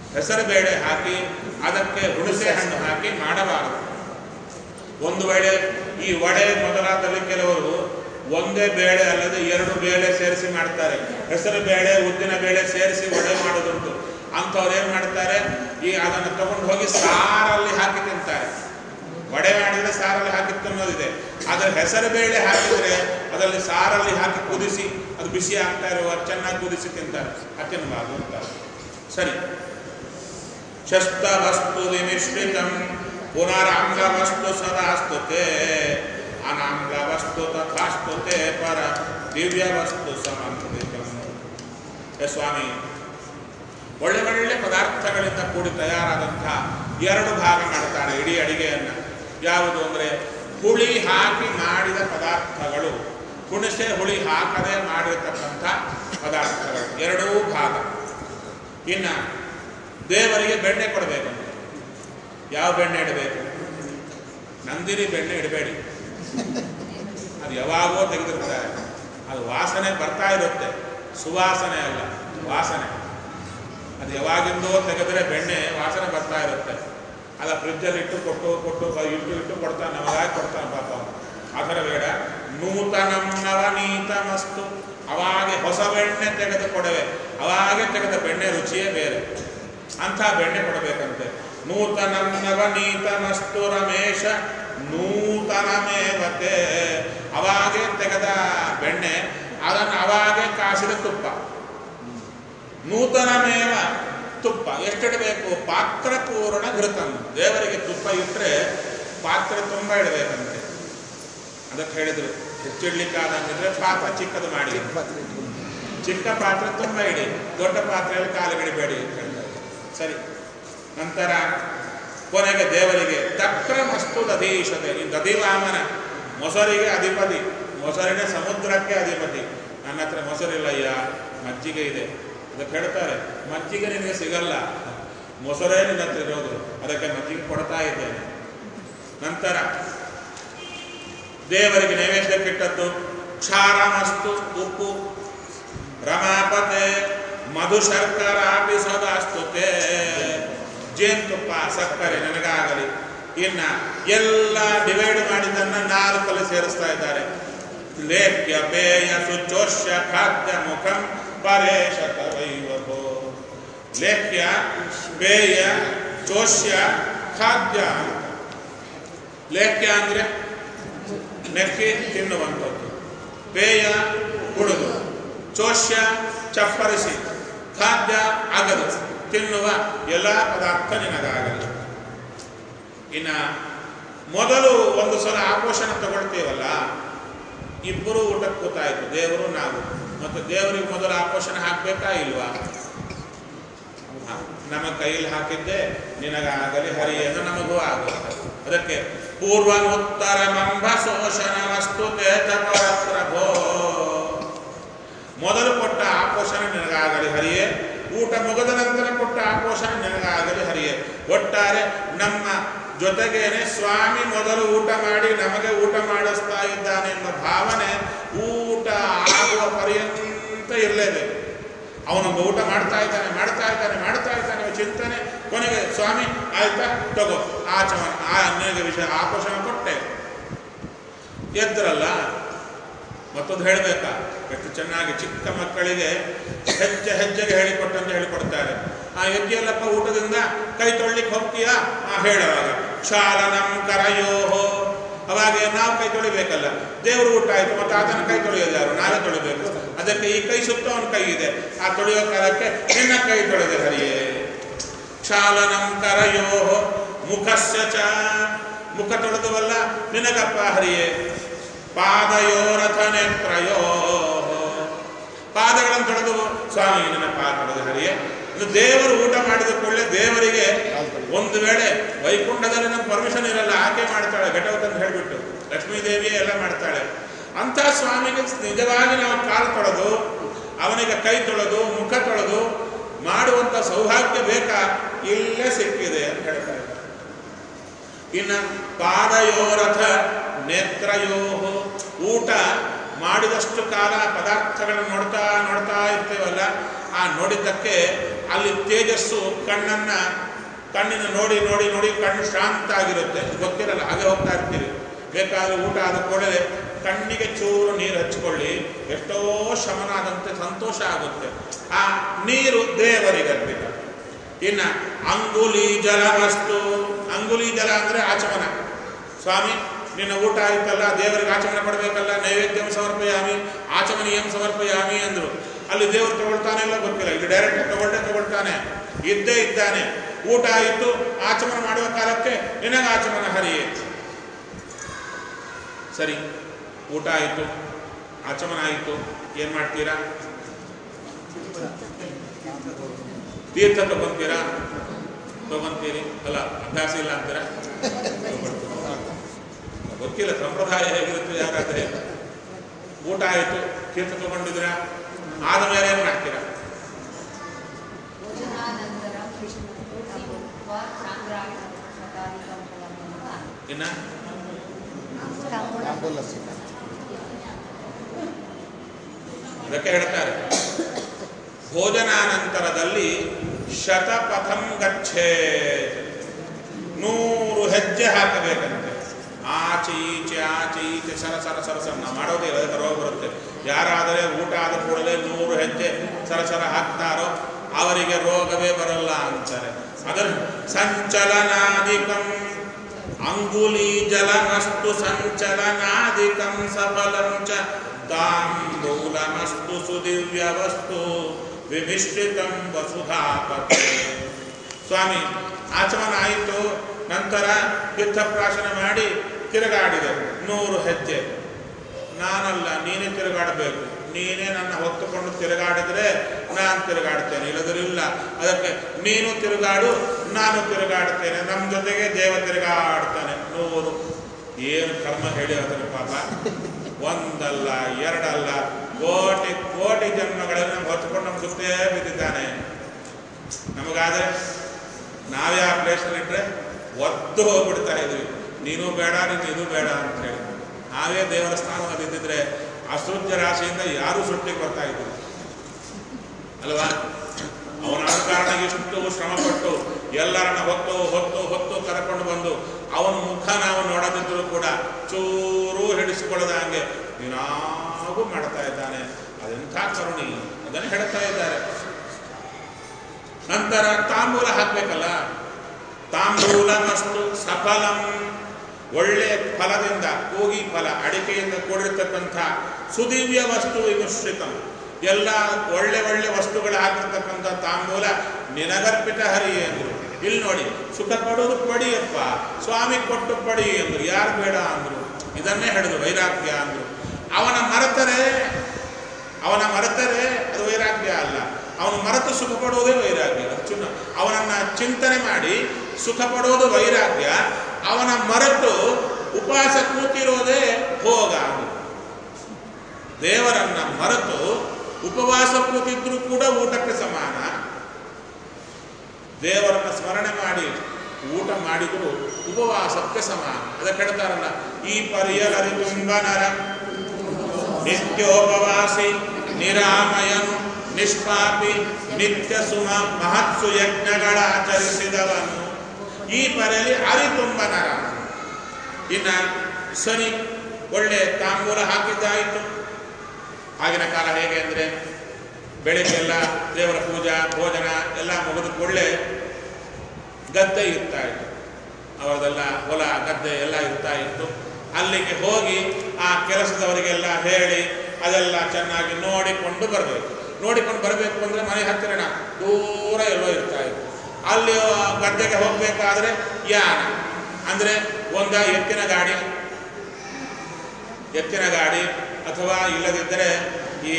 ಹೆಸರು ಬೇಳೆ ಹಾಕಿ ಅದಕ್ಕೆ ಹುಣಸೆ ಹಣ್ಣು ಹಾಕಿ ಮಾಡಬಾರದು ಒಂದು ವೇಳೆ ಈ ವಡೆ ಮೊದಲಾದಲ್ಲಿ ಕೆಲವರು ಒಂದೇ ಬೇಳೆ ಅಲ್ಲದೆ ಎರಡು ಬೇಳೆ ಸೇರಿಸಿ ಮಾಡ್ತಾರೆ ಹೆಸರು ಬೇಳೆ ಉದ್ದಿನ ಬೇಳೆ ಸೇರಿಸಿ ವಡೆ ಮಾಡೋದುಂಟು ಅಂಥವ್ರು ಏನು ಮಾಡ್ತಾರೆ ಈ ಅದನ್ನು ತಗೊಂಡು ಹೋಗಿ ಸಾರಲ್ಲಿ ಹಾಕಿ ತಿಂತಾರೆ ವಡೆ ಮಾಡಿದ್ರೆ ಸಾರಲ್ಲಿ ಹಾಕಿ ತಿನ್ನೋದಿದೆ ಆದರೆ ಹೆಸರು ಬೇಳೆ ಹಾಕಿದರೆ ಅದರಲ್ಲಿ ಸಾರಲ್ಲಿ ಹಾಕಿ ಕುದಿಸಿ ಅದು ಬಿಸಿ ಆಗ್ತಾ ಇರುವ ಚೆನ್ನಾಗಿ ಕುದಿಸಿ ತಿಂತಾರೆ ಅದು ತಿನ್ನಬಾರ್ದು ಅಂತ ಸರಿ ಶಸ್ತ ವಸ್ತು ವಿಮಿಶ್ರಿತಂ ಪುನರಾಮ್ಲ ವಸ್ತು ಸದಾಸ್ತುತೆ ಅನಾಮ್ಲ ವಸ್ತು ತಥಾಸ್ತುತೆ ಪರ ದಿವ್ಯ ವಸ್ತು ಸಮನ್ವಿತಂ ಹೇ ಸ್ವಾಮಿ ಒಳ್ಳೆ ಒಳ್ಳೆ ಪದಾರ್ಥಗಳಿಂದ ಕೂಡಿ ತಯಾರಾದಂತಹ ಎರಡು ಭಾಗ ಮಾಡ್ತಾರೆ ಇಡೀ ಅಡಿಗೆಯನ್ನು ಯಾವುದು ಅಂದರೆ ಹುಳಿ ಹಾಕಿ ಮಾಡಿದ ಪದಾರ್ಥಗಳು ಹುಣಸೆ ಹುಳಿ ಹಾಕದೆ ಮಾಡಿರ್ತಕ್ಕಂಥ ಪದಾರ್ಥಗಳು ಎರಡೂ ಭಾಗ ಇನ್ನು ದೇವರಿಗೆ ಬೆಣ್ಣೆ ಕೊಡಬೇಕಂತೆ ಯಾವ ಬೆಣ್ಣೆ ಇಡಬೇಕು ನಂದಿನಿ ಬೆಣ್ಣೆ ಇಡಬೇಡಿ ಅದು ಯಾವಾಗೋ ತೆಗೆದಿರ್ತಾರೆ ಅದು ವಾಸನೆ ಬರ್ತಾ ಇರುತ್ತೆ ಸುವಾಸನೆ ಅಲ್ಲ ವಾಸನೆ ಅದು ಯಾವಾಗಿಂದೋ ತೆಗೆದ್ರೆ ಬೆಣ್ಣೆ ವಾಸನೆ ಬರ್ತಾ ಇರುತ್ತೆ ಅದ ಫ್ರಿಜ್ಜಲ್ಲಿ ಇಟ್ಟು ಕೊಟ್ಟು ಕೊಟ್ಟು ಇಟ್ಟು ಇಟ್ಟು ಕೊಡ್ತಾನೆ ನಮಗಾಗಿ ಕೊಡ್ತಾನೆ ಪಾಪ ಅವನು. ಆ ಥರ ಬೇಡ ನೂತನಂ ನವನೀತಮಸ್ತು ಅವಾಗೆ ಹೊಸ ಬೆಣ್ಣೆ ತೆಗೆದು ಕೊಡವೆ ಅವಾಗೆ ತೆಗೆದ ಬೆಣ್ಣೆ ರುಚಿಯೇ ಬೇರೆ ಅಂಥ ಬೆಣ್ಣೆ ಕೊಡಬೇಕಂತೆ ನೂತನಂ ನವನೀತಮಸ್ತು ರಮೇಶ ನೂತನಮೇವತೆ ಅವಾಗೆ ತೆಗೆದ ಬೆಣ್ಣೆ ಅದನ್ನು ಅವಾಗೆ ಕಾಸಿದ ತುಪ್ಪ ನೂತನಮೇವ ತುಪ್ಪ ಎಷ್ಟಿಡಬೇಕು ಪಾತ್ರ ಪೂರ್ಣ ಘೃತಂ ದೇವರಿಗೆ ತುಪ್ಪ ಇಟ್ಟರೆ ಪಾತ್ರೆ ತುಂಬ ಇಡಬೇಕಂತೆ ಅದಕ್ಕೆ ಹೇಳಿದ್ರು ಹೆಚ್ಚಿಡ್ಲಿಕ್ಕಾದಂಗಿದ್ರೆ ಪಾತ್ರ ಚಿಕ್ಕದು ಮಾಡಿ ಪಾತ್ರೆ ಇಟ್ಕೊಂಡು. ಚಿಕ್ಕ ಪಾತ್ರೆ ತುಂಬ ಇಡಿ ದೊಡ್ಡ ಪಾತ್ರೆಯಲ್ಲಿ ಕಾಲುಗಿಡಬೇಡಿ ಅಂತ ಹೇಳ್ತಾರೆ ಸರಿ ನಂತರ ಕೊನೆಗೆ ದೇವರಿಗೆ ತಕ್ರಮಸ್ತು ದಧೀಶತೆ ಈ ದಧಿವಾಮನ ಮೊಸರಿಗೆ ಅಧಿಪತಿ ಮೊಸರಿನ ಸಮುದ್ರಕ್ಕೆ ಅಧಿಪತಿ ನನ್ನ ಹತ್ರ ಮೊಸರಿಲ್ಲಯ್ಯ ಮಜ್ಜಿಗೆ ಇದೆ ಅದಕ್ಕೆ ಹೇಳ್ತಾರೆ ಮಜ್ಜಿಗೆ ನಿನಗೆ ಸಿಗಲ್ಲ ಮೊಸರೇ ನಿನ್ನ ಹತ್ರ ಇರೋದು ಅದಕ್ಕೆ ಮಜ್ಜಿಗೆ ಕೊಡ್ತಾ ಇದ್ದೇನೆ ನಂತರ ದೇವರಿಗೆ ನೈವೇದ್ಯಕ್ಕಿಟ್ಟದ್ದು ಕ್ಷಾರಮಸ್ತು ಉಪ್ಪು ರಮಾಪತೆ ಮಧು ಶರ್ಕರಾಪಿ ಸದಾಸ್ತುತೆ ಜೇನುತುಪ್ಪ ಸಕ್ಕರೆ ನನಗಾಗಲಿ ಇನ್ನ ಎಲ್ಲ ಡಿವೈಡ್ ಮಾಡಿದ್ದನ್ನ ನಾಲ್ಕಲ್ಲಿ ಸೇರಿಸ್ತಾ ಇದ್ದಾರೆ ಲೇಖ್ಯ ಪೇಯ ಸುಚೋಷ್ಯ ಖಾದ್ಯ ಮುಖಂ ಪರೇಶ ಕವೈವಭೋ ಲೇಖ್ಯ ಪೇಯ ಚೋಷ್ಯ ಖಾದ್ಯ ಲೇಖ್ಯ ಅಂದ್ರೆ ನೆಕ್ಕಿ ತಿನ್ನುವಂಥದ್ದು ಪೇಯ ಕುಡಿದು ಚೋಷ್ಯ ಚಪ್ಪರಿಸಿ ಖಾದ್ಯ ಅಗದು ತಿನ್ನುವ ಎಲ್ಲ ಪದಾರ್ಥ ನಿನಗಾಗಲಿ ಇನ್ನ ಮೊದಲು ಒಂದು ಸಲ ಆಪೋಷಣ ತಗೊಳ್ತೇವಲ್ಲ ಇಬ್ಬರು ಊಟಕ್ಕೆ ಕೂತಾಯ್ತು ದೇವರು ನಾವು ಮತ್ತು ದೇವರಿಗೆ ಮೊದಲು ಆಪೋಷಣ ಹಾಕ್ಬೇಕಾ ಇಲ್ವಾ ಹ, ನಮ್ಮ ಕೈಯಲ್ಲಿ ಹಾಕಿದ್ದೆ ನಿನಗಾಗಲಿ ಹರಿಯನ್ನು ನಮಗೂ ಆಗುತ್ತೆ ಅದಕ್ಕೆ ಪೂರ್ವನುತ್ತರ ಮಂಬ ಶೋಷಣ ವಸ್ತು ಪ್ರಭೋ ಮೊದಲು ಕೊಟ್ಟ ಆಪೋಷಣ ನಿನಗಾಗಲಿ ಹರಿಯೇ ಊಟ ಮುಗಿದ ನಂತರ ಕೊಟ್ಟ ಆಪೋಷಣ ನಿನಗಾಗಲಿ ಹರಿಯೇ ಒಟ್ಟಾರೆ ನಮ್ಮ ಜೊತೆಗೇನೆ ಸ್ವಾಮಿ ಮೊದಲು ಊಟ ಮಾಡಿ ನಮಗೆ ಊಟ ಮಾಡಿಸ್ತಾ ಇದ್ದಾನೆ ಎಂಬ ಭಾವನೆ ಊಟ ಆಗುವ ಪರ್ಯಂತ ಇರಲೇಬೇಕು ಅವನೊಬ್ಬ ಊಟ ಮಾಡ್ತಾ ಇದ್ದಾನೆ ಮಾಡ್ತಾ ಇದ್ದಾನೆ ಮಾಡ್ತಾ ಇದ್ದಾನೆ ಇವ ಚಿಂತನೆ ಕೊನೆಗೆ ಸ್ವಾಮಿ ಆಯ್ತಾ ತಗೋ ಆಚಮನ ಆ ನಿನಗೆ ವಿಷಯ ಆಪೋಷಣ ಕೊಟ್ಟೆ ಎದ್ರಲ್ಲ ಮತ್ತೊಂದು ಹೇಳಬೇಕಾ ಎಷ್ಟು ಚೆನ್ನಾಗಿ ಚಿಕ್ಕ ಮಕ್ಕಳಿಗೆ ಹೆಜ್ಜೆ ಹೆಜ್ಜೆಗೆ ಹೇಳಿಕೊಟ್ಟಂತ ಹೇಳಿಕೊಡ್ತಾರೆ ಆ ಎದ್ದಿಯಲ್ಲಪ್ಪ ಊಟದಿಂದ ಕೈ ತೊಳ್ಲಿಕ್ಕೆ ಹೋಗ್ತೀಯಾ ಆ ಹೇಳುವಾಗ ಕ್ಷಾಲನಂ ಕರಯೋಹೋ ಅವಾಗ ನಾವು ಕೈ ತೊಳಿಬೇಕಲ್ಲ ದೇವರು ಊಟ ಆಯ್ತು ಮತ್ತೆ ಆತನ ಕೈ ತೊಳೆಯೋದು ಯಾರು ನಾವೇ ತೊಳಿಬೇಕು ಅದಕ್ಕೆ ಈ ಕೈ ಸುತ್ತ ಅವನ ಕೈ ಇದೆ ಆ ತೊಳೆಯೋ ಕಾಲಕ್ಕೆ ನಿನ್ನ ಕೈ ತೊಳೆದೆ ಹರಿಯೇ ಕ್ಷಾಲನಂ ಕರಯೋಹೋ ಮುಖಸ್ಯ ಚ ಮುಖ ತೊಳೆದುವಲ್ಲ ನಿನಗಪ್ಪ ಹರಿಯೇ ಪಾದಯೋರಥ ನೇತ್ರಯೋ ಪಾದಗಳನ್ನು ತೊಳೆದು ಸ್ವಾಮಿ ನನ್ನ ಪಾದ ತೊಳೆದು ಹರಿಯೇ ಇದು ದೇವರು ಊಟ ಮಾಡಿದ ಕೂಡಲೇ ದೇವರಿಗೆ ಒಂದು ವೇಳೆ ವೈಕುಂಠದಲ್ಲಿ ನಮ್ಮ ಪರ್ಮಿಷನ್ ಇರಲ್ಲ ಆಕೆ ಮಾಡ್ತಾಳೆ ಘಟವತ್ ಅಂತ ಹೇಳಿಬಿಟ್ಟು ಲಕ್ಷ್ಮೀದೇವಿಯೇ ಎಲ್ಲ ಮಾಡ್ತಾಳೆ ಅಂಥ ಸ್ವಾಮಿಗೆ ನಿಜವಾಗಿ ನಾವು ಕಾಲು ತೊಳೆದು ಅವನಿಗೆ ಕೈ ತೊಳೆದು ಮುಖ ತೊಳೆದು ಮಾಡುವಂಥ ಸೌಭಾಗ್ಯ ಬೇಕಾ ಇಲ್ಲೇ ಸಿಕ್ಕಿದೆ ಅಂತ ಹೇಳ್ತಾ ಇದ್ದಾರೆ ಇನ್ನು ಪಾದಯೋರಥ ನೇತ್ರಯೋ ಊಟ ಮಾಡಿದಷ್ಟು ಕಾಲ ಪದಾರ್ಥಗಳನ್ನು ನೋಡ್ತಾ ನೋಡ್ತಾ ಇರ್ತೇವಲ್ಲ ಆ ನೋಡಿದ್ದಕ್ಕೆ ಅಲ್ಲಿ ತೇಜಸ್ಸು ಕಣ್ಣನ್ನ ಕಣ್ಣಿನ ನೋಡಿ ನೋಡಿ ನೋಡಿ ಕಣ್ಣು ಶಾಂತ ಆಗಿರುತ್ತೆ ಗೊತ್ತಿರಲ್ಲ ಹಾಗೆ ಹೋಗ್ತಾ ಇರ್ತೀವಿ ಬೇಕಾದ್ರೆ ಊಟ ಆದ ಕೂಡಲೇ ಕಣ್ಣಿಗೆ ಚೂರು ನೀರು ಹಚ್ಕೊಳ್ಳಿ ಎಷ್ಟೋ ಶಮನ ಆದಂತೆ ಸಂತೋಷ ಆಗುತ್ತೆ ಆ ನೀರು ದೇವರಿಗೆ ಅರ್ಪಿತ ಇನ್ನ ಅಂಗುಲಿ ಜಲ ವಸ್ತು ಅಂಗುಲಿ ಜಲ ಅಂದ್ರೆ ಆಚಮನ ಸ್ವಾಮಿ ನಿನ್ನ ಊಟ ಆಯ್ತಲ್ಲ ದೇವರಿಗೆ ಆಚಮನ ಕೊಡಬೇಕಲ್ಲ ನೈವೇದ್ಯಂ ಸಮರ್ಪಯಾಮಿ ಆಚಮನೀಯಂ ಸಮರ್ಪಯಾಮಿ ಅಂದ್ರು ಅಲ್ಲಿ ದೇವರು ತಗೊಳ್ತಾನೆ ಇಲ್ಲ ಗೊತ್ತಿಲ್ಲ ಇಲ್ಲಿ ಡೈರೆಕ್ಟ್ ತಗೊಳ್ಳೆ ತಗೊಳ್ತಾನೆ ಇದ್ದೇ ಇದ್ದಾನೆ ಊಟ ಆಯಿತು ಆಚಮನ ಮಾಡುವ ಕಾಲಕ್ಕೆ ನಿನಗ ಆಚಮನ ಹರಿಯೇ ಸರಿ ಊಟ ಆಯಿತು ಆಚಮನ ಆಯಿತು ಏನು ಮಾಡ್ತೀರಾ ತೀರ್ಥ ತಗೊಂತೀರಾ ತಗೊಂತೀರಿ ಅಲ್ಲ ಅಭ್ಯಾಸ ಇಲ್ಲ ಅಂತೀರಾ ಗೊತ್ತಿಲ್ಲ ಸಂಪ್ರದಾಯ ಹೇಗಿರುತ್ತೆ ಯಾಕಾದ್ರೆ ಊಟ ಆಯಿತು ತೀರ್ಥ ತಗೊಂಡಿದ್ರ ಆದ ಮೇಲೆ ಏನು ಮಾಡ್ತೀರಾ ಭೋಜನಾನಂತರಂ ಊಟಭುಕ್ತ್ವಾ ಸಾಂಗ್ರಾಮಿಕಂ ಫಲಂ ಇನ್ನ ತಾಂಬೂಲ ಸ್ವೀಕಾರ. ಇದಕ್ಕೆ ಹೇಳ್ತಾರೆ ಭೋಜನಾನಂತರದಲ್ಲಿ ಶತಪಥಂ ಗಚ್ಚೇತ್ ನೂರು ಹೆಜ್ಜೆ ಹಾಕಬೇಕಂತೆ ಆಚೆ ಈಚೆ ಆಚೆ ಈಚೆ ಸರ ಸರ ಸರ ಸರ ನಾವು ಮಾಡೋದೇ ಇಲ್ಲ, ಅದಕ್ಕೆ ರೋಗ ಬರುತ್ತೆ ಯಾರಾದರೆ ಊಟ ಆದ ಕೂಡಲೇ ನೂರು ಹೆಜ್ಜೆ ಸರ ಸರ ಹಾಕ್ತಾರೋ ಅವರಿಗೆ ರೋಗವೇ ಬರಲ್ಲ ಅಂತಾರೆ ಅದರ ಸಂಚಲನಾದಿಕಂ ಅಂಗುಲಿ ಜಲಮಸ್ತು ಸಂಚಲನಾದಿಕಂ ಸಫಲಂ ಚ ತಾಂಬೂಲಮಸ್ತು ಸುದಿವ್ಯ ವಸ್ತು ವಿಮಿಶ್ರಿತಂ ವಸುಧಾಪತೆ ಸ್ವಾಮಿ ಆಚಮನ ಆಯಿತು ನಂತರ ತೀರ್ಥಪ್ರಾಶನ ಮಾಡಿ ತಿರುಗಾಡಿದೆ ನೂರು ಹೆಜ್ಜೆ ನಾನಲ್ಲ ನೀನೇ ತಿರುಗಾಡಬೇಕು ನೀನೇ ನನ್ನ ಹೊತ್ತುಕೊಂಡು ತಿರುಗಾಡಿದ್ರೆ ನಾನು ತಿರುಗಾಡ್ತೇನೆ ಇಲ್ಲದಿರಲಿಲ್ಲ ಅದಕ್ಕೆ ನೀನು ತಿರುಗಾಡು ನಾನು ತಿರುಗಾಡ್ತೇನೆ ನಮ್ಮ ಜೊತೆಗೆ ದೇವ ತಿರುಗಾಡ್ತಾನೆ ನೂರು ಏನು ಕರ್ಮ ಹೇಳಿ ಅದರ ಪಾಪ ಒಂದಲ್ಲ ಎರಡಲ್ಲ ಕೋಟಿ ಕೋಟಿ ಜನ್ಮಗಳನ್ನು ಹೊತ್ಕೊಂಡು ನಮ್ಮ ಸುತ್ತೇ ಬಿದ್ದಿದ್ದಾನೆ ನಮಗಾದ್ರೆ ನಾವೇ ಆ ಪ್ಲೇಸಲ್ಲಿ ಇಟ್ಟರೆ ಒದ್ದು ಹೋಗ್ಬಿಡ್ತಾ ಇದ್ವಿ ನೀನು ಬೇಡ ನೀನು ಇದು ಬೇಡ ಅಂತ ಹೇಳಿ ನಾವೇ ದೇವರ ಸ್ಥಾನದಲ್ಲಿ ಇದ್ದಿದ್ರೆ ಅಸೃತ್ಯ ರಾಶಿಯಿಂದ ಯಾರೂ ಸೃಷ್ಟಿಗೆ ಬರ್ತಾ ಇದ್ರು ಅಲ್ವಾ ಅವನ ಆದ ಕಾರಣ ಇಷ್ಟು ಶ್ರಮಪಟ್ಟು ಎಲ್ಲರನ್ನ ಹೊತ್ತು ಹೊತ್ತು ಹೊತ್ತು ಕರ್ಕೊಂಡು ಬಂದು ಅವನ ಮುಖ ನಾವು ನೋಡದಿದ್ದರೂ ಕೂಡ ಚೂರು ಹಿಡಿಸಿಕೊಳ್ಳದ ಹಂಗೆ ದಿನಾಗೂ ಮಾಡ್ತಾ ಇದ್ದಾನೆ ಅದೆಂಥ ಕರುಣಿ ಅದನ್ನು ಹೇಳ್ತಾ ಇದ್ದಾರೆ ನಂತರ ತಾಂಬೂಲ ಹಾಕ್ಬೇಕಲ್ಲ ತಾಂಬೂಲ ಮಸ್ತು ಸಫಲಂ ಒಳ್ಳೆ ಫಲದಿಂದ ಕೂಗಿ ಫಲ ಅಡಿಕೆಯಿಂದ ಕೂಡಿರ್ತಕ್ಕಂಥ ಸುದಿವ್ಯ ವಸ್ತು ವಿಮಿಶ್ರಿತಂ ಎಲ್ಲ ಒಳ್ಳೆ ಒಳ್ಳೆ ವಸ್ತುಗಳು ಹಾಕಿರ್ತಕ್ಕಂಥ ತಾಂಬೂಲ ನಿನಗರ್ಪಿತ ಹರಿ ಎಂದರು ಇಲ್ಲಿ ನೋಡಿ ಸುಖ ಪಡೋದು ಪಡಿಯಪ್ಪ ಸ್ವಾಮಿ ಕೊಟ್ಟು ಪಡಿ ಎಂದರು ಯಾರು ಬೇಡ ಅಂದ್ರು ಇದನ್ನೇ ಹೇಳಿದ್ರು ವೈರಾಗ್ಯ ಅಂದ್ರು ಅವನ ಮರೆತರೆ ಅವನ ಮರೆತರೆ ಅದು ವೈರಾಗ್ಯ ಅಲ್ಲ ಅವನು ಮರೆತು ಸುಖ ಪಡುವುದೇ ವೈರಾಗ್ಯ ಅದು ಚುನ್ನ ಅವನನ್ನ ಚಿಂತನೆ ಮಾಡಿ ಸುಖ ಪಡೋದು ವೈರಾಗ್ಯ ಅವನ ಮರೆತು ಉಪವಾಸ ಕೂತಿರೋದೇ ಭೋಗ ಅದು ದೇವರನ್ನ ಮರೆತು ಉಪವಾಸ ಕೂತಿದ್ರು ಕೂಡ ಊಟಕ್ಕೆ ಸಮಾನ ದೇವರನ್ನ ಸ್ಮರಣೆ ಮಾಡಿ ಊಟ ಮಾಡಿದ್ರು ಉಪವಾಸಕ್ಕೆ ಸಮಾನ ಅದಕ್ಕೆ ಹೇಳ್ತಾರಲ್ಲ ಈ ಪರಿಯಲರಿ ತುಂಬ ನರ ನಿತ್ಯೋಪವಾಸಿ ನಿರಾಮಯನು ನಿಷ್ಪಾಪಿ ನಿತ್ಯ ಸುಮ ಮಹತ್ಸು ಯಜ್ಞಗಳ ಆಚರಿಸಿದವನು ಈ ಪರೆಯಲ್ಲಿ ಅರಿತುಂಬ ನರ ಇನ್ನ ಶನಿ ಒಳ್ಳೆ ತಾಂಬೂಲ ಹಾಕಿದ್ದಾಯಿತು ಆಗಿನ ಕಾಲ ಹೇಗೆ ಅಂದರೆ ಬೆಳಿಗ್ಗೆಲ್ಲ ದೇವರ ಪೂಜಾ ಭೋಜನ ಎಲ್ಲ ಮುಗಿದ ಕೂಡಲೇ ಗದ್ದೆ ಇರ್ತಾ ಇತ್ತು ಅವರದೆಲ್ಲ ಹೊಲ ಗದ್ದೆ ಎಲ್ಲ ಇರ್ತಾ ಇತ್ತು ಅಲ್ಲಿಗೆ ಹೋಗಿ ಆ ಕೆಲಸದವರಿಗೆಲ್ಲ ಹೇಳಿ ಅದೆಲ್ಲ ಚೆನ್ನಾಗಿ ನೋಡಿಕೊಂಡು ಬರಬೇಕು ನೋಡಿಕೊಂಡು ಬರಬೇಕು ಅಂದರೆ ಮನೆ ಹತ್ತಿರನ ದೂರ ಎಲ್ಲೋ ಇರ್ತಾ ಇತ್ತು ಅಲ್ಲಿ ಗದ್ದೆಗೆ ಹೋಗಬೇಕಾದ್ರೆ ಯಾನ ಅಂದರೆ ಒಂದ ಎತ್ತಿನ ಗಾಡಿ ಎತ್ತಿನ ಗಾಡಿ ಅಥವಾ ಇಲ್ಲದಿದ್ದರೆ ಈ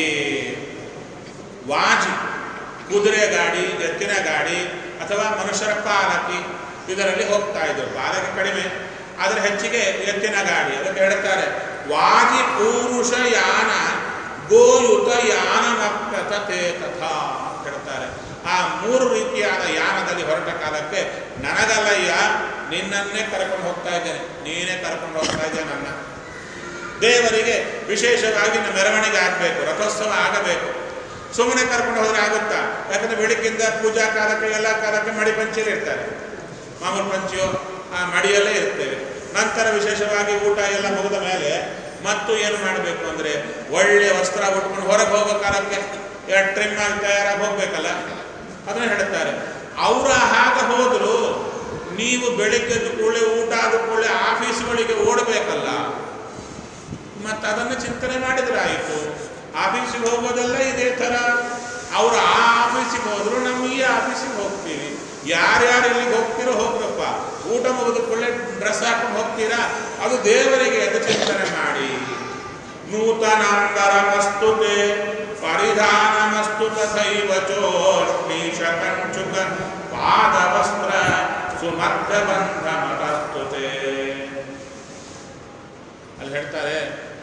ವಾಜಿ ಕುದುರೆ ಗಾಡಿ ಎತ್ತಿನ ಗಾಡಿ ಅಥವಾ ಮನುಷ್ಯರ ಪಾಲಕಿ ಇದರಲ್ಲಿ ಹೋಗ್ತಾ ಇದ್ರು ಪಾಲಕಿ ಕಡಿಮೆ ಆದರೆ ಹೆಚ್ಚಿಗೆ ಎತ್ತಿನ ಗಾಡಿ ಅದಕ್ಕೆ ಹೇಳ್ತಾರೆ ವಾಜಿ ಪೂರುಷ ಯಾನ ಗೋಯುತ ಯಾನ ಮಕ್ಕತ ತೇ ತಥಾ ಅಂತ ಹೇಳ್ತಾರೆ ಆ ಮೂರು ರೀತಿಯಾದ ಯಾನದಲ್ಲಿ ಹೊರಟ ಕಾಲಕ್ಕೆ ನನಗಲ್ಲಯ್ಯ ನಿನ್ನನ್ನೇ ಕರ್ಕೊಂಡು ಹೋಗ್ತಾ ಇದ್ದೇನೆ ನೀನೇ ಕರ್ಕೊಂಡು ಹೋಗ್ತಾ ಇದ್ದೆ ನನ್ನ ದೇವರಿಗೆ ವಿಶೇಷವಾಗಿ ನಮ್ಮ ಮೆರವಣಿಗೆ ಆಗಬೇಕು ರಥೋತ್ಸವ ಆಗಬೇಕು ಸುಮ್ಮನೆ ಕರ್ಕೊಂಡು ಹೋದ್ರೆ ಆಗುತ್ತಾ ಯಾಕಂದ್ರೆ ಬೆಳಿಗ್ಗಿಂದ ಪೂಜಾ ಕಾಲಕ್ಕೆ ಎಲ್ಲ ಕಾಲಕ್ಕೆ ಮಡಿ ಪಂಚಿಯಲ್ಲಿ ಇರ್ತಾರೆ ಮಾಮೂಲು ಪಂಚಿಯೋ ಆ ಮಡಿಯಲ್ಲೇ ಇರ್ತೇವೆ ನಂತರ ವಿಶೇಷವಾಗಿ ಊಟ ಎಲ್ಲ ಮುಗಿದ ಮೇಲೆ ಮತ್ತು ಏನು ಮಾಡಬೇಕು ಅಂದ್ರೆ ಒಳ್ಳೆ ವಸ್ತ್ರ ಉಟ್ಕೊಂಡು ಹೊರಗೆ ಹೋಗೋ ಕಾಲಕ್ಕೆ ಎರಡು ಟ್ರಿಮ್ ಆಗಿ ತಯಾರಾಗಿ ಹೋಗ್ಬೇಕಲ್ಲ ಅದನ್ನ ಹೇಳ್ತಾರೆ ಅವರ ಹಾಗೆ ಹೋದ್ರು ನೀವು ಬೆಳಿಗ್ಗೆ ಎದ್ದ ಕೂಡಲೇ ಊಟ ಆದ ಕೂಡಲೇ ಆಫೀಸ್ಗಳಿಗೆ ಓಡಬೇಕಲ್ಲ ಮತ್ತೆ ಅದನ್ನು ಚಿಂತನೆ ಮಾಡಿದ್ರೆ ಆಯಿತು ಆಫೀಸಿಗೆ ಹೋಗೋದೆಲ್ಲ ಇದೇ ಥರ ಅವ್ರು ಆ ಆಫೀಸಿಗೆ ಹೋದ್ರು ನಾವು ಈ ಆಫೀಸಿಗೆ ಹೋಗ್ತೀವಿ ಯಾರ್ಯಾರು ಇಲ್ಲಿಗೆ ಹೋಗ್ತೀರೋ ಹೋಗ್ರಪ್ಪ ಊಟ ಮುಗಿದ ಕೂಡಲೇ ಡ್ರೆಸ್ ಹಾಕೊಂಡು ಹೋಗ್ತೀರಾ ಅದು ದೇವರಿಗೆ ಅದು ಚಿಂತನೆ ಮಾಡಿ ನೂತನಾಂತರ ಮಸ್ತುತೆ ಪರಿಧಾನ ಮಸ್ತು ತಥೈವ ಚೋರ್ಣೀಶ ಕಂಚುಕ ಪಾದವಸ್ತ್ರ ಸುಮಧ್ಯಬಂಧ ಮತಸ್ತುತೆ ಅಲ್ಲಿ ಹೇಳ್ತಾರೆ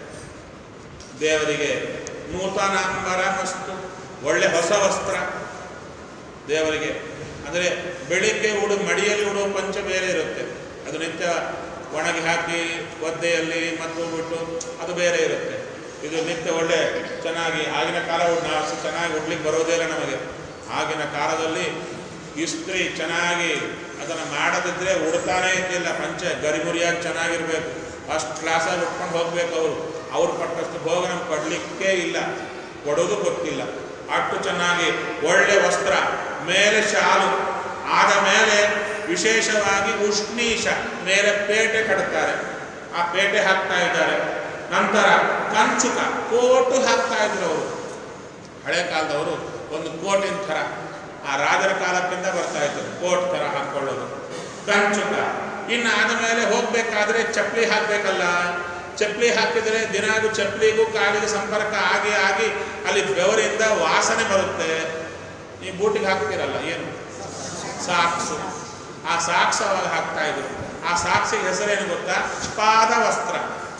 ದೇವರಿಗೆ ನೂತನಾಂಬರ ವಸ್ತು ಒಳ್ಳೆ ಹೊಸ ವಸ್ತ್ರ ದೇವರಿಗೆ ಅಂದರೆ ಬೆಳಿಗ್ಗೆ ಉಡು ಮಡಿಯಲ್ಲಿ ಉಡುವ ಪಂಚ ಬೇರೆ ಇರುತ್ತೆ ಅದು ನಿತ್ಯ ಒಣಗಿ ಹಾಕಿ ಒದ್ದೆಯಲ್ಲಿ ಮತ್ತು ಬಿಟ್ಟು ಅದು ಬೇರೆ ಇರುತ್ತೆ ಇದು ನಿತ್ಯ ಒಳ್ಳೆ ಚೆನ್ನಾಗಿ ಆಗಿನ ಕಾಲ ಉಡ್- ನಾವು ಅಷ್ಟು ಚೆನ್ನಾಗಿ ಉಡ್ಲಿಕ್ಕೆ ಬರೋದೇ ಇಲ್ಲ ನಮಗೆ ಆಗಿನ ಕಾಲದಲ್ಲಿ ಇಸ್ತ್ರಿ ಚೆನ್ನಾಗಿ ಅದನ್ನು ಮಾಡದಿದ್ರೆ ಉಡ್ತಾನೇ ಇದ್ದಿಲ್ಲ ಪಂಚೆ ಗರಿಗುರಿಯಾಗಿ ಚೆನ್ನಾಗಿರ್ಬೇಕು ಅಷ್ಟು ಕ್ಲಾಸಾಗಿ ಉಟ್ಕೊಂಡು ಹೋಗ್ಬೇಕು ಅವರು ಅವ್ರು ಪಟ್ಟಷ್ಟು ಭೋಗ ನಮ್ಗೆ ಕೊಡಲಿಕ್ಕೇ ಇಲ್ಲ ಕೊಡೋದು ಗೊತ್ತಿಲ್ಲ ಅಷ್ಟು ಚೆನ್ನಾಗಿ ಒಳ್ಳೆ ವಸ್ತ್ರ ಮೇಲೆ ಶಾಲು ಆದ ಮೇಲೆ ವಿಶೇಷವಾಗಿ ಉಷ್ಣೀಶ ಮೇಲೆ ಪೇಟೆ ಕಟ್ತಾರೆ ಆ ಪೇಟೆ ಹಾಕ್ತಾ ಇದ್ದಾರೆ ನಂತರ ಕಂಚುಕ ಕೋಟು ಹಾಕ್ತಾ ಇದ್ರು ಅವರು ಹಳೆ ಕಾಲದವರು ಒಂದು ಕೋಟಿನ ಥರ ಆ ರಾಜರ ಕಾಲಕ್ಕಿಂತ ಬರ್ತಾ ಇತ್ತು ಕೋಟ್ ಥರ ಹಾಕ್ಕೊಳ್ಳೋದು ಕಂಚುಕ ಇನ್ನು ಆದ ಮೇಲೆ ಹೋಗ್ಬೇಕಾದ್ರೆ ಚಪ್ಪಲಿ ಹಾಕ್ಬೇಕಲ್ಲ ಚಪ್ಪಲಿ ಹಾಕಿದರೆ ದಿನಾಗೂ ಚಪ್ಪಲಿಗೂ ಕಾಲಿಗೆ ಸಂಪರ್ಕ ಆಗಿ ಆಗಿ ಅಲ್ಲಿ ಬೆವರಿಂದ ವಾಸನೆ ಬರುತ್ತೆ ನೀವು ಬೂಟಿಗೆ ಹಾಕ್ತೀರಲ್ಲ ಏನು ಸಾಕ್ಸು ಆ ಸಾಕ್ಸ್ ಅವಾಗ ಹಾಕ್ತಾ ಇದ್ರು ಆ ಸಾಕ್ಸಿಗೆ ಹೆಸರೇನು ಗೊತ್ತಾ ಪಾದವಸ್ತ್ರ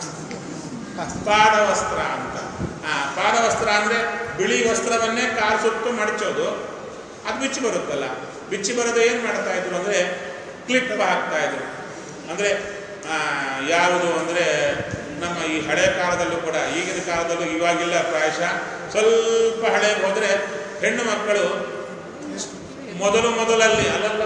ಪಾದವಸ್ತ್ರ ಅಂತ ಆ ಪಾದವಸ್ತ್ರ ಅಂದ್ರೆ ಬಿಳಿ ವಸ್ತ್ರವನ್ನೇ ಕಾಲು ಸುತ್ತು ಮಡಚೋದು ಅದು ಬಿಚ್ಚಿ ಬರುತ್ತಲ್ಲ ಬಿಚ್ಚಿ ಬರೋದು ಏನು ಮಾಡ್ತಾ ಇದ್ರು ಅಂದ್ರೆ ಕ್ಲಿಪ್ ಹಾಕ್ತಾ ಇದ್ರು ಅಂದ್ರೆ ಆ, ಯಾವುದು ಅಂದ್ರೆ ನಮ್ಮ ಈ ಹಳೆ ಕಾಲದಲ್ಲೂ ಕೂಡ ಈಗಿನ ಕಾಲದಲ್ಲೂ ಇವಾಗಿಲ್ಲ ಪ್ರಾಯಶಃ ಸ್ವಲ್ಪ ಹಳೆ ಹೋದ್ರೆ ಹೆಣ್ಣು ಮಕ್ಕಳು ಮೊದಲು ಮೊದಲಲ್ಲಿ ಅಲ್ಲಲ್ಲ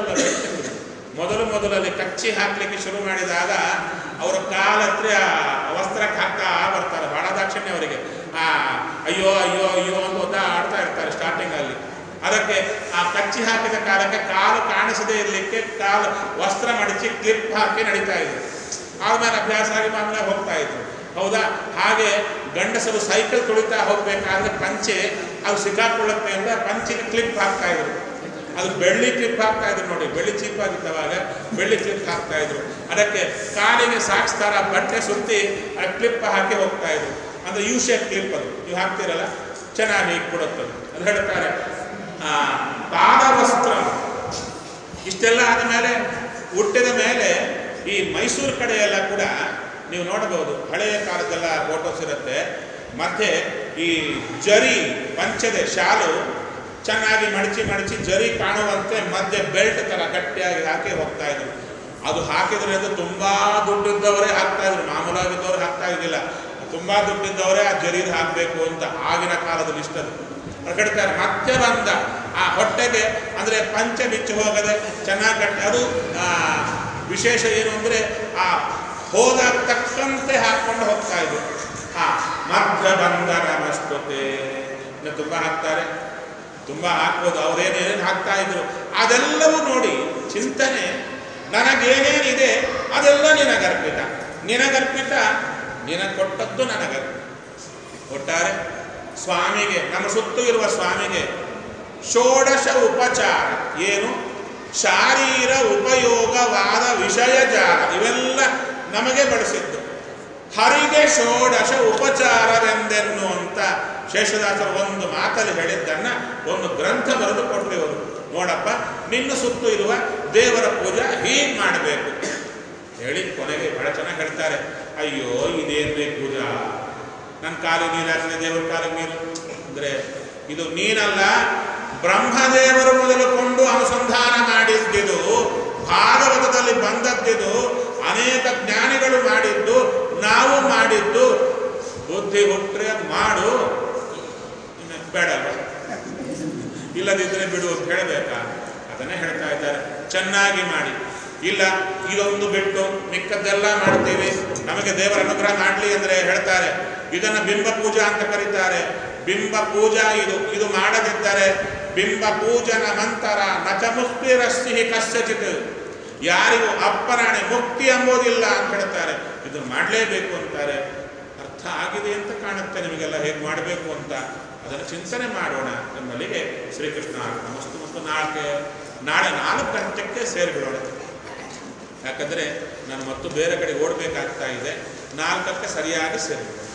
ಮೊದಲು ಮೊದಲಲ್ಲಿ ಕಚ್ಚಿ ಹಾಕ್ಲಿಕ್ಕೆ ಶುರು ಮಾಡಿದಾಗ ಅವರ ಕಾಲ ಹತ್ರ ಆ ವಸ್ತ್ರಕ್ಕೆ ಹಾಕ್ತಾ ಬರ್ತಾರೆ ಬಹಳ ದಾಕ್ಷಿಣ್ಯ ಅವರಿಗೆ ಆ ಅಯ್ಯೋ ಅಯ್ಯೋ ಅಯ್ಯೋ ಅಂತ ಒದ್ದ ಆಡ್ತಾ ಇರ್ತಾರೆ ಸ್ಟಾರ್ಟಿಂಗ್ ಅಲ್ಲಿ ಅದಕ್ಕೆ ಆ ಕಚ್ಚಿ ಹಾಕಿದ ಕಾಲಕ್ಕೆ ಕಾಲು ಕಾಣಿಸದೇ ಇರಲಿಕ್ಕೆ ಕಾಲು ವಸ್ತ್ರ ಮಡಿಚಿ ಕ್ಲಿಪ್ ಹಾಕಿ ನಡೀತಾ ಇದ್ರು ಆದ್ಮೇಲೆ ಅಭ್ಯಾಸ ಆಗಿ ಆಮೇಲೆ ಹೋಗ್ತಾ ಇದ್ರು ಹೌದಾ ಹಾಗೆ ಗಂಡಸರು ಸೈಕಲ್ ತುಳಿತಾ ಹೋಗ್ಬೇಕಾದ್ರೆ ಪಂಚೆ ಅದು ಸಿಕ್ಕಾಕೊಳ್ಳುತ್ತೆ ಅಂತ ಪಂಚಿಗೆ ಕ್ಲಿಪ್ ಹಾಕ್ತಾ ಇದ್ರು ಅದು ಬೆಳ್ಳಿ ಕ್ಲಿಪ್ ಹಾಕ್ತಾ ಇದ್ರು ನೋಡಿ ಬೆಳ್ಳಿ ಚೀಪ್ ಆಗಿದ್ದವಾಗ ಬೆಳ್ಳಿ ಕ್ಲಿಪ್ ಹಾಕ್ತಾ ಇದ್ರು ಅದಕ್ಕೆ ಕಾಲಿಗೆ ಸಾಕ್ಸ್ ಥರ ಬಟ್ಟೆ ಸುತ್ತಿ ಆ ಕ್ಲಿಪ್ ಹಾಕಿ ಹೋಗ್ತಾ ಇದ್ರು ಅಂದ್ರೆ ಯು ಶೇಪ್ ಕ್ಲಿಪ್ ಅದು ನೀವು ಹಾಕ್ತೀರಲ್ಲ ಚೆನ್ನಾಗಿ ಕೊಡುತ್ತೆ ಅದು ಹೇಳ್ತಾರೆ ಆ, ಪಾದವಸ್ತ್ರ ಇಷ್ಟೆಲ್ಲ ಆದ ಮೇಲೆ ಹುಟ್ಟಿದ ಮೇಲೆ ಈ ಮೈಸೂರು ಕಡೆ ಎಲ್ಲ ಕೂಡ ನೀವು ನೋಡಬಹುದು ಹಳೆಯ ಕಾಲದೆಲ್ಲ ಫೋಟೋಸ್ ಇರುತ್ತೆ ಮತ್ತೆ ಈ ಜರಿ ಪಂಚದೆ ಶಾಲು ಚೆನ್ನಾಗಿ ಮಡಚಿ ಮಡಚಿ ಜರಿ ಕಾಣುವಂತೆ ಮಧ್ಯೆ ಬೆಲ್ಟ್ ತರ ಗಟ್ಟಿಯಾಗಿ ಹಾಕಿ ಹೋಗ್ತಾ ಇದ್ರು ಅದು ಹಾಕಿದ್ರೆ ಅದು ತುಂಬಾ ದುಡ್ಡಿದ್ದವರೇ ಹಾಕ್ತಾ ಇದ್ರು ಮಾಮೂಲಾಗಿದ್ದವ್ರು ಹಾಕ್ತಾ ಇದ್ದಿಲ್ಲ ತುಂಬಾ ದುಡ್ಡಿದ್ದವರೇ ಆ ಜರೀದ್ ಹಾಕಬೇಕು ಅಂತ ಆಗಿನ ಕಾಲದಲ್ಲಿ ಇಷ್ಟದು ಹೇಳ್ತಾರೆ ಮತ್ತೆ ಬಂದ ಆ ಹೊಟ್ಟೆಗೆ ಅಂದ್ರೆ ಪಂಚ ಬಿಚ್ಚಿ ಹೋಗದೆ ಚೆನ್ನಾಗಿ ಗಟ್ಟಿ ಅದು ಆ, ವಿಶೇಷ ಏನು ಅಂದ್ರೆ ಆ ಹೋದಾಗ ತಕ್ಕಂತೆ ಹಾಕೊಂಡು ಹೋಗ್ತಾ ಇದ್ರು ಆ ಮಧ್ಯ ಬಂಧನ ಮಸ್ತುತೆ ಇನ್ನು ತುಂಬಾ ಹಾಕ್ತಾರೆ ತುಂಬಾ ಹಾಕ್ಬೋದು ಅವ್ರೇನೇನೇನು ಹಾಕ್ತಾ ಇದ್ರು ಅದೆಲ್ಲವೂ ನೋಡಿ ಚಿಂತನೆ ನನಗೇನೇನಿದೆ ಅದೆಲ್ಲ ನಿನಗರ್ಪಿತ ನಿನಗರ್ಪಿತ ನಿನಗೆ ಕೊಟ್ಟದ್ದು ನನಗರ್ಪಿತ ಒಟ್ಟಾರೆ ಸ್ವಾಮಿಗೆ ನಮ್ಮ ಸುತ್ತು ಇರುವ ಸ್ವಾಮಿಗೆ ಷೋಡಶ ಉಪಚಾರ ಏನು ಶಾರೀರ ಉಪಯೋಗವಾದ ವಿಷಯ ಜಾಲ ಇವೆಲ್ಲ ನಮಗೆ ಬಳಸಿದ್ದು ಹರಿಗೆ ಷೋಡಶ ಉಪಚಾರವೆಂದೆನ್ನು ಅಂತ ಶೇಷದಾಸರು ಒಂದು ಮಾತಲ್ಲಿ ಹೇಳಿದ್ದನ್ನ ಒಂದು ಗ್ರಂಥ ಬರೆದು ಕೊಟ್ಟರು ಇವರು ನೋಡಪ್ಪ ನಿನ್ನ ಸುತ್ತು ಇರುವ ದೇವರ ಪೂಜೆ ಹೀಗೆ ಮಾಡಬೇಕು ಹೇಳಿ ಕೊನೆಗೆ ಬಹಳ ಚೆನ್ನಾಗಿ ಹೇಳ್ತಾರೆ ಅಯ್ಯೋ ಇದೇನು ಬೇಕು ಪೂಜಾ ನನ್ನ ಕಾಲಿಗೆ ನೀರು ಹಾಕಿದೆ ದೇವರ ಕಾಲಿಗೆ ನೀರು ಅಂದ್ರೆ ಇದು ನೀನಲ್ಲ ಬ್ರಹ್ಮದೇವರು ಮೊದಲುಕೊಂಡು ಅನುಸಂಧಾನ ಮಾಡಿದ್ದಿದು ಭಾಗವತದಲ್ಲಿ ಬಂದದ್ದಿದು ಅನೇಕ ಜ್ಞಾನಿಗಳು ಮಾಡಿದ್ದು ನಾವು ಮಾಡಿದ್ದು ಬುದ್ಧಿ ಹುಟ್ಟರೆ ಮಾಡು ಇನ್ನು ಬೇಡಲ್ವ ಇಲ್ಲದಿದ್ದರೆ ಬಿಡು ಅಂತ ಹೇಳಬೇಕಾ ಅದನ್ನೇ ಹೇಳ್ತಾ ಇದ್ದಾರೆ ಚೆನ್ನಾಗಿ ಮಾಡಿ ಇಲ್ಲ ಇದೊಂದು ಬಿಟ್ಟು ಮಿಕ್ಕದ್ದೆಲ್ಲ ಮಾಡ್ತೀವಿ ನಮಗೆ ದೇವರ ಅನುಗ್ರಹ ಮಾಡಲಿ ಅಂದರೆ ಹೇಳ್ತಾರೆ ಇದನ್ನು ಬಿಂಬ ಪೂಜಾ ಅಂತ ಕರೀತಾರೆ ಬಿಂಬ ಪೂಜಾ ಇದು ಇದು ಮಾಡದಿದ್ದರೆ ಬಿಂಬ ಪೂಜನ ನಂತರ ನಚ ಮುಸ್ತಿರಸ್ಸಿ ಕಸ್ಯಚಿತ್ ಯಾರಿಗೂ ಅಪ್ಪರಾಣೆ ಮುಕ್ತಿ ಎಂಬುದಿಲ್ಲ ಅಂತ ಹೇಳ್ತಾರೆ ಇದನ್ನು ಮಾಡಲೇಬೇಕು ಅಂತಾರೆ ಅರ್ಥ ಆಗಿದೆ ಅಂತ ಕಾಣುತ್ತೆ ನಿಮಗೆಲ್ಲ ಹೇಗೆ ಮಾಡಬೇಕು ಅಂತ ಅದನ್ನು ಚಿಂತನೆ ಮಾಡೋಣ ನಮ್ಮಲ್ಲಿಗೆ ಶ್ರೀಕೃಷ್ಣ ನಮಸ್ತು ಮತ್ತು ನಾಳೆ ನಾಳೆ ನಾಲ್ಕು ಗಂಟೆಗೆ ಸೇರಿಬಿಡೋಣ ಯಾಕಂದರೆ ನಾನು ಮತ್ತು ಬೇರೆ ಕಡೆ ಓಡಬೇಕಾಗ್ತಾ ಇದೆ ನಾಲ್ಕಕ್ಕೆ ಸರಿಯಾಗಿ ಸೇರಿಬಿಡೋಣ